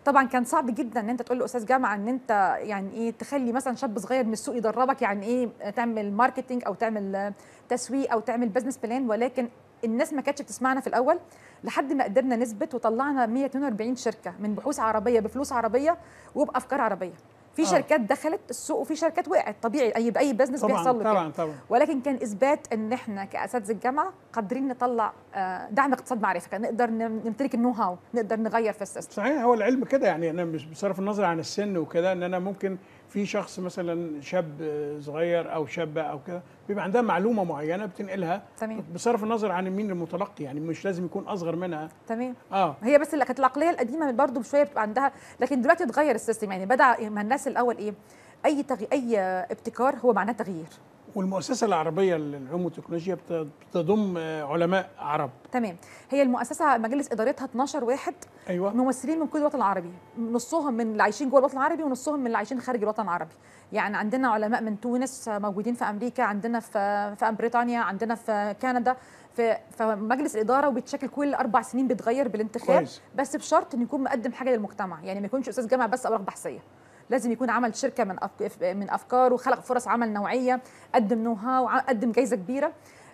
طبعا كان صعب جدا ان انت تقول لاستاذ جامعه ان انت يعني ايه تخلي مثلا شاب صغير من السوق يدربك يعني ايه تعمل ماركتينج او تعمل آه، تسويق او تعمل بزنس بلان ولكن الناس ما كانتش بتسمعنا في الاول لحد ما قدرنا نثبت وطلعنا 142 شركه من بحوث عربيه بفلوس عربيه وبافكار عربيه في آه. شركات دخلت السوق وفي شركات وقعت طبيعي اي اي بزنس طبعا بيحصل له كده. طبعا طبعا ولكن كان اثبات ان احنا كاساتذه الجامعه قادرين نطلع آه، دعم اقتصاد معرفه كان نقدر نم- نمتلك النو هاو نقدر نغير في السيستم صحيح هو العلم كده يعني انا مش بصرف النظر عن السن وكده ان انا ممكن في شخص مثلا شاب صغير او شابه او كده بيبقى عندها معلومه معينه بتنقلها تمام بصرف النظر عن مين المتلقي يعني مش لازم يكون اصغر منها تمام اه هي بس اللي كانت العقليه القديمه برضه بشويه بتبقى عندها لكن دلوقتي اتغير السيستم يعني بدا ما الناس الاول ايه اي تغي... اي ابتكار هو معناه تغيير والمؤسسه العربيه للعلوم والتكنولوجيا بت- بتضم آه، علماء عرب تمام هي المؤسسه مجلس ادارتها 12 واحد ايوه ممثلين من كل الوطن العربي نصهم من اللي عايشين جوه الوطن العربي ونصهم من اللي عايشين خارج الوطن العربي يعني عندنا علماء من تونس موجودين في امريكا عندنا في في بريطانيا عندنا في كندا في فمجلس الاداره وبيتشكل كل اربع سنين بيتغير بالانتخاب كويس. بس بشرط انه يكون مقدم حاجه للمجتمع يعني ما يكونش استاذ جامعه بس اوراق بحثيه لازم يكون عمل شركه من أفك... من افكاره خلق فرص عمل نوعيه قدم نو هاو ع- قدم جايزه كبيره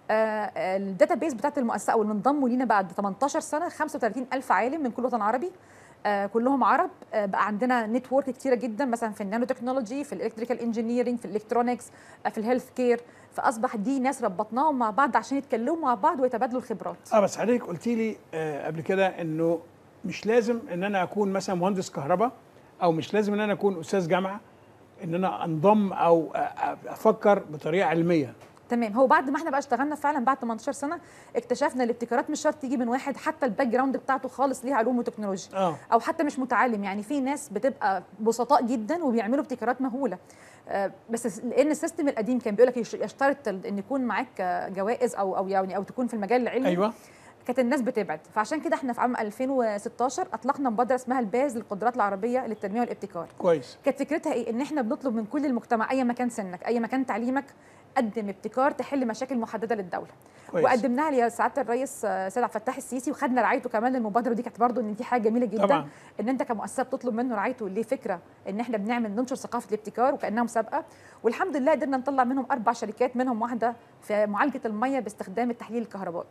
الداتا بيس بتاعت المؤسسه او اللي انضموا لينا بعد 18 سنه 35 الف عالم من كل وطن عربي آه، كلهم عرب آه، بقى عندنا نتورك كتيره جدا مثلا في النانو تكنولوجي في الالكتريكال انجينيرنج في الالكترونكس آه، في الهيلث كير فاصبح دي ناس ربطناهم مع بعض عشان يتكلموا مع بعض ويتبادلوا الخبرات اه بس حضرتك قلت لي آه قبل كده انه مش لازم ان انا اكون مثلا مهندس كهرباء او مش لازم ان انا اكون استاذ جامعه ان انا انضم او أ- أ- افكر بطريقه علميه تمام هو بعد ما احنا بقى اشتغلنا فعلا بعد 18 سنه اكتشفنا الابتكارات مش شرط تيجي من واحد حتى الباك جراوند بتاعته خالص ليها علوم وتكنولوجيا اه او حتى مش متعلم يعني في ناس بتبقى بسطاء جدا وبيعملوا ابتكارات مهوله آه، بس لان السيستم القديم كان بيقول لك يشترط ان يكون معاك آه، جوائز او او يعني او تكون في المجال العلمي ايوه كانت الناس بتبعد فعشان كده احنا في عام 2016 اطلقنا مبادره اسمها الباز للقدرات العربيه للتنميه والابتكار كويس كانت فكرتها ايه ان احنا بنطلب من كل المجتمع اي مكان سنك اي مكان تعليمك قدم ابتكار تحل مشاكل محدده للدوله كويس. وقدمناها لسعاده الرئيس آه، سيد عبد الفتاح السيسي وخدنا رعايته كمان للمبادره دي كانت برضو ان دي حاجه جميله جدا طبعاً. ان انت كمؤسسه بتطلب منه رعايته ليه فكره ان احنا بنعمل ننشر ثقافه الابتكار وكانها مسابقه والحمد لله قدرنا نطلع منهم اربع شركات منهم واحده في معالجه الميه باستخدام التحليل الكهربائي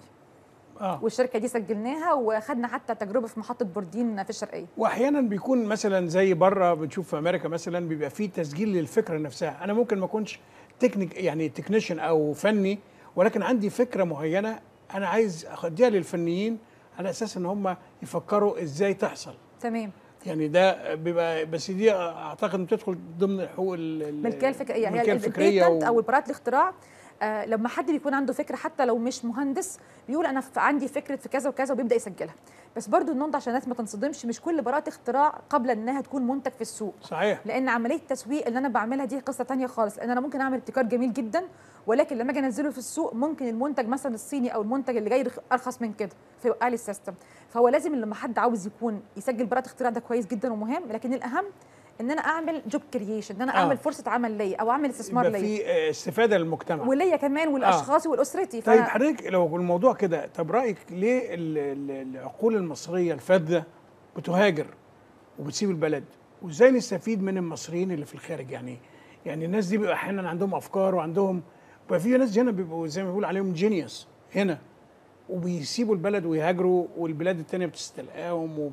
اه والشركه دي سجلناها وخدنا حتى تجربه في محطه بوردين في الشرقيه واحيانا بيكون مثلا زي بره بنشوف في امريكا مثلا بيبقى في تسجيل للفكره نفسها انا ممكن ما اكونش تكنيك يعني تكنيشن او فني ولكن عندي فكره معينه انا عايز اخديها للفنيين على اساس ان هم يفكروا ازاي تحصل تمام يعني ده بيبقى بس دي اعتقد بتدخل ضمن حقوق ال- ال- الملكيه الفكريه الملكية هي الفكريه البيتنت و- او براءه الاختراع آه لما حد بيكون عنده فكره حتى لو مش مهندس بيقول انا ف- عندي فكره في كذا وكذا وبيبدا يسجلها بس برضو النقطه عشان الناس ما تنصدمش مش كل براءه اختراع قبل انها تكون منتج في السوق صحيح لان عمليه التسويق اللي انا بعملها دي قصه تانية خالص لان انا ممكن اعمل ابتكار جميل جدا ولكن لما اجي انزله في السوق ممكن المنتج مثلا الصيني او المنتج اللي جاي رخ- ارخص من كده فيوقع لي السيستم فهو لازم لما حد عاوز يكون يسجل براءه اختراع ده كويس جدا ومهم لكن الاهم ان انا اعمل جوب كرييشن ان انا آه. اعمل فرصه عمل ليا او اعمل استثمار يبقى ليا في آه، استفاده للمجتمع وليا كمان والاشخاص والاسرتي طيب حضرتك لو الموضوع كده طب رايك ليه ال- ال- العقول المصريه الفذه بتهاجر وبتسيب البلد وازاي نستفيد من المصريين اللي في الخارج يعني يعني الناس دي بيبقى احيانا عندهم افكار وعندهم بيبقى في ناس هنا بيبقوا زي ما بيقول عليهم جينيوس هنا وبيسيبوا البلد ويهاجروا والبلاد التانية بتستلقاهم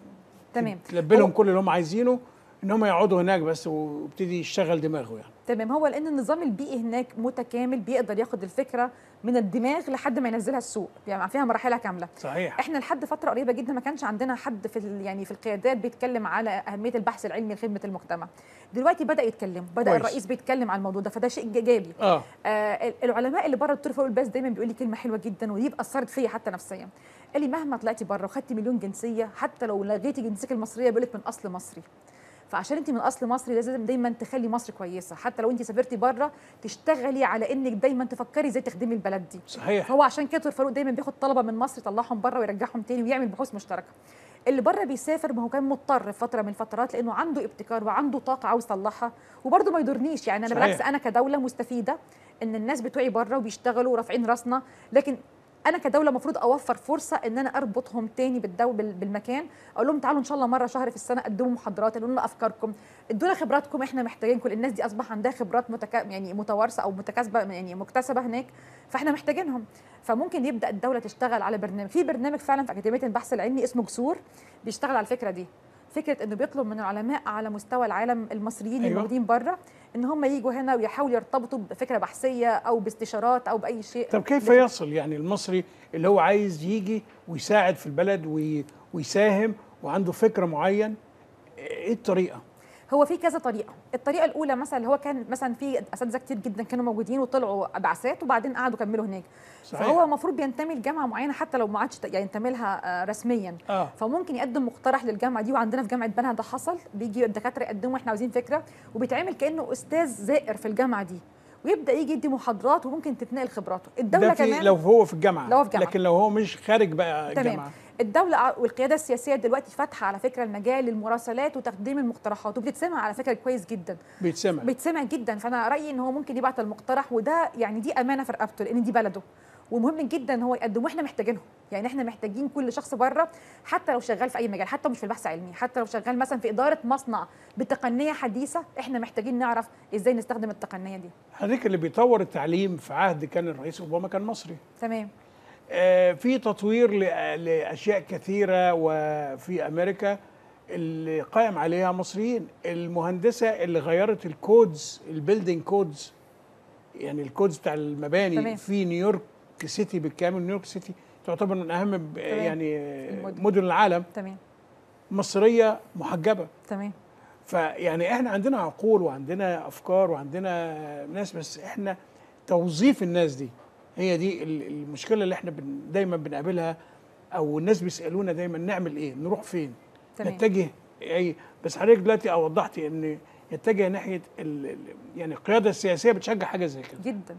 تمام وتلبي لهم هو- كل اللي هم عايزينه ان هم يقعدوا هناك بس ويبتدي يشتغل دماغه يعني تمام هو لان النظام البيئي هناك متكامل بيقدر ياخد الفكره من الدماغ لحد ما ينزلها السوق يعني فيها مراحلها كامله صحيح احنا لحد فتره قريبه جدا ما كانش عندنا حد في ال- يعني في القيادات بيتكلم على اهميه البحث العلمي لخدمه المجتمع دلوقتي بدا يتكلم بدا كويس. الرئيس بيتكلم على الموضوع ده فده شيء ايجابي اه آه ال- العلماء اللي بره الدكتور فاروق الباز دايما بيقول لي كلمه حلوه جدا ودي اثرت فيا حتى نفسيا قال لي مهما طلعتي بره وخدتي مليون جنسيه حتى لو لغيتي جنسيتك المصريه بيقول لك من اصل مصري فعشان انت من اصل مصري لازم دايما تخلي مصر كويسه حتى لو انت سافرتي بره تشتغلي على انك دايما تفكري ازاي تخدمي البلد دي صحيح هو عشان كده دكتور فاروق دايما بياخد طلبه من مصر يطلعهم بره ويرجعهم تاني ويعمل بحوث مشتركه اللي بره بيسافر ما هو كان مضطر في فتره من الفترات لانه عنده ابتكار وعنده طاقه عاوز يطلعها وبرده ما يضرنيش يعني انا صحيح. بالعكس انا كدوله مستفيده ان الناس بتوعي بره وبيشتغلوا ورافعين راسنا لكن انا كدوله المفروض اوفر فرصه ان انا اربطهم تاني بالدو بال- بالمكان اقول لهم تعالوا ان شاء الله مره شهر في السنه قدموا محاضرات قولوا لنا افكاركم ادونا خبراتكم احنا محتاجينكم الناس دي اصبح عندها خبرات متكا... يعني متوارثه او متكاسبه يعني مكتسبه هناك فاحنا محتاجينهم فممكن يبدا الدوله تشتغل على برنامج في برنامج فعلا في اكاديميه البحث العلمي اسمه جسور بيشتغل على الفكره دي فكره انه بيطلب من العلماء على مستوى العالم المصريين أيوة. أيوة. الموجودين بره ان هم يجوا هنا ويحاولوا يرتبطوا بفكره بحثيه او باستشارات او باي شيء طب كيف يصل يعني المصري اللي هو عايز يجي ويساعد في البلد وي- ويساهم وعنده فكر معين ايه الطريقه؟ هو في كذا طريقه الطريقه الاولى مثلا اللي هو كان مثلا في اساتذه كتير جدا كانوا موجودين وطلعوا بعثات وبعدين قعدوا كملوا هناك صحيح. فهو المفروض بينتمي لجامعه معينه حتى لو ما عادش ت- يعني ينتمي لها آه، رسميا اه فممكن يقدم مقترح للجامعه دي وعندنا في جامعه بنها ده حصل بيجي الدكاتره يقدموا احنا عاوزين فكره وبيتعمل كانه استاذ زائر في الجامعه دي ويبدا يجي يدي محاضرات وممكن تتنقل خبراته الدوله ده في كمان لو هو في الجامعه لو هو في جامعة. لكن لو هو مش خارج بقى تمام الجامعه الدولة ع- والقيادة السياسية دلوقتي فاتحة على فكرة المجال للمراسلات وتقديم المقترحات وبتتسمع على فكرة كويس جدا بيتسمع بيتسمع جدا فأنا رأيي إن هو ممكن يبعت المقترح وده يعني دي أمانة في رقبته لأن دي بلده ومهم جدا ان هو يقدم واحنا محتاجينهم يعني احنا محتاجين كل شخص بره حتى لو شغال في اي مجال حتى مش في البحث العلمي حتى لو شغال مثلا في اداره مصنع بتقنيه حديثه احنا محتاجين نعرف ازاي نستخدم التقنيه دي حضرتك اللي بيطور التعليم في عهد كان الرئيس اوباما كان مصري تمام آه، في تطوير ل- لاشياء كثيره وفي امريكا اللي قائم عليها مصريين المهندسه اللي غيرت الكودز البيلدينج كودز يعني الكودز بتاع المباني تمام. في نيويورك سيتي بالكامل نيويورك سيتي تعتبر من اهم ب- يعني المدن. مدن العالم تمام مصريه محجبه تمام فيعني احنا عندنا عقول وعندنا افكار وعندنا ناس بس احنا توظيف الناس دي هي دي ال- المشكله اللي احنا بن دايما بنقابلها او الناس بيسالونا دايما نعمل ايه نروح فين تمام. نتجه اي بس حضرتك دلوقتي وضحتي ان يتجه ناحيه ال ال- يعني القياده السياسيه بتشجع حاجه زي كده جدا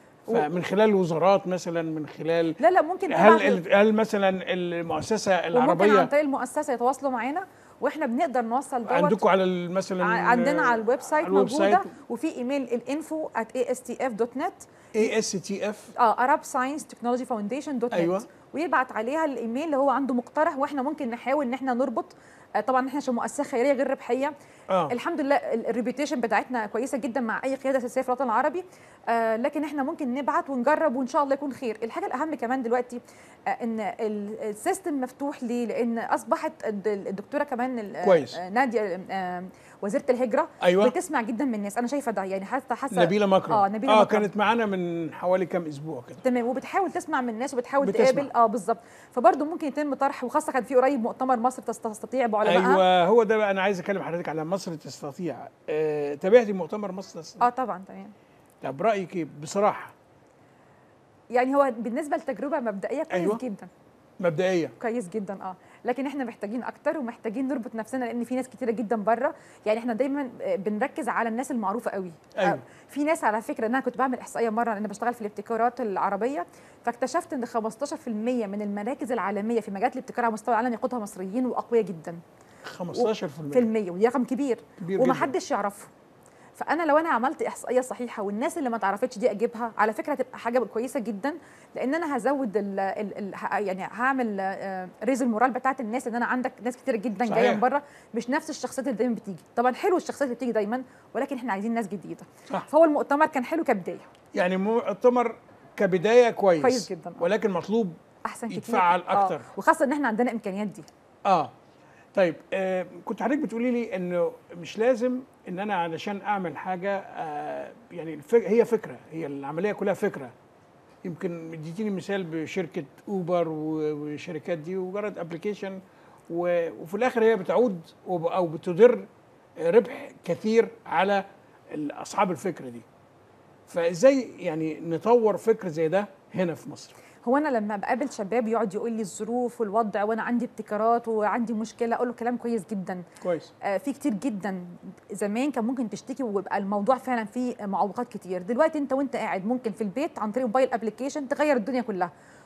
فمن خلال الوزارات مثلا من خلال لا لا ممكن هل طبعاً- ال- هل مثلا المؤسسه وممكن عن العربيه طريق المؤسسه يتواصلوا معانا واحنا بنقدر نوصل دوت عندكم على ال- مثلا ع- عندنا على الويب سايت على الويب موجوده سايت وفي ايميل الانفو at astf.net اي اس تي اف اه Arab Science Technology Foundation دوت أيوة. نت ويبعت عليها الايميل اللي هو عنده مقترح واحنا ممكن نحاول ان احنا نربط آه طبعا احنا عشان مؤسسه خيريه غير ربحيه آه. الحمد لله الريبيوتيشن بتاعتنا كويسه جدا مع اي قياده سياسيه في الوطن العربي آه لكن احنا ممكن نبعت ونجرب وان شاء الله يكون خير الحاجه الاهم كمان دلوقتي آه ان ال- السيستم مفتوح ليه لان اصبحت الد- الدكتوره كمان ال- كويس. آه ناديه آه وزيره الهجره أيوة. بتسمع جدا من الناس انا شايفه ده يعني حتى حاسه نبيله مكرم اه نبيله اه مكرم. كانت معانا من حوالي كام اسبوع كده تمام وبتحاول تسمع من الناس وبتحاول بتسمع. تقابل اه بالظبط فبرضه ممكن يتم طرح وخاصه كان في قريب مؤتمر مصر تست- تستطيع بعلمائها ايوه هو ده بقى انا عايز اكلم حضرتك على مصر تستطيع آه تابعتي مؤتمر مصر تستطيع اه طبعا تمام طب رايك ايه بصراحه يعني هو بالنسبه لتجربه مبدئيه كويس أيوة. أيوة. جدا مبدئيا كويس جدا اه لكن احنا محتاجين اكتر ومحتاجين نربط نفسنا لان في ناس كتيره جدا بره يعني احنا دايما آه، بنركز على الناس المعروفه قوي أيوة. آه، في ناس على فكره ان انا كنت بعمل احصائيه مره انا بشتغل في الابتكارات العربيه فاكتشفت ان 15% من المراكز العالميه في مجالات الابتكار على مستوى العالم يقودها مصريين واقوياء جدا 15% في المية ودي رقم كبير, كبير جداً. ومحدش يعرفه فانا لو انا عملت احصائيه صحيحه والناس اللي ما تعرفتش دي اجيبها على فكره هتبقى حاجه كويسه جدا لان انا هزود ال ال ال ه- يعني هعمل آه، ريز المورال بتاعت الناس ان انا عندك ناس كتير جدا صحيح. جايه من بره مش نفس الشخصيات اللي دايما بتيجي طبعا حلو الشخصيات اللي بتيجي دايما ولكن احنا عايزين ناس جديده صح. فهو المؤتمر كان حلو كبدايه يعني مؤتمر كبدايه كويس كويس جداً، آه. ولكن مطلوب احسن كتير يتفعل آه، اكتر وخاصه ان احنا عندنا الامكانيات دي اه طيب آه كنت حضرتك بتقولي لي انه مش لازم ان انا علشان اعمل حاجه آه يعني الفك... هي فكره هي العمليه كلها فكره يمكن اديتيني مثال بشركه اوبر و- والشركات دي مجرد ابلكيشن و... وفي الاخر هي بتعود وب... او بتدر ربح كثير على ال- اصحاب الفكره دي فازاي يعني نطور فكر زي ده هنا في مصر هو انا لما بقابل شباب يقعد يقول لي الظروف والوضع وانا عندي ابتكارات وعندي مشكله اقول له كلام كويس جدا كويس آه، في كتير جدا زمان كان ممكن تشتكي ويبقى الموضوع فعلا فيه معوقات كتير دلوقتي انت وانت قاعد ممكن في البيت عن طريق موبايل ابلكيشن تغير الدنيا كلها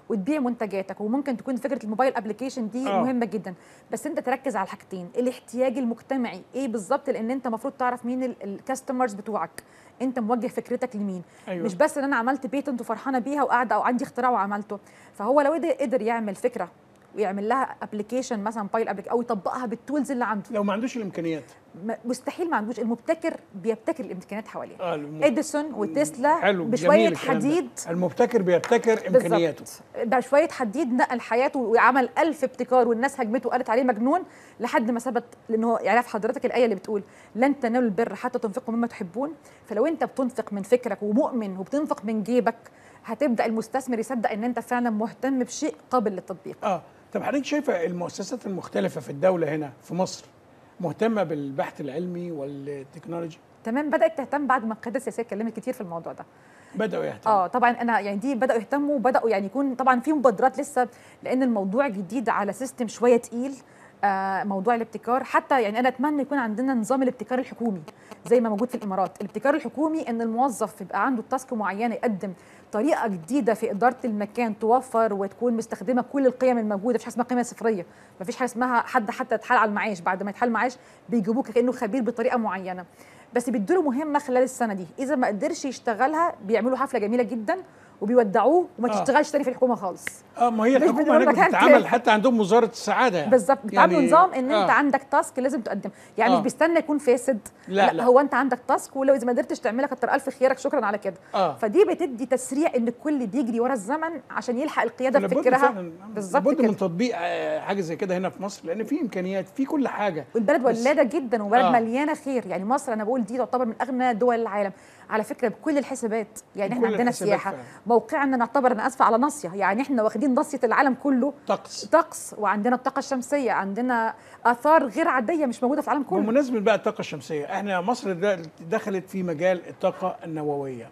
وتبيع منتجاتك وممكن تكون فكره الموبايل ابلكيشن دي آه. آه. مهمه جدا بس انت تركز على الحاجتين الاحتياج المجتمعي ايه بالظبط لان انت المفروض تعرف مين الكاستمرز بتوعك انت موجه فكرتك لمين أيوة. أيوة. مش بس ان انا عملت بيتنت وفرحانه بيها وقاعده او عندي اختراع وعملته فهو لو قدر- قدر يعمل فكره ويعمل لها ابلكيشن مثلا موبايل ابلكيشن او يطبقها بالتولز اللي عنده لو ما عندوش الامكانيات م- مستحيل ما عندوش المبتكر بيبتكر الامكانيات حواليه اه الم- اديسون وتسلا حلو جميل بشويه الكلام ده. حديد المبتكر بيبتكر امكانياته بالظبط. بشويه حديد نقل حياته وعمل ألف ابتكار والناس هجمته وقالت عليه مجنون لحد ما ثبت لانه يعرف حضرتك الايه اللي بتقول لن تنالوا البر حتى تنفقوا مما تحبون فلو انت بتنفق من فكرك ومؤمن وبتنفق من جيبك هتبدا المستثمر يصدق ان انت فعلا مهتم بشيء قابل للتطبيق اه طب حضرتك شايفه المؤسسات المختلفه في الدوله هنا في مصر مهتمه بالبحث العلمي والتكنولوجي تمام بدات تهتم بعد ما القياده السياسيه اتكلمت كتير في الموضوع ده بداوا يهتموا اه طبعا انا يعني دي بداوا يهتموا بداوا يعني يكون طبعا في مبادرات لسه لان الموضوع جديد على سيستم شويه تقيل آه موضوع الابتكار حتى يعني انا اتمنى يكون عندنا نظام الابتكار الحكومي زي ما موجود في الامارات الابتكار الحكومي ان الموظف يبقى عنده تاسك معينه يقدم طريقه جديده في اداره المكان توفر وتكون مستخدمه كل القيم الموجوده مفيش حاجه اسمها قيمه صفريه مفيش حاجه اسمها حد حتى اتحال على المعاش بعد ما يتحال معاش بيجيبوه كانه خبير بطريقه معينه بس بيدوا له مهمه خلال السنه دي اذا ما قدرش يشتغلها بيعملوا حفله جميله جدا وبيودعوه وما آه. تشتغلش تاني في الحكومه خالص اه ما هي مش الحكومه بتقول هناك مكان بتتعامل تاني. حتى عندهم وزاره السعاده يعني. بالظبط بيتعاملوا يعني- نظام ان آه. انت عندك تاسك لازم تقدم يعني آه. مش بيستنى يكون فاسد لا، لا. هو انت عندك تاسك ولو اذا ما قدرتش تعملها كتر الف خيرك شكرا على كده آه. فدي بتدي تسريع ان الكل بيجري ورا الزمن عشان يلحق القياده لابد بفكرها فعلاً- بالظبط لابد كده من تطبيق آه، حاجه زي كده هنا في مصر لان في امكانيات في كل حاجه والبلد بس- ولاده جدا وبلد آه. آه. مليانه خير يعني مصر انا بقول دي تعتبر من اغنى دول العالم على فكره بكل الحسابات يعني احنا بكل عندنا الحسابات سياحه فعلاً. موقعنا نعتبر انا اسفه على ناصيه يعني احنا واخدين ناصيه العالم كله طقس طقس وعندنا الطاقه الشمسيه عندنا اثار غير عاديه مش موجوده في العالم كله بمناسبه بقى الطاقه الشمسيه احنا مصر د- دخلت في مجال الطاقه النوويه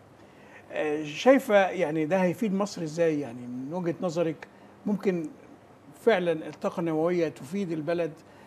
آه، شايفه يعني ده هيفيد مصر ازاي يعني من وجهه نظرك ممكن فعلا الطاقه النوويه تفيد البلد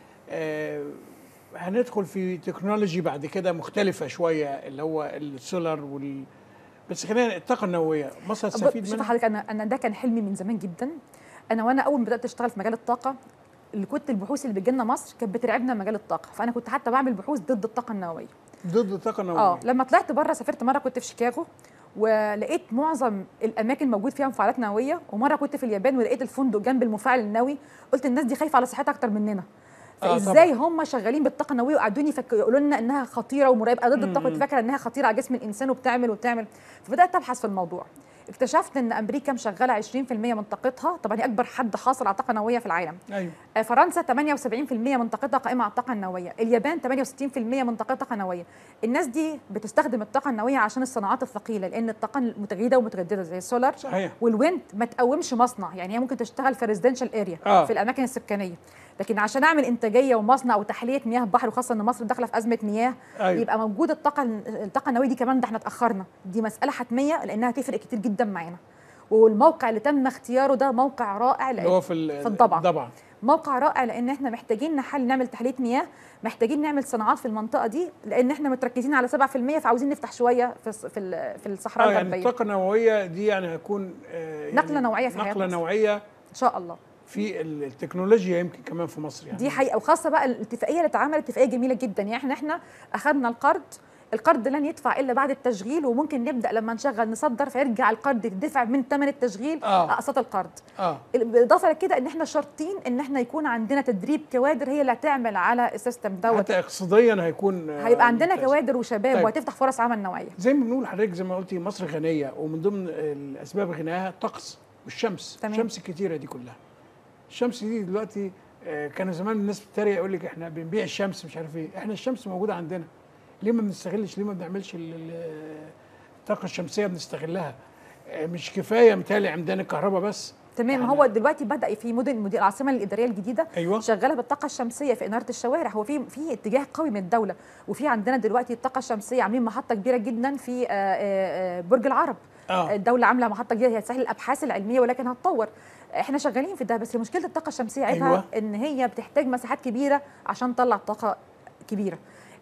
آه، هندخل في تكنولوجي بعد كده مختلفه شويه اللي هو السولار وال بس خلينا الطاقه النوويه مصر هتستفيد شوف منها حضرتك انا انا ده كان حلمي من زمان جدا انا وانا اول ما بدات اشتغل في مجال الطاقه اللي كنت البحوث اللي بتجي لنا مصر كانت بترعبنا مجال الطاقه فانا كنت حتى بعمل بحوث ضد الطاقه النوويه ضد الطاقه النوويه اه لما طلعت بره سافرت مره كنت في شيكاغو ولقيت معظم الاماكن موجود فيها مفاعلات نوويه ومره كنت في اليابان ولقيت الفندق جنب المفاعل النووي قلت الناس دي خايفه على صحتها اكتر مننا آه، فازاي هم شغالين بالطاقه النوويه وقعدوني يفك- يقولوا لنا انها خطيره ومراقبه ضد الطاقه مم. كنت فاكره انها خطيره على جسم الانسان وبتعمل وبتعمل فبدات ابحث في الموضوع اكتشفت ان امريكا مشغله 20% من طاقتها طبعا هي اكبر حد حاصل على طاقه نوويه في العالم ايوه آه، فرنسا 78% من طاقتها قائمه على الطاقه النوويه، اليابان 68% من طاقتها طاقه نوويه. الناس دي بتستخدم الطاقه النوويه عشان الصناعات الثقيله لان الطاقه متجدده ومتجدده زي السولار صحيح. والويند ما تقومش مصنع، يعني هي ممكن تشتغل في ريزيدنشال اريا آه. في الاماكن السكنيه. لكن عشان اعمل انتاجيه ومصنع وتحليه مياه بحر وخاصه ان مصر داخله في ازمه مياه أيوة. يبقى موجود الطاقه الطاقه النوويه دي كمان ده احنا اتاخرنا، دي مساله حتميه لانها هتفرق كتير جدا معانا. والموقع اللي تم اختياره ده موقع رائع اللي هو في ال- في الضبع الضبع موقع رائع لان احنا محتاجين نحل نعمل تحليه مياه محتاجين نعمل صناعات في المنطقه دي لان احنا متركزين على 7% فعاوزين نفتح شويه في الص- في ال- في الصحراء اه يعني الغربيه الطاقه النوويه دي يعني هيكون آه يعني نقلة نوعية في حياة نقله مصر. نوعيه ان شاء الله في التكنولوجيا يمكن كمان في مصر يعني دي حقيقه وخاصه بقى الاتفاقيه اللي اتعملت اتفاقيه جميله جدا يعني احنا احنا اخذنا القرض القرض لن يدفع الا بعد التشغيل وممكن نبدا لما نشغل نصدر فيرجع القرض يدفع من ثمن التشغيل آه. اقساط القرض اه بالاضافه لكده ان احنا شرطين ان احنا يكون عندنا تدريب كوادر هي اللي هتعمل على السيستم دوت حتى اقتصاديا هيكون آه، هيبقى عندنا ممتاز. كوادر وشباب طيب. وهتفتح فرص عمل نوعيه زي ما بنقول حضرتك زي ما قلتي مصر غنيه ومن ضمن الاسباب غناها الطقس والشمس تمام. الشمس الكتيره دي كلها الشمس دي دلوقتي آه، كان زمان الناس بتتريق يقول لك احنا بنبيع الشمس مش عارف ايه احنا الشمس موجوده عندنا ليه ما بنستغلش ليه ما بنعملش ال- ال- الطاقه الشمسيه بنستغلها آه، مش كفايه متهيألي عندنا الكهرباء بس تمام هو دلوقتي بدا في مدن مدير العاصمه الاداريه الجديده أيوة. شغاله بالطاقه الشمسيه في اناره الشوارع هو في في اتجاه قوي من الدوله وفي عندنا دلوقتي الطاقه الشمسيه عاملين محطه كبيره جدا في آه، آه، آه، برج العرب آه. الدوله عامله محطه جديده هي تسهل الابحاث العلميه ولكن هتطور احنا شغالين في ده بس مشكله الطاقه الشمسيه عيبها أيوة. ان هي بتحتاج مساحات كبيره عشان تطلع طاقه كبيره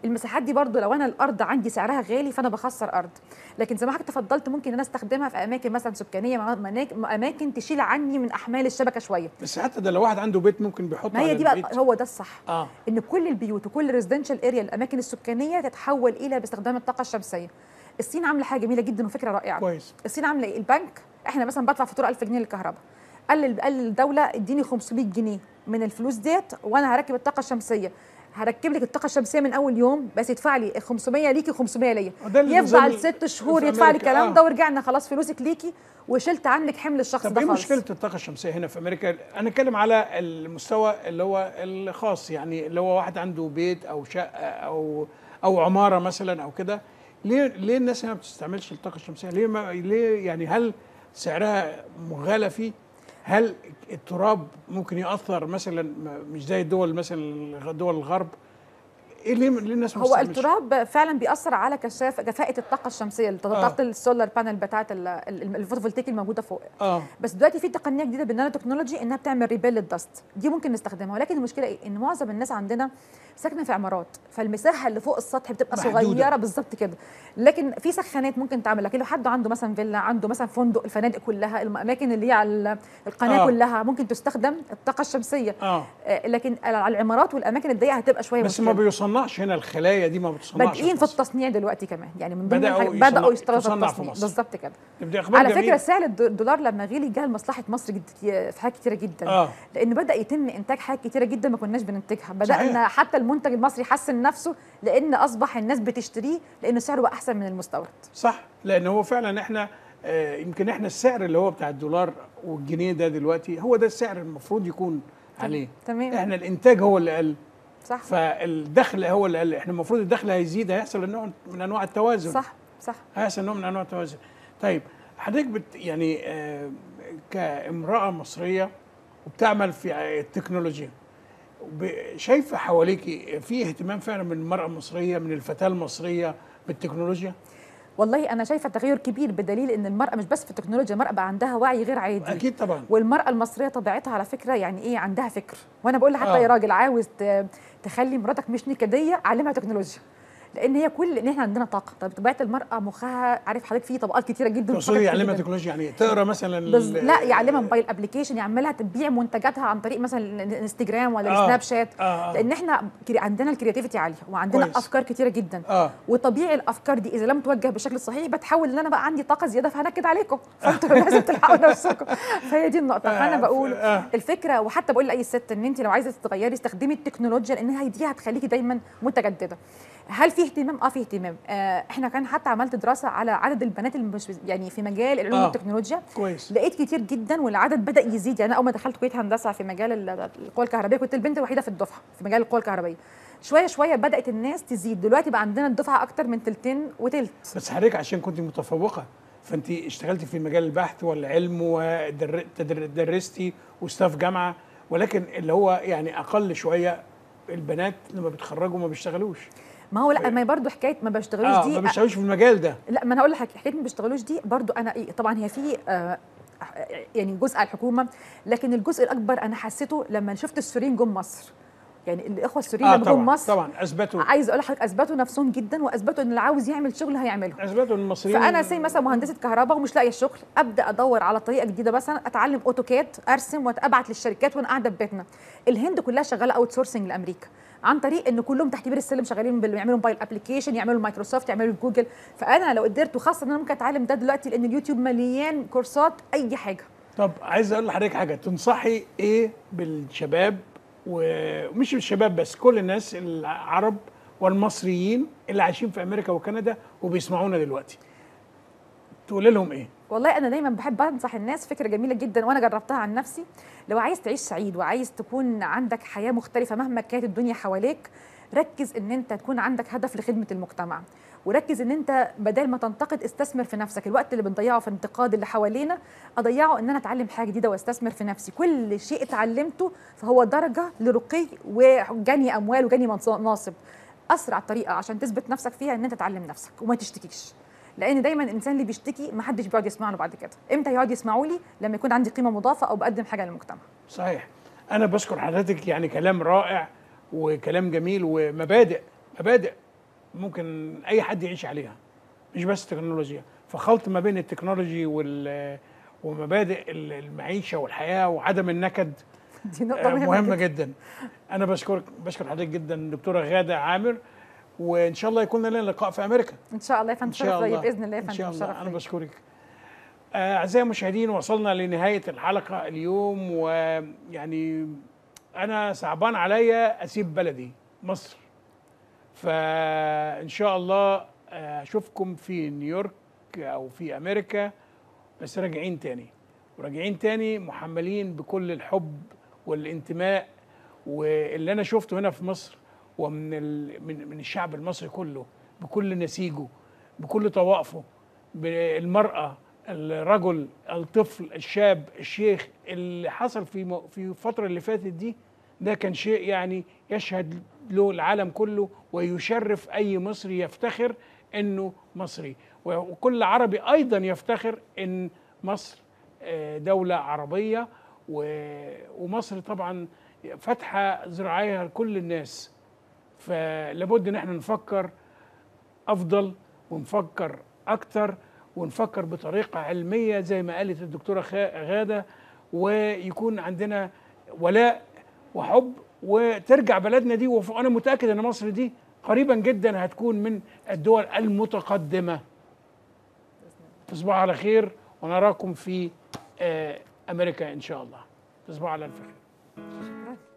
المساحات دي برضو لو انا الارض عندي سعرها غالي فانا بخسر ارض لكن زي ما حضرتك تفضلت ممكن انا استخدمها في اماكن مثلا سكانيه مناك- اماكن تشيل عني من احمال الشبكه شويه بس حتى ده لو واحد عنده بيت ممكن بيحط ما هي على دي بقى البيت. هو ده الصح اه ان كل البيوت وكل ريزيدنشال اريا الاماكن السكانيه تتحول الى باستخدام الطاقه الشمسيه الصين عامله حاجه جميله جدا وفكره رائعه كويس. الصين عامله ايه البنك احنا مثلا بدفع فاتوره 1000 جنيه للكهرباء قال لل- قال للدوله اديني 500 جنيه من الفلوس ديت وانا هركب الطاقه الشمسيه هركب لك الطاقه الشمسيه من اول يوم بس يدفع لي ال 500 ليكي 500 ليا وده اللي يفضل نظام ست شهور في يدفع لي أمريكا، الكلام آه. ده ورجعنا خلاص فلوسك ليكي وشلت عنك حمل الشخص طب ده ايه خالص مشكله الطاقه الشمسيه هنا في امريكا انا اتكلم على المستوى اللي هو الخاص يعني اللي هو واحد عنده بيت او شقه او او عماره مثلا او كده ليه ليه الناس هنا ما بتستعملش الطاقه الشمسيه ليه ما ليه يعني هل سعرها مغالى فيه هل التراب ممكن ياثر مثلا م- مش زي الدول مثلا دول الغرب ايه ليه ليه الناس ما هو بتستعملش؟ التراب فعلا بيأثر على كشاف كفاءة الطاقة الشمسية طاقة السولار بانل بتاعت ال- ال- الفوتوفولتيك الموجودة فوق اه بس دلوقتي في تقنيه جديده بالنانو تكنولوجي انها بتعمل ريبيل للدست دي ممكن نستخدمها ولكن المشكله ايه ان معظم الناس عندنا ساكنه في عمارات فالمساحه اللي فوق السطح بتبقى محدودة. صغيره بالظبط كده لكن في سخانات ممكن تعمل لكن لو حد عنده مثلا فيلا عنده مثلا فندق الفنادق كلها الاماكن اللي هي على القناه آه. آه. كلها ممكن تستخدم الطاقه الشمسيه اه آه، لكن على العمارات والاماكن الضيقه هتبقى شويه بس مشكلة. ما بيصنعش هنا الخلايا دي ما بتصنعش بادئين في التصنيع دلوقتي كمان يعني من ضمن بدأوا الحاجات- يصنع- بداوا يشتغلوا في تصنع في التصنيع مصر. بالظبط كده دي اخبار على جميلة. فكره سعر الد- الدولار لما غلي جه لمصلحه مصر جد في حاجات كتيره جدا آه. لان بدا يتم انتاج حاجات كتيره جدا ما كناش بننتجها بدانا صحيح. حتى المنتج المصري يحسن نفسه لان اصبح الناس بتشتريه لانه سعره بقى احسن من المستورد صح لان هو فعلا احنا آه، يمكن احنا السعر اللي هو بتاع الدولار والجنيه ده دلوقتي هو ده السعر المفروض يكون عليه تمام احنا الانتاج هو اللي قل صح فالدخل هو اللي قل احنا المفروض الدخل هيزيد هيحصل نوع من انواع التوازن صح صح هيحصل نوع من انواع التوازن طيب حضرتك بت يعني آه، كامراه مصريه وبتعمل في التكنولوجيا ب- شايفه حواليكي في اهتمام فعلا من المراه المصريه من الفتاه المصريه بالتكنولوجيا والله انا شايفه تغير كبير بدليل ان المراه مش بس في التكنولوجيا المراه بقى عندها وعي غير عادي اكيد طبعا والمراه المصريه طبيعتها على فكره يعني ايه عندها فكر وانا بقول لحتى آه. يا راجل عاوز ت- تخلي مراتك مش نكديه علمها تكنولوجيا لان هي كل ان احنا عندنا طاقه طب طبيعه المراه مخها عارف حضرتك فيه طبقات كتيره جدا تقصدي وطاقات كتيرة يعلمها جداً. تكنولوجيا يعني تقرا مثلا بس ال- لا يعلمها موبايل ابلكيشن يعملها تبيع منتجاتها عن طريق مثلا الانستجرام ولا آه. السناب شات آه، آه. لان احنا كري- عندنا الكرياتيفيتي عاليه وعندنا كويس. افكار كتيره جدا اه وطبيعي الافكار دي اذا لم توجه بالشكل الصحيح بتحول ان انا بقى عندي طاقه زياده فهنكد عليكم فانتوا لازم تلحقوا نفسكم فهي دي النقطه آه، فانا بقول آه. الفكره وحتى بقول لاي ست ان انت لو عايزه تتغيري استخدمي التكنولوجيا لان هي دي هتخليكي دايما متجدده هل في اهتمام اه في اهتمام آه احنا كان حتى عملت دراسه على عدد البنات اللي مش يعني في مجال العلوم آه. والتكنولوجيا كويس لقيت كتير جدا والعدد بدا يزيد يعني أنا اول ما دخلت كليه هندسه في مجال ال- القوى الكهربائيه كنت البنت الوحيده في الدفعه في مجال القوى الكهربائيه شويه شويه بدات الناس تزيد دلوقتي بقى عندنا الدفعه اكتر من تلتين وتلت بس حضرتك عشان كنت متفوقه فانت اشتغلتي في مجال البحث والعلم ودرستي وستاف جامعه ولكن اللي هو يعني اقل شويه البنات لما بيتخرجوا ما بيشتغلوش ما هو لا ما هي برضه حكايه ما بشتغلوش اه دي ما بيشتغلوش في المجال ده لا ما انا هقول لك حكايه ما بيشتغلوش دي برضو انا ايه طبعا هي في آه يعني جزء على الحكومه لكن الجزء الاكبر انا حسيته لما شفت السوريين جم مصر يعني الاخوه السوريين اه لما جم طبعا مصر طبعا اثبتوا عايز اقول لحضرتك اثبتوا نفسهم جدا واثبتوا ان اللي عاوز يعمل شغل هيعمله اثبتوا ان المصريين فانا سي مثلا مهندسه كهرباء ومش لاقيه شغل ابدا ادور على طريقه جديده مثلا اتعلم اوتوكاد ارسم وابعت للشركات وانا قاعده في بيتنا الهند كلها شغاله اوت سورسنج لامريكا عن طريق ان كلهم تحت بير السلم شغالين بال- بيعملوا موبايل ابلكيشن يعملوا مايكروسوفت يعملوا جوجل فانا لو قدرت وخاصه ان انا ممكن اتعلم ده دلوقتي لان اليوتيوب مليان كورسات اي حاجه طب عايز اقول لحضرتك حاجه تنصحي ايه بالشباب ومش الشباب بس كل الناس العرب والمصريين اللي عايشين في امريكا وكندا وبيسمعونا دلوقتي تقول لهم ايه والله انا دايما بحب انصح الناس فكره جميله جدا وانا جربتها عن نفسي لو عايز تعيش سعيد وعايز تكون عندك حياه مختلفه مهما كانت الدنيا حواليك ركز ان انت تكون عندك هدف لخدمه المجتمع وركز ان انت بدل ما تنتقد استثمر في نفسك الوقت اللي بنضيعه في انتقاد اللي حوالينا اضيعه ان انا اتعلم حاجه جديده واستثمر في نفسي كل شيء اتعلمته فهو درجه لرقي وجني اموال وجني منص- مناصب اسرع طريقه عشان تثبت نفسك فيها ان انت تعلم نفسك وما تشتكيش لان دايما الانسان اللي بيشتكي ما حدش بيقعد يسمع له بعد كده امتى يقعد يسمعوا لي لما يكون عندي قيمه مضافه او بقدم حاجه للمجتمع صحيح انا بشكر حضرتك يعني كلام رائع وكلام جميل ومبادئ مبادئ ممكن اي حد يعيش عليها مش بس تكنولوجيا فخلط ما بين التكنولوجي وال ومبادئ ال- المعيشه والحياه وعدم النكد دي نقطة آه، مهمة مهمه جداً. جدا انا بشكرك بشكر حضرتك جدا دكتوره غاده عامر وان شاء الله يكون لنا لقاء في امريكا ان شاء الله يا فندم ان شاء شرف ليا الله باذن الله يا ان فندم شاء شرف الله انا ليا. بشكرك آه، اعزائي المشاهدين وصلنا لنهايه الحلقه اليوم ويعني انا صعبان عليا اسيب بلدي مصر فان شاء الله آه، اشوفكم في نيويورك او في امريكا بس راجعين تاني وراجعين تاني محملين بكل الحب والانتماء واللي انا شفته هنا في مصر ومن ال... من من الشعب المصري كله بكل نسيجه بكل طوائفه بالمرأة الرجل الطفل الشاب الشيخ اللي حصل في م- في الفترة اللي فاتت دي ده كان شيء يعني يشهد له العالم كله ويشرف أي مصري يفتخر إنه مصري وكل عربي أيضا يفتخر إن مصر آه، دولة عربية و- ومصر طبعا فاتحة ذراعيها لكل الناس فلابد ان احنا نفكر افضل ونفكر اكتر ونفكر بطريقه علميه زي ما قالت الدكتوره خا- غاده ويكون عندنا ولاء وحب وترجع بلدنا دي وانا متاكد ان مصر دي قريبا جدا هتكون من الدول المتقدمه تصبحوا على خير ونراكم في آه، امريكا ان شاء الله تصبحوا على الف خير شكراً.